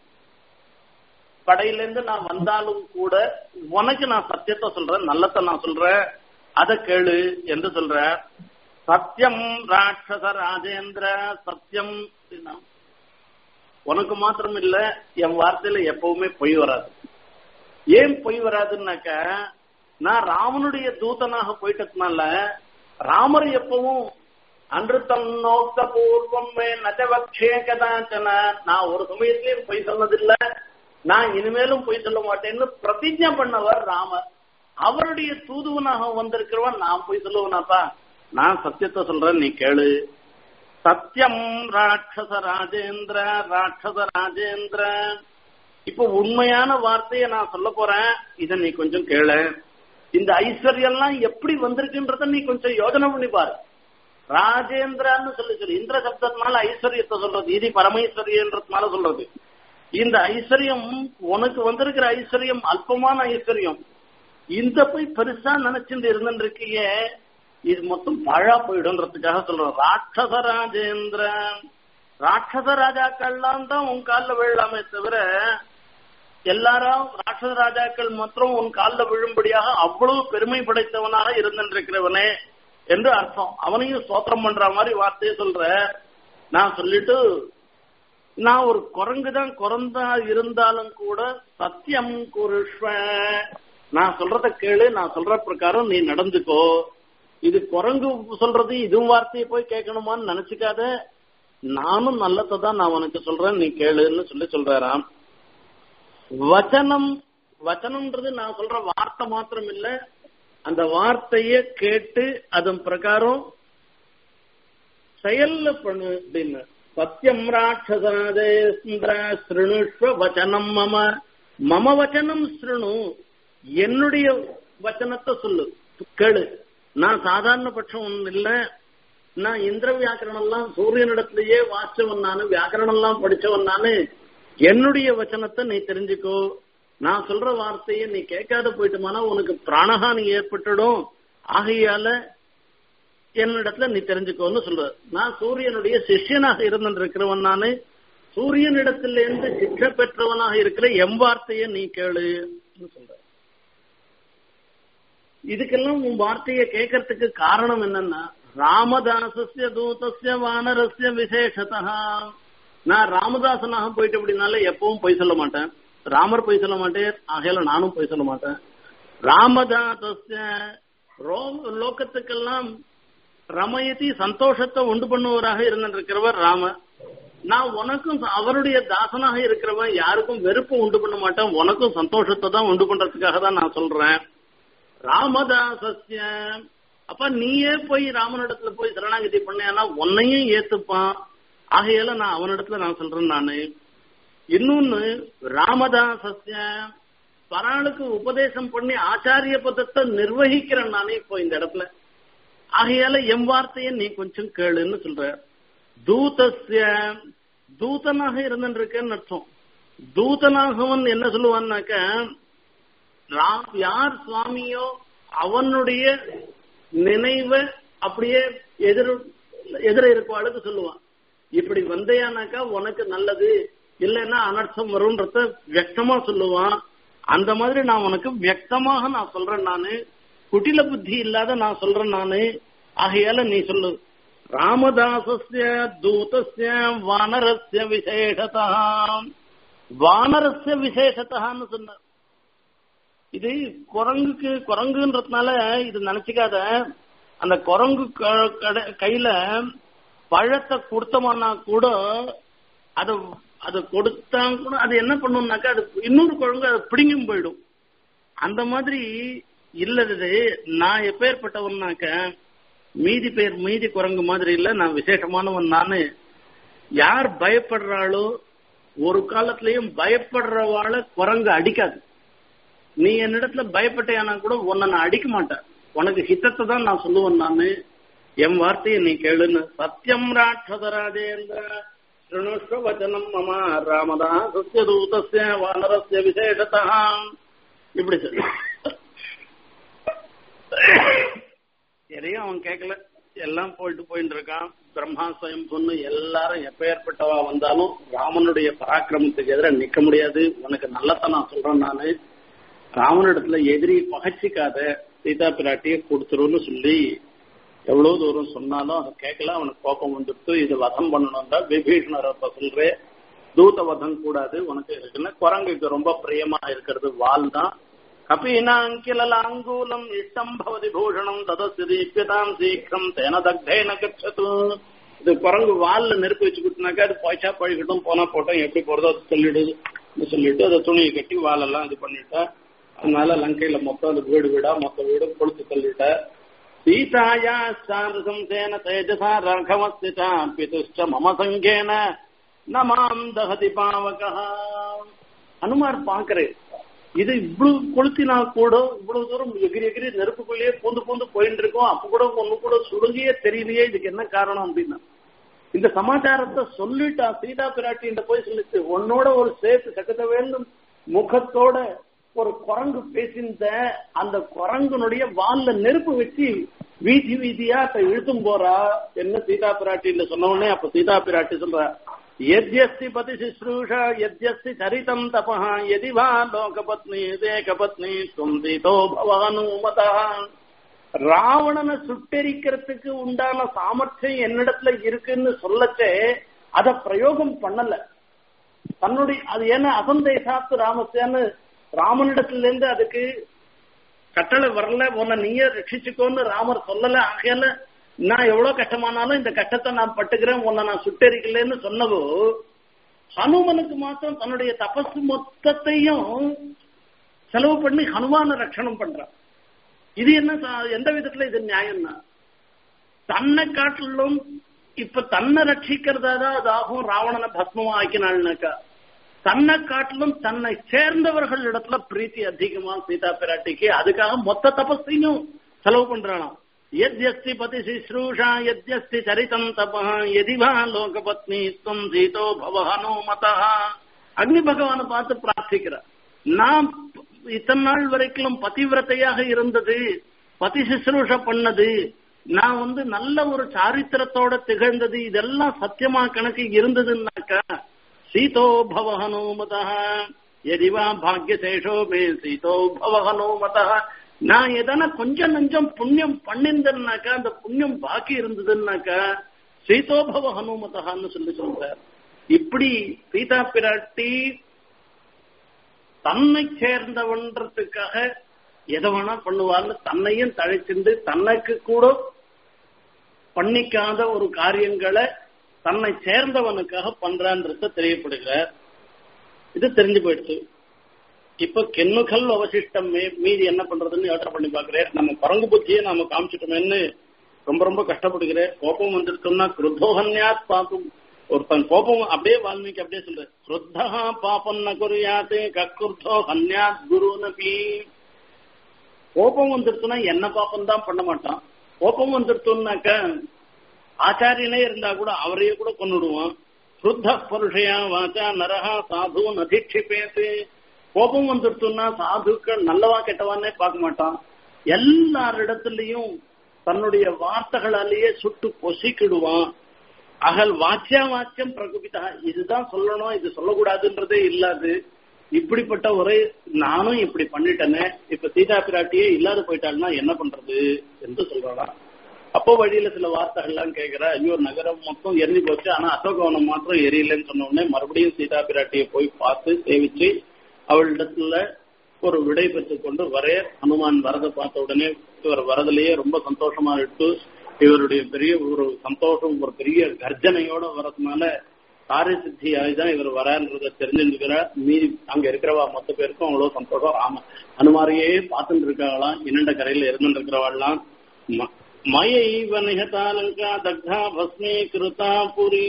படையிலிருந்து நான் வந்தாலும் கூட உனக்கு நான் சத்தியத்தை சொல்றேன் நல்லத்தை நான் சொல்றேன் அதை கேளு என்று சொல்றேன் சத்தியம் ராட்சச ராஜேந்திர சத்தியம் அப்படின்னா, உனக்கு மாத்திரம் இல்ல என் வார்த்தையில எப்பவுமே பொய் வராது ஏன் பொய் வராதுன்னாக்க நான் ராமனுடைய தூதனாக போயிட்டதுனால ராமர் எப்பவும் அன்று தன்னோக்த பூர்வம் நஜபக்ஷே கதாச்சன நான் ஒரு சமயத்திலையும் பொய் சொன்னதில்லை நான் இனிமேலும் பொய் சொல்ல மாட்டேன்னு பிரதிஜை பண்ணவர் ராமர் அவருடைய தூதுவனாக வந்திருக்கிறவன் நான் பொய் சொல்லுவனாப்பா நான் சத்தியத்தை சொல்றேன் நீ கேளு சத்தியம் ராட்சச ராஜேந்திர ராட்சச ராஜேந்திர இப்ப உண்மையான வார்த்தையை நான் சொல்ல போறேன் இத நீ கொஞ்சம் கேளு இந்த ஐஸ்வர்யம்லாம் எப்படி வந்திருக்குன்றத நீ கொஞ்சம் யோசனை பண்ணி பாரு ராஜேந்திரான்னு சொல்லி சொல்லி இந்திர சப்தத்தினால ஐஸ்வர்யத்தை சொல்றது இது பரமேஸ்வரியன்றதுனால சொல்றது இந்த ஐஸ்வர்யம் உனக்கு வந்திருக்கிற ஐஸ்வர்யம் அல்பமான ஐஸ்வர்யம் இந்த போய் பெருசா நினைச்சுட்டு இருந்துருக்கிய இது மொத்தம் பழா போயிடும்ன்றதுக்காக சொல்றோம் ராட்சச ராஜேந்திர ராட்சச ராஜாக்கள்லாம் தான் உன் காலில் விழலாமே தவிர எல்லாரும் ராட்சச ராஜாக்கள் மாத்திரம் உன் காலில் விழும்படியாக அவ்வளவு பெருமை படைத்தவனாக இருந்திருக்கிறவனே என்று அர்த்தம் அவனையும் ஸ்தோத்திரம் பண்ற மாதிரி வார்த்தையை சொல்ற நான் சொல்லிட்டு நான் ஒரு குரங்கு தான் குறந்தா இருந்தாலும் கூட சத்தியம் குருஷ்வ நான் சொல்றத கேளு நான் சொல்ற பிரகாரம் நீ நடந்துக்கோ இது குரங்கு சொல்றது இதுவும் வார்த்தையை போய் கேட்கணுமான்னு நினைச்சுக்காத நானும் நல்லதை தான் நான் உனக்கு சொல்றேன் நீ கேளுன்னு சொல்லி சொல்றாராம் வச்சனம் வச்சனம்ன்றது நான் சொல்ற வார்த்தை மாத்திரம் இல்ல அந்த வார்த்தைய கேட்டு அதன் பிரகாரம் செயல்ல பண்ணு அப்படின்னு சத்தியம் ராட்சசாதேந்திர ஸ்ருணுஷ்வ வச்சனம் மம மம வச்சனம் ஸ்ருணு என்னுடைய வச்சனத்தை சொல்லு கேளு நான் சாதாரண பட்சம் ஒண்ணு இல்ல நான் இந்திர வியாக்கரணம் எல்லாம் சூரியனிடத்திலேயே வாசிச்சவன் நானு வியாக்கரணம் எல்லாம் படிச்சவன் நானு என்னுடைய வச்சனத்தை நீ தெரிஞ்சுக்கோ நான் சொல்ற வார்த்தையை நீ கேட்காத போயிட்டுமானா உனக்கு பிராணஹானி ஏற்பட்டுடும் ஆகையால என்னிடத்துல நீ தெரிஞ்சுக்கோன்னு சொல்ற நான் சூரியனுடைய சிஷ்யனாக இருந்திருக்கிறவன் நானு சூரியனிடத்திலிருந்து சிக்ஷ பெற்றவனாக இருக்கிற எம் வார்த்தையை நீ கேளு சொல்ற இதுக்கெல்லாம் உன் வார்த்தையை கேட்கறதுக்கு காரணம் என்னன்னா ராமதாசஸ்ய தூதஸ்ய வானரஸ்ய விசேஷதா நான் ராமதாசனாக போயிட்டு அப்படின்னால எப்பவும் பொய் சொல்ல மாட்டேன் ராமர் பொய் சொல்ல மாட்டேன் ஆகையில நானும் பொய் சொல்ல மாட்டேன் ராமதாசஸ்ய லோகத்துக்கெல்லாம் ரமயத்தி சந்தோஷத்தை உண்டு பண்ணுவராக இருந்திருக்கிறவர் ராமர் நான் உனக்கும் அவருடைய தாசனாக இருக்கிறவன் யாருக்கும் வெறுப்பு உண்டு பண்ண மாட்டேன் உனக்கும் சந்தோஷத்தை தான் உண்டு பண்றதுக்காக தான் நான் சொல்றேன் ராமதாசஸ்ய அப்ப நீயே போய் ராமனிடத்துல போய் சரணாகதி பண்ணேன்னா உன்னையும் ஏத்துப்பான் ஆகையால நான் அவனிடத்துல நான் சொல்றேன் நானு இன்னொன்னு ராமதாசஸ்ய பராளுக்கு உபதேசம் பண்ணி ஆச்சாரிய பதத்தை நிர்வகிக்கிறேன் நானே இப்போ இந்த இடத்துல ஆகையால எம் வார்த்தையை நீ கொஞ்சம் கேளுன்னு சொல்ற தூதஸ்ய தூதனாக இருந்துருக்கேன்னு அர்த்தம் தூதனாகவன் என்ன சொல்லுவான்னாக்க யார் சுவாமியோ அவனுடைய நினைவை அப்படியே எதிர் எதிர இருக்கவாளுக்கு சொல்லுவான் இப்படி வந்தையானாக்கா உனக்கு நல்லது இல்லைன்னா அனர்த்தம் வரும்ன்றத வியக்தமா சொல்லுவான் அந்த மாதிரி நான் உனக்கு வியக்தமாக நான் சொல்றேன் நானு குட்டில புத்தி இல்லாத நான் சொல்றேன் நானு ஆகையால நீ சொல்லு ராமதாசஸ்ய தூதஸ்ய வானரஸ்ய விசேஷதா வானரஸ்ய விசேஷத்தான்னு சொன்ன இது குரங்குக்கு குரங்குன்றதுனால இது நினைச்சுக்காத அந்த குரங்கு கையில பழத்தை கொடுத்தோம்னா கூட அது அது கொடுத்தா கூட அது என்ன பண்ணும்னாக்கா அது இன்னொரு குரங்கு அதை பிடிங்கும் போயிடும் அந்த மாதிரி இல்லது நான் எப்பேற்பட்டவன்னாக்க மீதி பேர் மீதி குரங்கு மாதிரி இல்ல நான் விசேஷமானவன் நானு யார் பயப்படுறாளோ ஒரு காலத்திலயும் பயப்படுறவாள குரங்கு அடிக்காது நீ என்னிடத்துல பயப்பட்டேனா கூட உன்னை நான் அடிக்க மாட்டேன் உனக்கு ஹிதத்தை தான் நான் சொல்லுவேன் நானு என் வார்த்தையை நீ கேளுன்னு சத்தியம் ராட்சதராஜேந்திர ஸ்ருணுஷ்வ வச்சனம் மம ராமதாசஸ்ய தூதஸ்ய வானரஸ்ய விசேஷதா இப்படி சொல்லு எதையும் அவன் கேட்கல எல்லாம் போயிட்டு போயிட்டு இருக்கான் பிரம்மா ஸ்வயம் பொண்ணு எல்லாரும் எப்பேற்பட்டவா வந்தாலும் ராமனுடைய பராக்கிரமத்துக்கு எதிராக நிக்க முடியாது உனக்கு நல்லத நான் சொல்றேன் நானு ராமனிடத்துல எதிரி பகச்சிக்காத சீதா பிராட்டியை கொடுத்துருன்னு சொல்லி எவ்வளவு தூரம் சொன்னாலும் அதை கேட்கல அவனுக்கு கோபம் வந்துடுத்து இது வதம் பண்ணணும் தான் விபீஷணர் அப்ப சொல்றேன் தூத வதம் கூடாது உனக்கு இருக்குன்னா குரங்குக்கு ரொம்ப பிரியமா இருக்கிறது வால் தான் கபீனாங்கிலாங்கூலம் இஷ்டம் பவதி பூஷணம் ததஸ்து தீப்யதாம் சீக்கிரம் தேன தக்தேன கச்சது இது குரங்கு வால்ல நெருப்பு வச்சு கொடுத்தனாக்கா அது பைசா பழிக்கட்டும் போனா போட்டோம் எப்படி போறதோ அது சொல்லிடுது சொல்லிட்டு அதை துணியை கட்டி வாலெல்லாம் இது பண்ணிட்டா அதனால லங்கையில மொத்தம் அது வீடு வீடா மொத்த வீடு கொளுத்து தள்ளிட்ட சீதாயா சாரசம் தேன தேஜசா ரகமஸ்திதா பிதுஷ்ட மம சங்கேன நமாம் தகதி பாவகா அனுமார் பாக்குறேன் இது இவ்வளவு கொளுத்தினா கூட இவ்வளவு தூரம் எகிரி எகிரி நெருப்புக்குள்ளேயே பூந்து பூந்து போயிட்டு இருக்கோம் அப்ப கூட ஒண்ணு கூட சுடுங்கியே தெரியலையே இதுக்கு என்ன காரணம் அப்படின்னா இந்த சமாச்சாரத்தை சொல்லிட்டா சீதா பிராட்டி போய் சொல்லிச்சு உன்னோட ஒரு சேர்த்து சக்கத்த வேண்டும் முகத்தோட ஒரு குரங்கு பேசிந்த அந்த குரங்குனுடைய வால்ல நெருப்பு வச்சு வீதி வீதியா அதை இழுத்தும் போறா என்ன சீதா பிராட்டின்னு சொன்ன உடனே அப்ப சீதா பிராட்டி சொல்ற यद्यस्ति पति शुश्रूषा यद्यस्ति चरितम् तपः यदि वा लोकपत्नी தேகபத்னி துந்திதோ பவானுமதா ராவணனை சுட்டெரிக்கிறதுக்கு உண்டான சாமர்த்தியம் என்னிடத்துல இருக்குன்னு சொல்லச்சே அத பிரயோகம் பண்ணல தன்னுடைய அது ஏன்னா அசந்தேசாத்து ராமசேன்னு ராமனிடத்துல இருந்து அதுக்கு கட்டளை வரல உன்னை நீயே ரட்சிச்சுக்கோன்னு ராமர் சொல்லல ஆகையால நான் எவ்வளவு கஷ்டமானாலும் இந்த கஷ்டத்தை நான் பட்டுக்கிறேன் உன்னை நான் சுட்டெரிக்கலன்னு சொன்னதோ ஹனுமனுக்கு மாத்திரம் தன்னுடைய தபசு மொத்தத்தையும் செலவு பண்ணி ஹனுமான ரட்சணம் பண்றான் இது என்ன எந்த விதத்துல இது நியாயம்னா தன்னை காட்டிலும் இப்ப தன்னை ரட்சிக்கிறதா தான் அது ஆகும் ராவணனை பத்மமா ஆக்கினாள்னாக்கா தன்னை காட்டிலும் தன்னை சேர்ந்தவர்கள் இடத்துல பிரீத்தி அதிகமா சீதா பிராட்டிக்கு அதுக்காக மொத்த தபஸையும் செலவு பண்றானாம் यद्यस्ति पति शुश्रूषा यद्यस्ति चरितम् तपः यदि वा लोकपत्नी त्वम् சீதோ பவஹனோ மதः அக்னி பகவானை பார்த்து பிரார்த்திக்கிறார் நான் இத்தனை நாள் வரைக்கும் பதிவிரத்தையாக இருந்தது பதி சுশ্রூஷ பண்ணது நான் வந்து நல்ல ஒரு சாரித்திரத்தோட திகழ்ந்தது இதெல்லாம் சத்தியமா கணக்கு இருந்ததுன்னாக்கா சீதோ பவஹனோ மதः எதிவா பாக்யசேஷோ மே சீதோ பவஹனோ மதः நான் எதனா கொஞ்சம் நஞ்சம் புண்ணியம் பண்ணிருந்தேன்னாக்கா அந்த புண்ணியம் பாக்கி இருந்ததுன்னாக்கா சீதோபவ ஹனுமதகான்னு சொல்லி சொல்றார் இப்படி சீதா பிராட்டி தன்னை சேர்ந்தவன்றதுக்காக எதை வேணா பண்ணுவான்னு தன்னையும் தழைச்சிருந்து தனக்கு கூட பண்ணிக்காத ஒரு காரியங்களை தன்னை சேர்ந்தவனுக்காக பண்றான்றத தெரியப்படுகிறார் இது தெரிஞ்சு போயிடுச்சு இப்ப கென்னுகல் அவசிஷ்டம் மீதி என்ன பண்றதுன்னு யோசனை பண்ணி பாக்குறேன் நம்ம பரங்கு புத்தியை நாம காமிச்சிட்டோமேன்னு ரொம்ப ரொம்ப குஷ்டப்படுகிறேன் கோபம் வந்துருச்சோம்னா குருத்தோகன்யாத் பாப்பும் ஒருத்தன் கோபம் அப்படியே வால்மீகி அப்படியே சொல்ற குருத்தா பாப்பம் ந குறியாத்து கக்குர்த்தோ ஹன்யாத் குரு நபி கோபம் வந்துருச்சுன்னா என்ன பாப்பம் தான் பண்ண மாட்டான் கோபம் வந்துருச்சோம்னாக்க ஆச்சாரியனே இருந்தா கூட அவரையே கூட கொண்டுடுவான் சுத்த புருஷயா வாச்சா நரஹா சாது நதிட்சிப்பேத்து கோபம் வந்துடுச்சுன்னா சாதுக்கள் நல்லவா கெட்டவான்னே பார்க்க மாட்டான் எல்லாரிடத்துலயும் தன்னுடைய வார்த்தைகளாலேயே சுட்டு பொசிக்கிடுவான் அகல் வாச்சியா வாக்கியம் பிரகுபிதா இதுதான் சொல்லணும் இது சொல்லக்கூடாதுன்றதே இல்லாது இப்படிப்பட்ட ஒரு நானும் இப்படி பண்ணிட்டேனே இப்ப சீதா பிராட்டியே இல்லாத போயிட்டாள்னா என்ன பண்றது என்று சொல்றாளாம் அப்போ வழியில சில வார்த்தைகள்லாம் கேட்கிற ஐயோ நகரம் மொத்தம் எரிஞ்சு போச்சு ஆனா அசோகவனம் மாத்திரம் எரியலன்னு சொன்ன உடனே மறுபடியும் சீதா பிராட்டியை போய் பார்த்து சேவிச்சு அவளிடத்துல ஒரு விடை பெற்றுக் கொண்டு வரே ஹனுமான் வரதை பார்த்த உடனே இவர் வரதுலயே ரொம்ப சந்தோஷமா இட்டு இவருடைய பெரிய ஒரு சந்தோஷம் ஒரு பெரிய கர்ஜனையோட வரதுனால காரிய சித்தி ஆகிதான் இவர் வரான்றத தெரிஞ்சுக்கிறார் மீதி அங்க இருக்கிறவா மொத்த பேருக்கும் அவ்வளவு சந்தோஷம் ஆமா அனுமாரியே பார்த்துட்டு இருக்காங்களாம் இன்னண்ட கரையில இருந்துட்டு இருக்கிறவாள்லாம் மயைவ நிகதாலங்கா தக்தா பஸ்மீ கிருதா புரி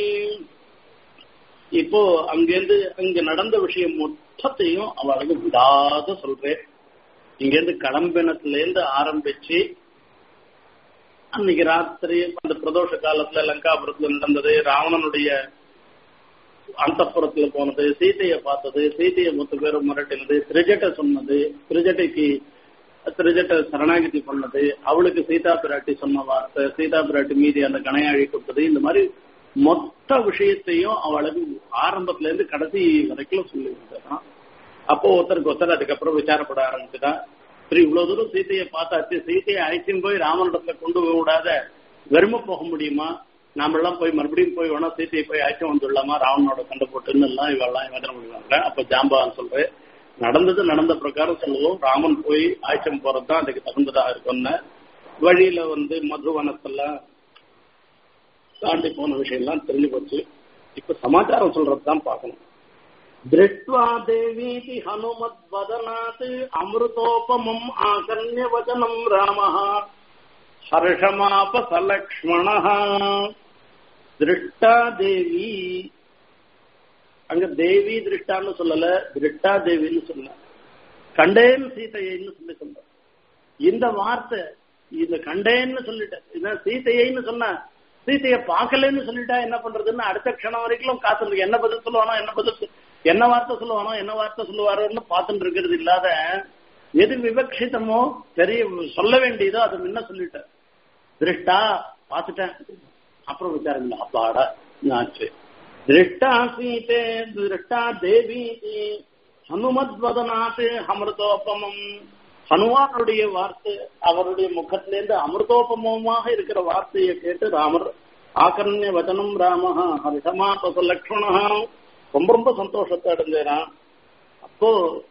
இப்போ அங்கிருந்து அங்க நடந்த விஷயம் மொத்தத்தையும் அவளுக்கு விடாத சொல்றேன் இங்கிருந்து கிளம்பினத்துல இருந்து ஆரம்பிச்சு அன்னைக்கு ராத்திரி அந்த பிரதோஷ காலத்துல லங்காபுரத்துல நடந்தது ராவணனுடைய அந்தப்புறத்துல போனது சீதையை பார்த்தது சீதையை மொத்த பேரும் மிரட்டினது திரிஜட்டை சொன்னது திரிஜட்டைக்கு திருஜட்ட சரணாகதி பண்ணது அவளுக்கு சீதா பிராட்டி சொன்ன வார்த்தை சீதா பிராட்டி மீதி அந்த கணையாழி கொடுத்தது இந்த மாதிரி மொத்த விஷயத்தையும் அவளுக்கு ஆரம்பத்துல இருந்து கடைசி வரைக்கும் சொல்லி இருந்தான் அப்போ ஒருத்தருக்கு ஒருத்தர் அதுக்கப்புறம் விசாரப்பட ஆரம்பிச்சுட்டா சரி இவ்வளவு தூரம் சீத்தையை பார்த்தாச்சு சீத்தையை அழைச்சின்னு போய் ராமனிடத்துல கொண்டு போய் விடாத வெறும போக முடியுமா நாமெல்லாம் போய் மறுபடியும் போய் வேணா சீத்தையை போய் அழைச்சு வந்துடலாமா ராவனோட சண்டை போட்டுன்னு எல்லாம் இவெல்லாம் யோசனை பண்ணுவாங்க அப்ப ஜாம்பவான் சொல்றேன் நடந்தது நடந்த பிரகாரம் சொல்லுவோம் ராமன் போய் ஆய்ச்சம் போறதுதான் அதுக்கு தகுந்ததா இருக்கும்னு வழியில வந்து மதுவனத்தெல்லாம் தாண்டி போன விஷயம் எல்லாம் தெரிஞ்சு போச்சு இப்ப சமாச்சாரம் சொல்றதுதான் பார்க்கணும் திருஷ்டுவா தேவீதி ஹனுமத் வதனாத் அமிர்தோபமம் ஆகர்ணிய வச்சனம் ராம ஹர்ஷமாப சலக்ஷ்மண திருஷ்டா தேவி அங்க தேவி திருஷ்டான்னு சொல்லல திருஷ்டா தேவின்னு சொல்ல கண்டேன் சீதையைன்னு சொல்லி சொல்ற இந்த வார்த்தை இந்த கண்டேன்னு சொல்லிட்டேன் இதான் சீதையைன்னு சொன்ன சீதையை பார்க்கலன்னு சொல்லிட்டா என்ன பண்றதுன்னு அடுத்த க்ஷணம் வரைக்கும் காத்துருக்கு என்ன பதில் சொல்லுவானோ என்ன பதில் என்ன வார்த்தை சொல்லுவானோ என்ன வார்த்தை சொல்லுவாரோன்னு பார்த்துட்டு இருக்கிறது இல்லாத எது விவக்ஷிதமோ தெரிய சொல்ல வேண்டியதோ அதை முன்ன சொல்லிட்டேன் திருஷ்டா பார்த்துட்டேன் அப்புறம் விசாரம் இல்லை அப்பாடா ஆச்சு திருஷ்டா சீதே திருஷ்டா தேவி ஹனுமத்வதனாத் அமிர்தோபமம் ஹனுமானுடைய வார்த்தை அவருடைய முகத்திலேருந்து அமிர்தோபமமாக இருக்கிற வார்த்தையை கேட்டு ராமர் ஆகர்ணிய வச்சனம் ராம ஹரிஷமா லக்ஷ்மணா ரொம்ப ரொம்ப சந்தோஷத்தை அடைஞ்சேரான் அப்போ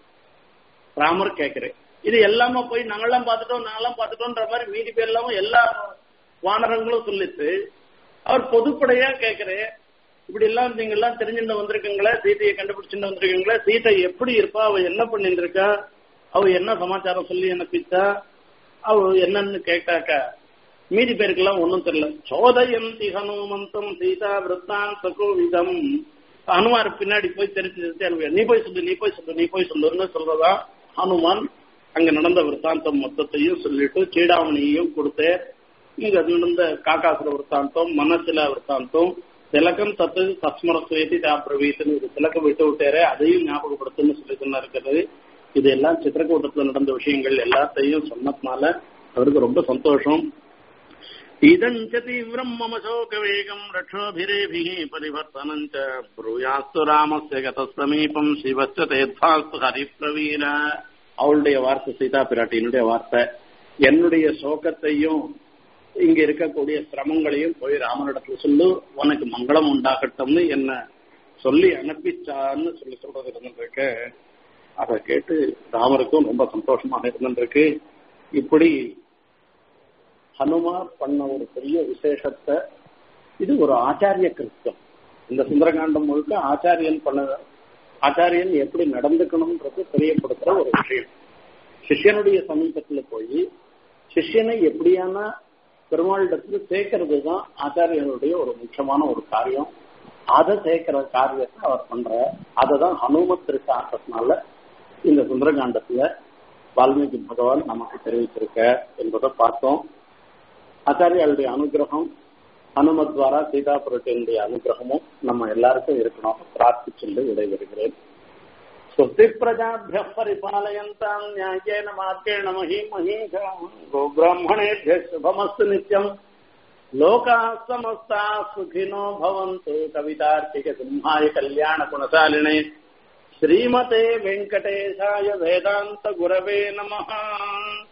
ராமர் கேட்கிறேன் இது எல்லாமே போய் நாங்கெல்லாம் பார்த்துட்டோம் நாங்கெல்லாம் பார்த்துட்டோம்ன்ற மாதிரி மீதி பேர் இல்லாம எல்லா வானரங்களும் சொல்லிட்டு அவர் பொதுப்படையா கேட்கிறேன் இப்படி எல்லாம் நீங்க எல்லாம் தெரிஞ்சுட்டு வந்திருக்கீங்களா சீதையை கண்டுபிடிச்சுட்டு வந்திருக்கீங்களா சீதை எப்படி இருப்பா அவ என்ன பண்ணிட்டு இருக்கா அவ என்ன சமாச்சாரம் சொல்லி என்ன பிச்சா அவ என்னன்னு கேட்டாக்கா மீதி பேருக்கெல்லாம் ஒன்னும் தெரியல சோதயந்தி ஹனுமந்தம் சீதா விற்த்தாந்த கோவிதம் ஹனுமார் பின்னாடி போய் தெரிஞ்சு நீ போய் சொல்லு நீ போய் சொல்லு நீ போய் சொல்லுன்னு சொல்றதா ஹனுமான் அங்க நடந்த விற்த்தாந்தம் மொத்தத்தையும் சொல்லிட்டு சீடாமணியையும் கொடுத்து இங்க நடந்த காக்காசுர விற்த்தாந்தம் மனசில விற்த்தாந்தம் திலகம் தத்து தஸ்மர சுயத்தி பிரவீத்துன்னு ஒரு திலக்கம் விட்டு விட்டாரு அதையும் ஞாபகப்படுத்துன்னு சொல்லி சொன்னா இருக்கிறது இது எல்லாம் சித்திரக்கூட்டத்துல நடந்த விஷயங்கள் எல்லாத்தையும் சொன்னதுனால அவருக்கு ரொம்ப சந்தோஷம் இதஞ்ச தீவிரம் மம சோக வேகம் ரட்சோபிரேபிः பரிவர்த்தனம் ச ப்ரூயாஸ்து ராமஸ்ய கத சமீபம் சிவச்ச தேர்த்தாஸ்து ஹரிப்ரவீர அவளுடைய வார்த்தை சீதா பிராட்டியினுடைய வார்த்தை என்னுடைய சோகத்தையும் இங்க இருக்கக்கூடிய சிரமங்களையும் போய் ராமனிடத்துல சொல்லு உனக்கு மங்களம் உண்டாகட்டும்னு என்ன சொல்லி அனுப்பிச்சான்னு சொல்லி சொல்றது இருந்துருக்கு அதை கேட்டு ராமருக்கும் ரொம்ப சந்தோஷமாக இருந்துருக்கு இப்படி ஹனுமார் பண்ண ஒரு பெரிய விசேஷத்தை இது ஒரு ஆச்சாரிய கிருத்தம் இந்த சுந்தரகாண்டம் முழுக்க ஆச்சாரியன் பண்ண ஆச்சாரியன் எப்படி நடந்துக்கணும்ன்றது தெரியப்படுத்துற ஒரு விஷயம் சிஷ்யனுடைய சமீபத்துல போய் சிஷ்யனை எப்படியான பெருமாளிடத்துல சேர்க்கறது தான் ஆச்சாரியனுடைய ஒரு முக்கியமான ஒரு காரியம் அதை சேர்க்கிற காரியத்தை அவர் பண்ற அதை தான் ஹனுமத் திருஷ்டாந்தத்தினால இந்த சுந்தரகாண்டத்துல வால்மீகி பகவான் நமக்கு தெரிவித்திருக்க என்பதை பார்த்தோம் ஆச்சாரியாளுடைய அனுகிரகம் ஹனுமத் துவாரா சீதா புரட்டியனுடைய அனுகிரகமும் நம்ம எல்லாருக்கும் இருக்கணும் பிரார்த்திச்சென்று விடைபெறுகிறேன் स्वस्ति प्रजाभ्यः परिपालयन्ताम् न्यायेन मार्गेण महीं महीषाम् गोब्राह्मणेभ्यः शुभमस्तु नित्यम् लोकाः समस्ताः सुखिनो भवन्तु कवितार्किकसिंहाय कल्याणगुणशालिने श्रीमते वेङ्कटेशाय वेदान्तगुरवे नमः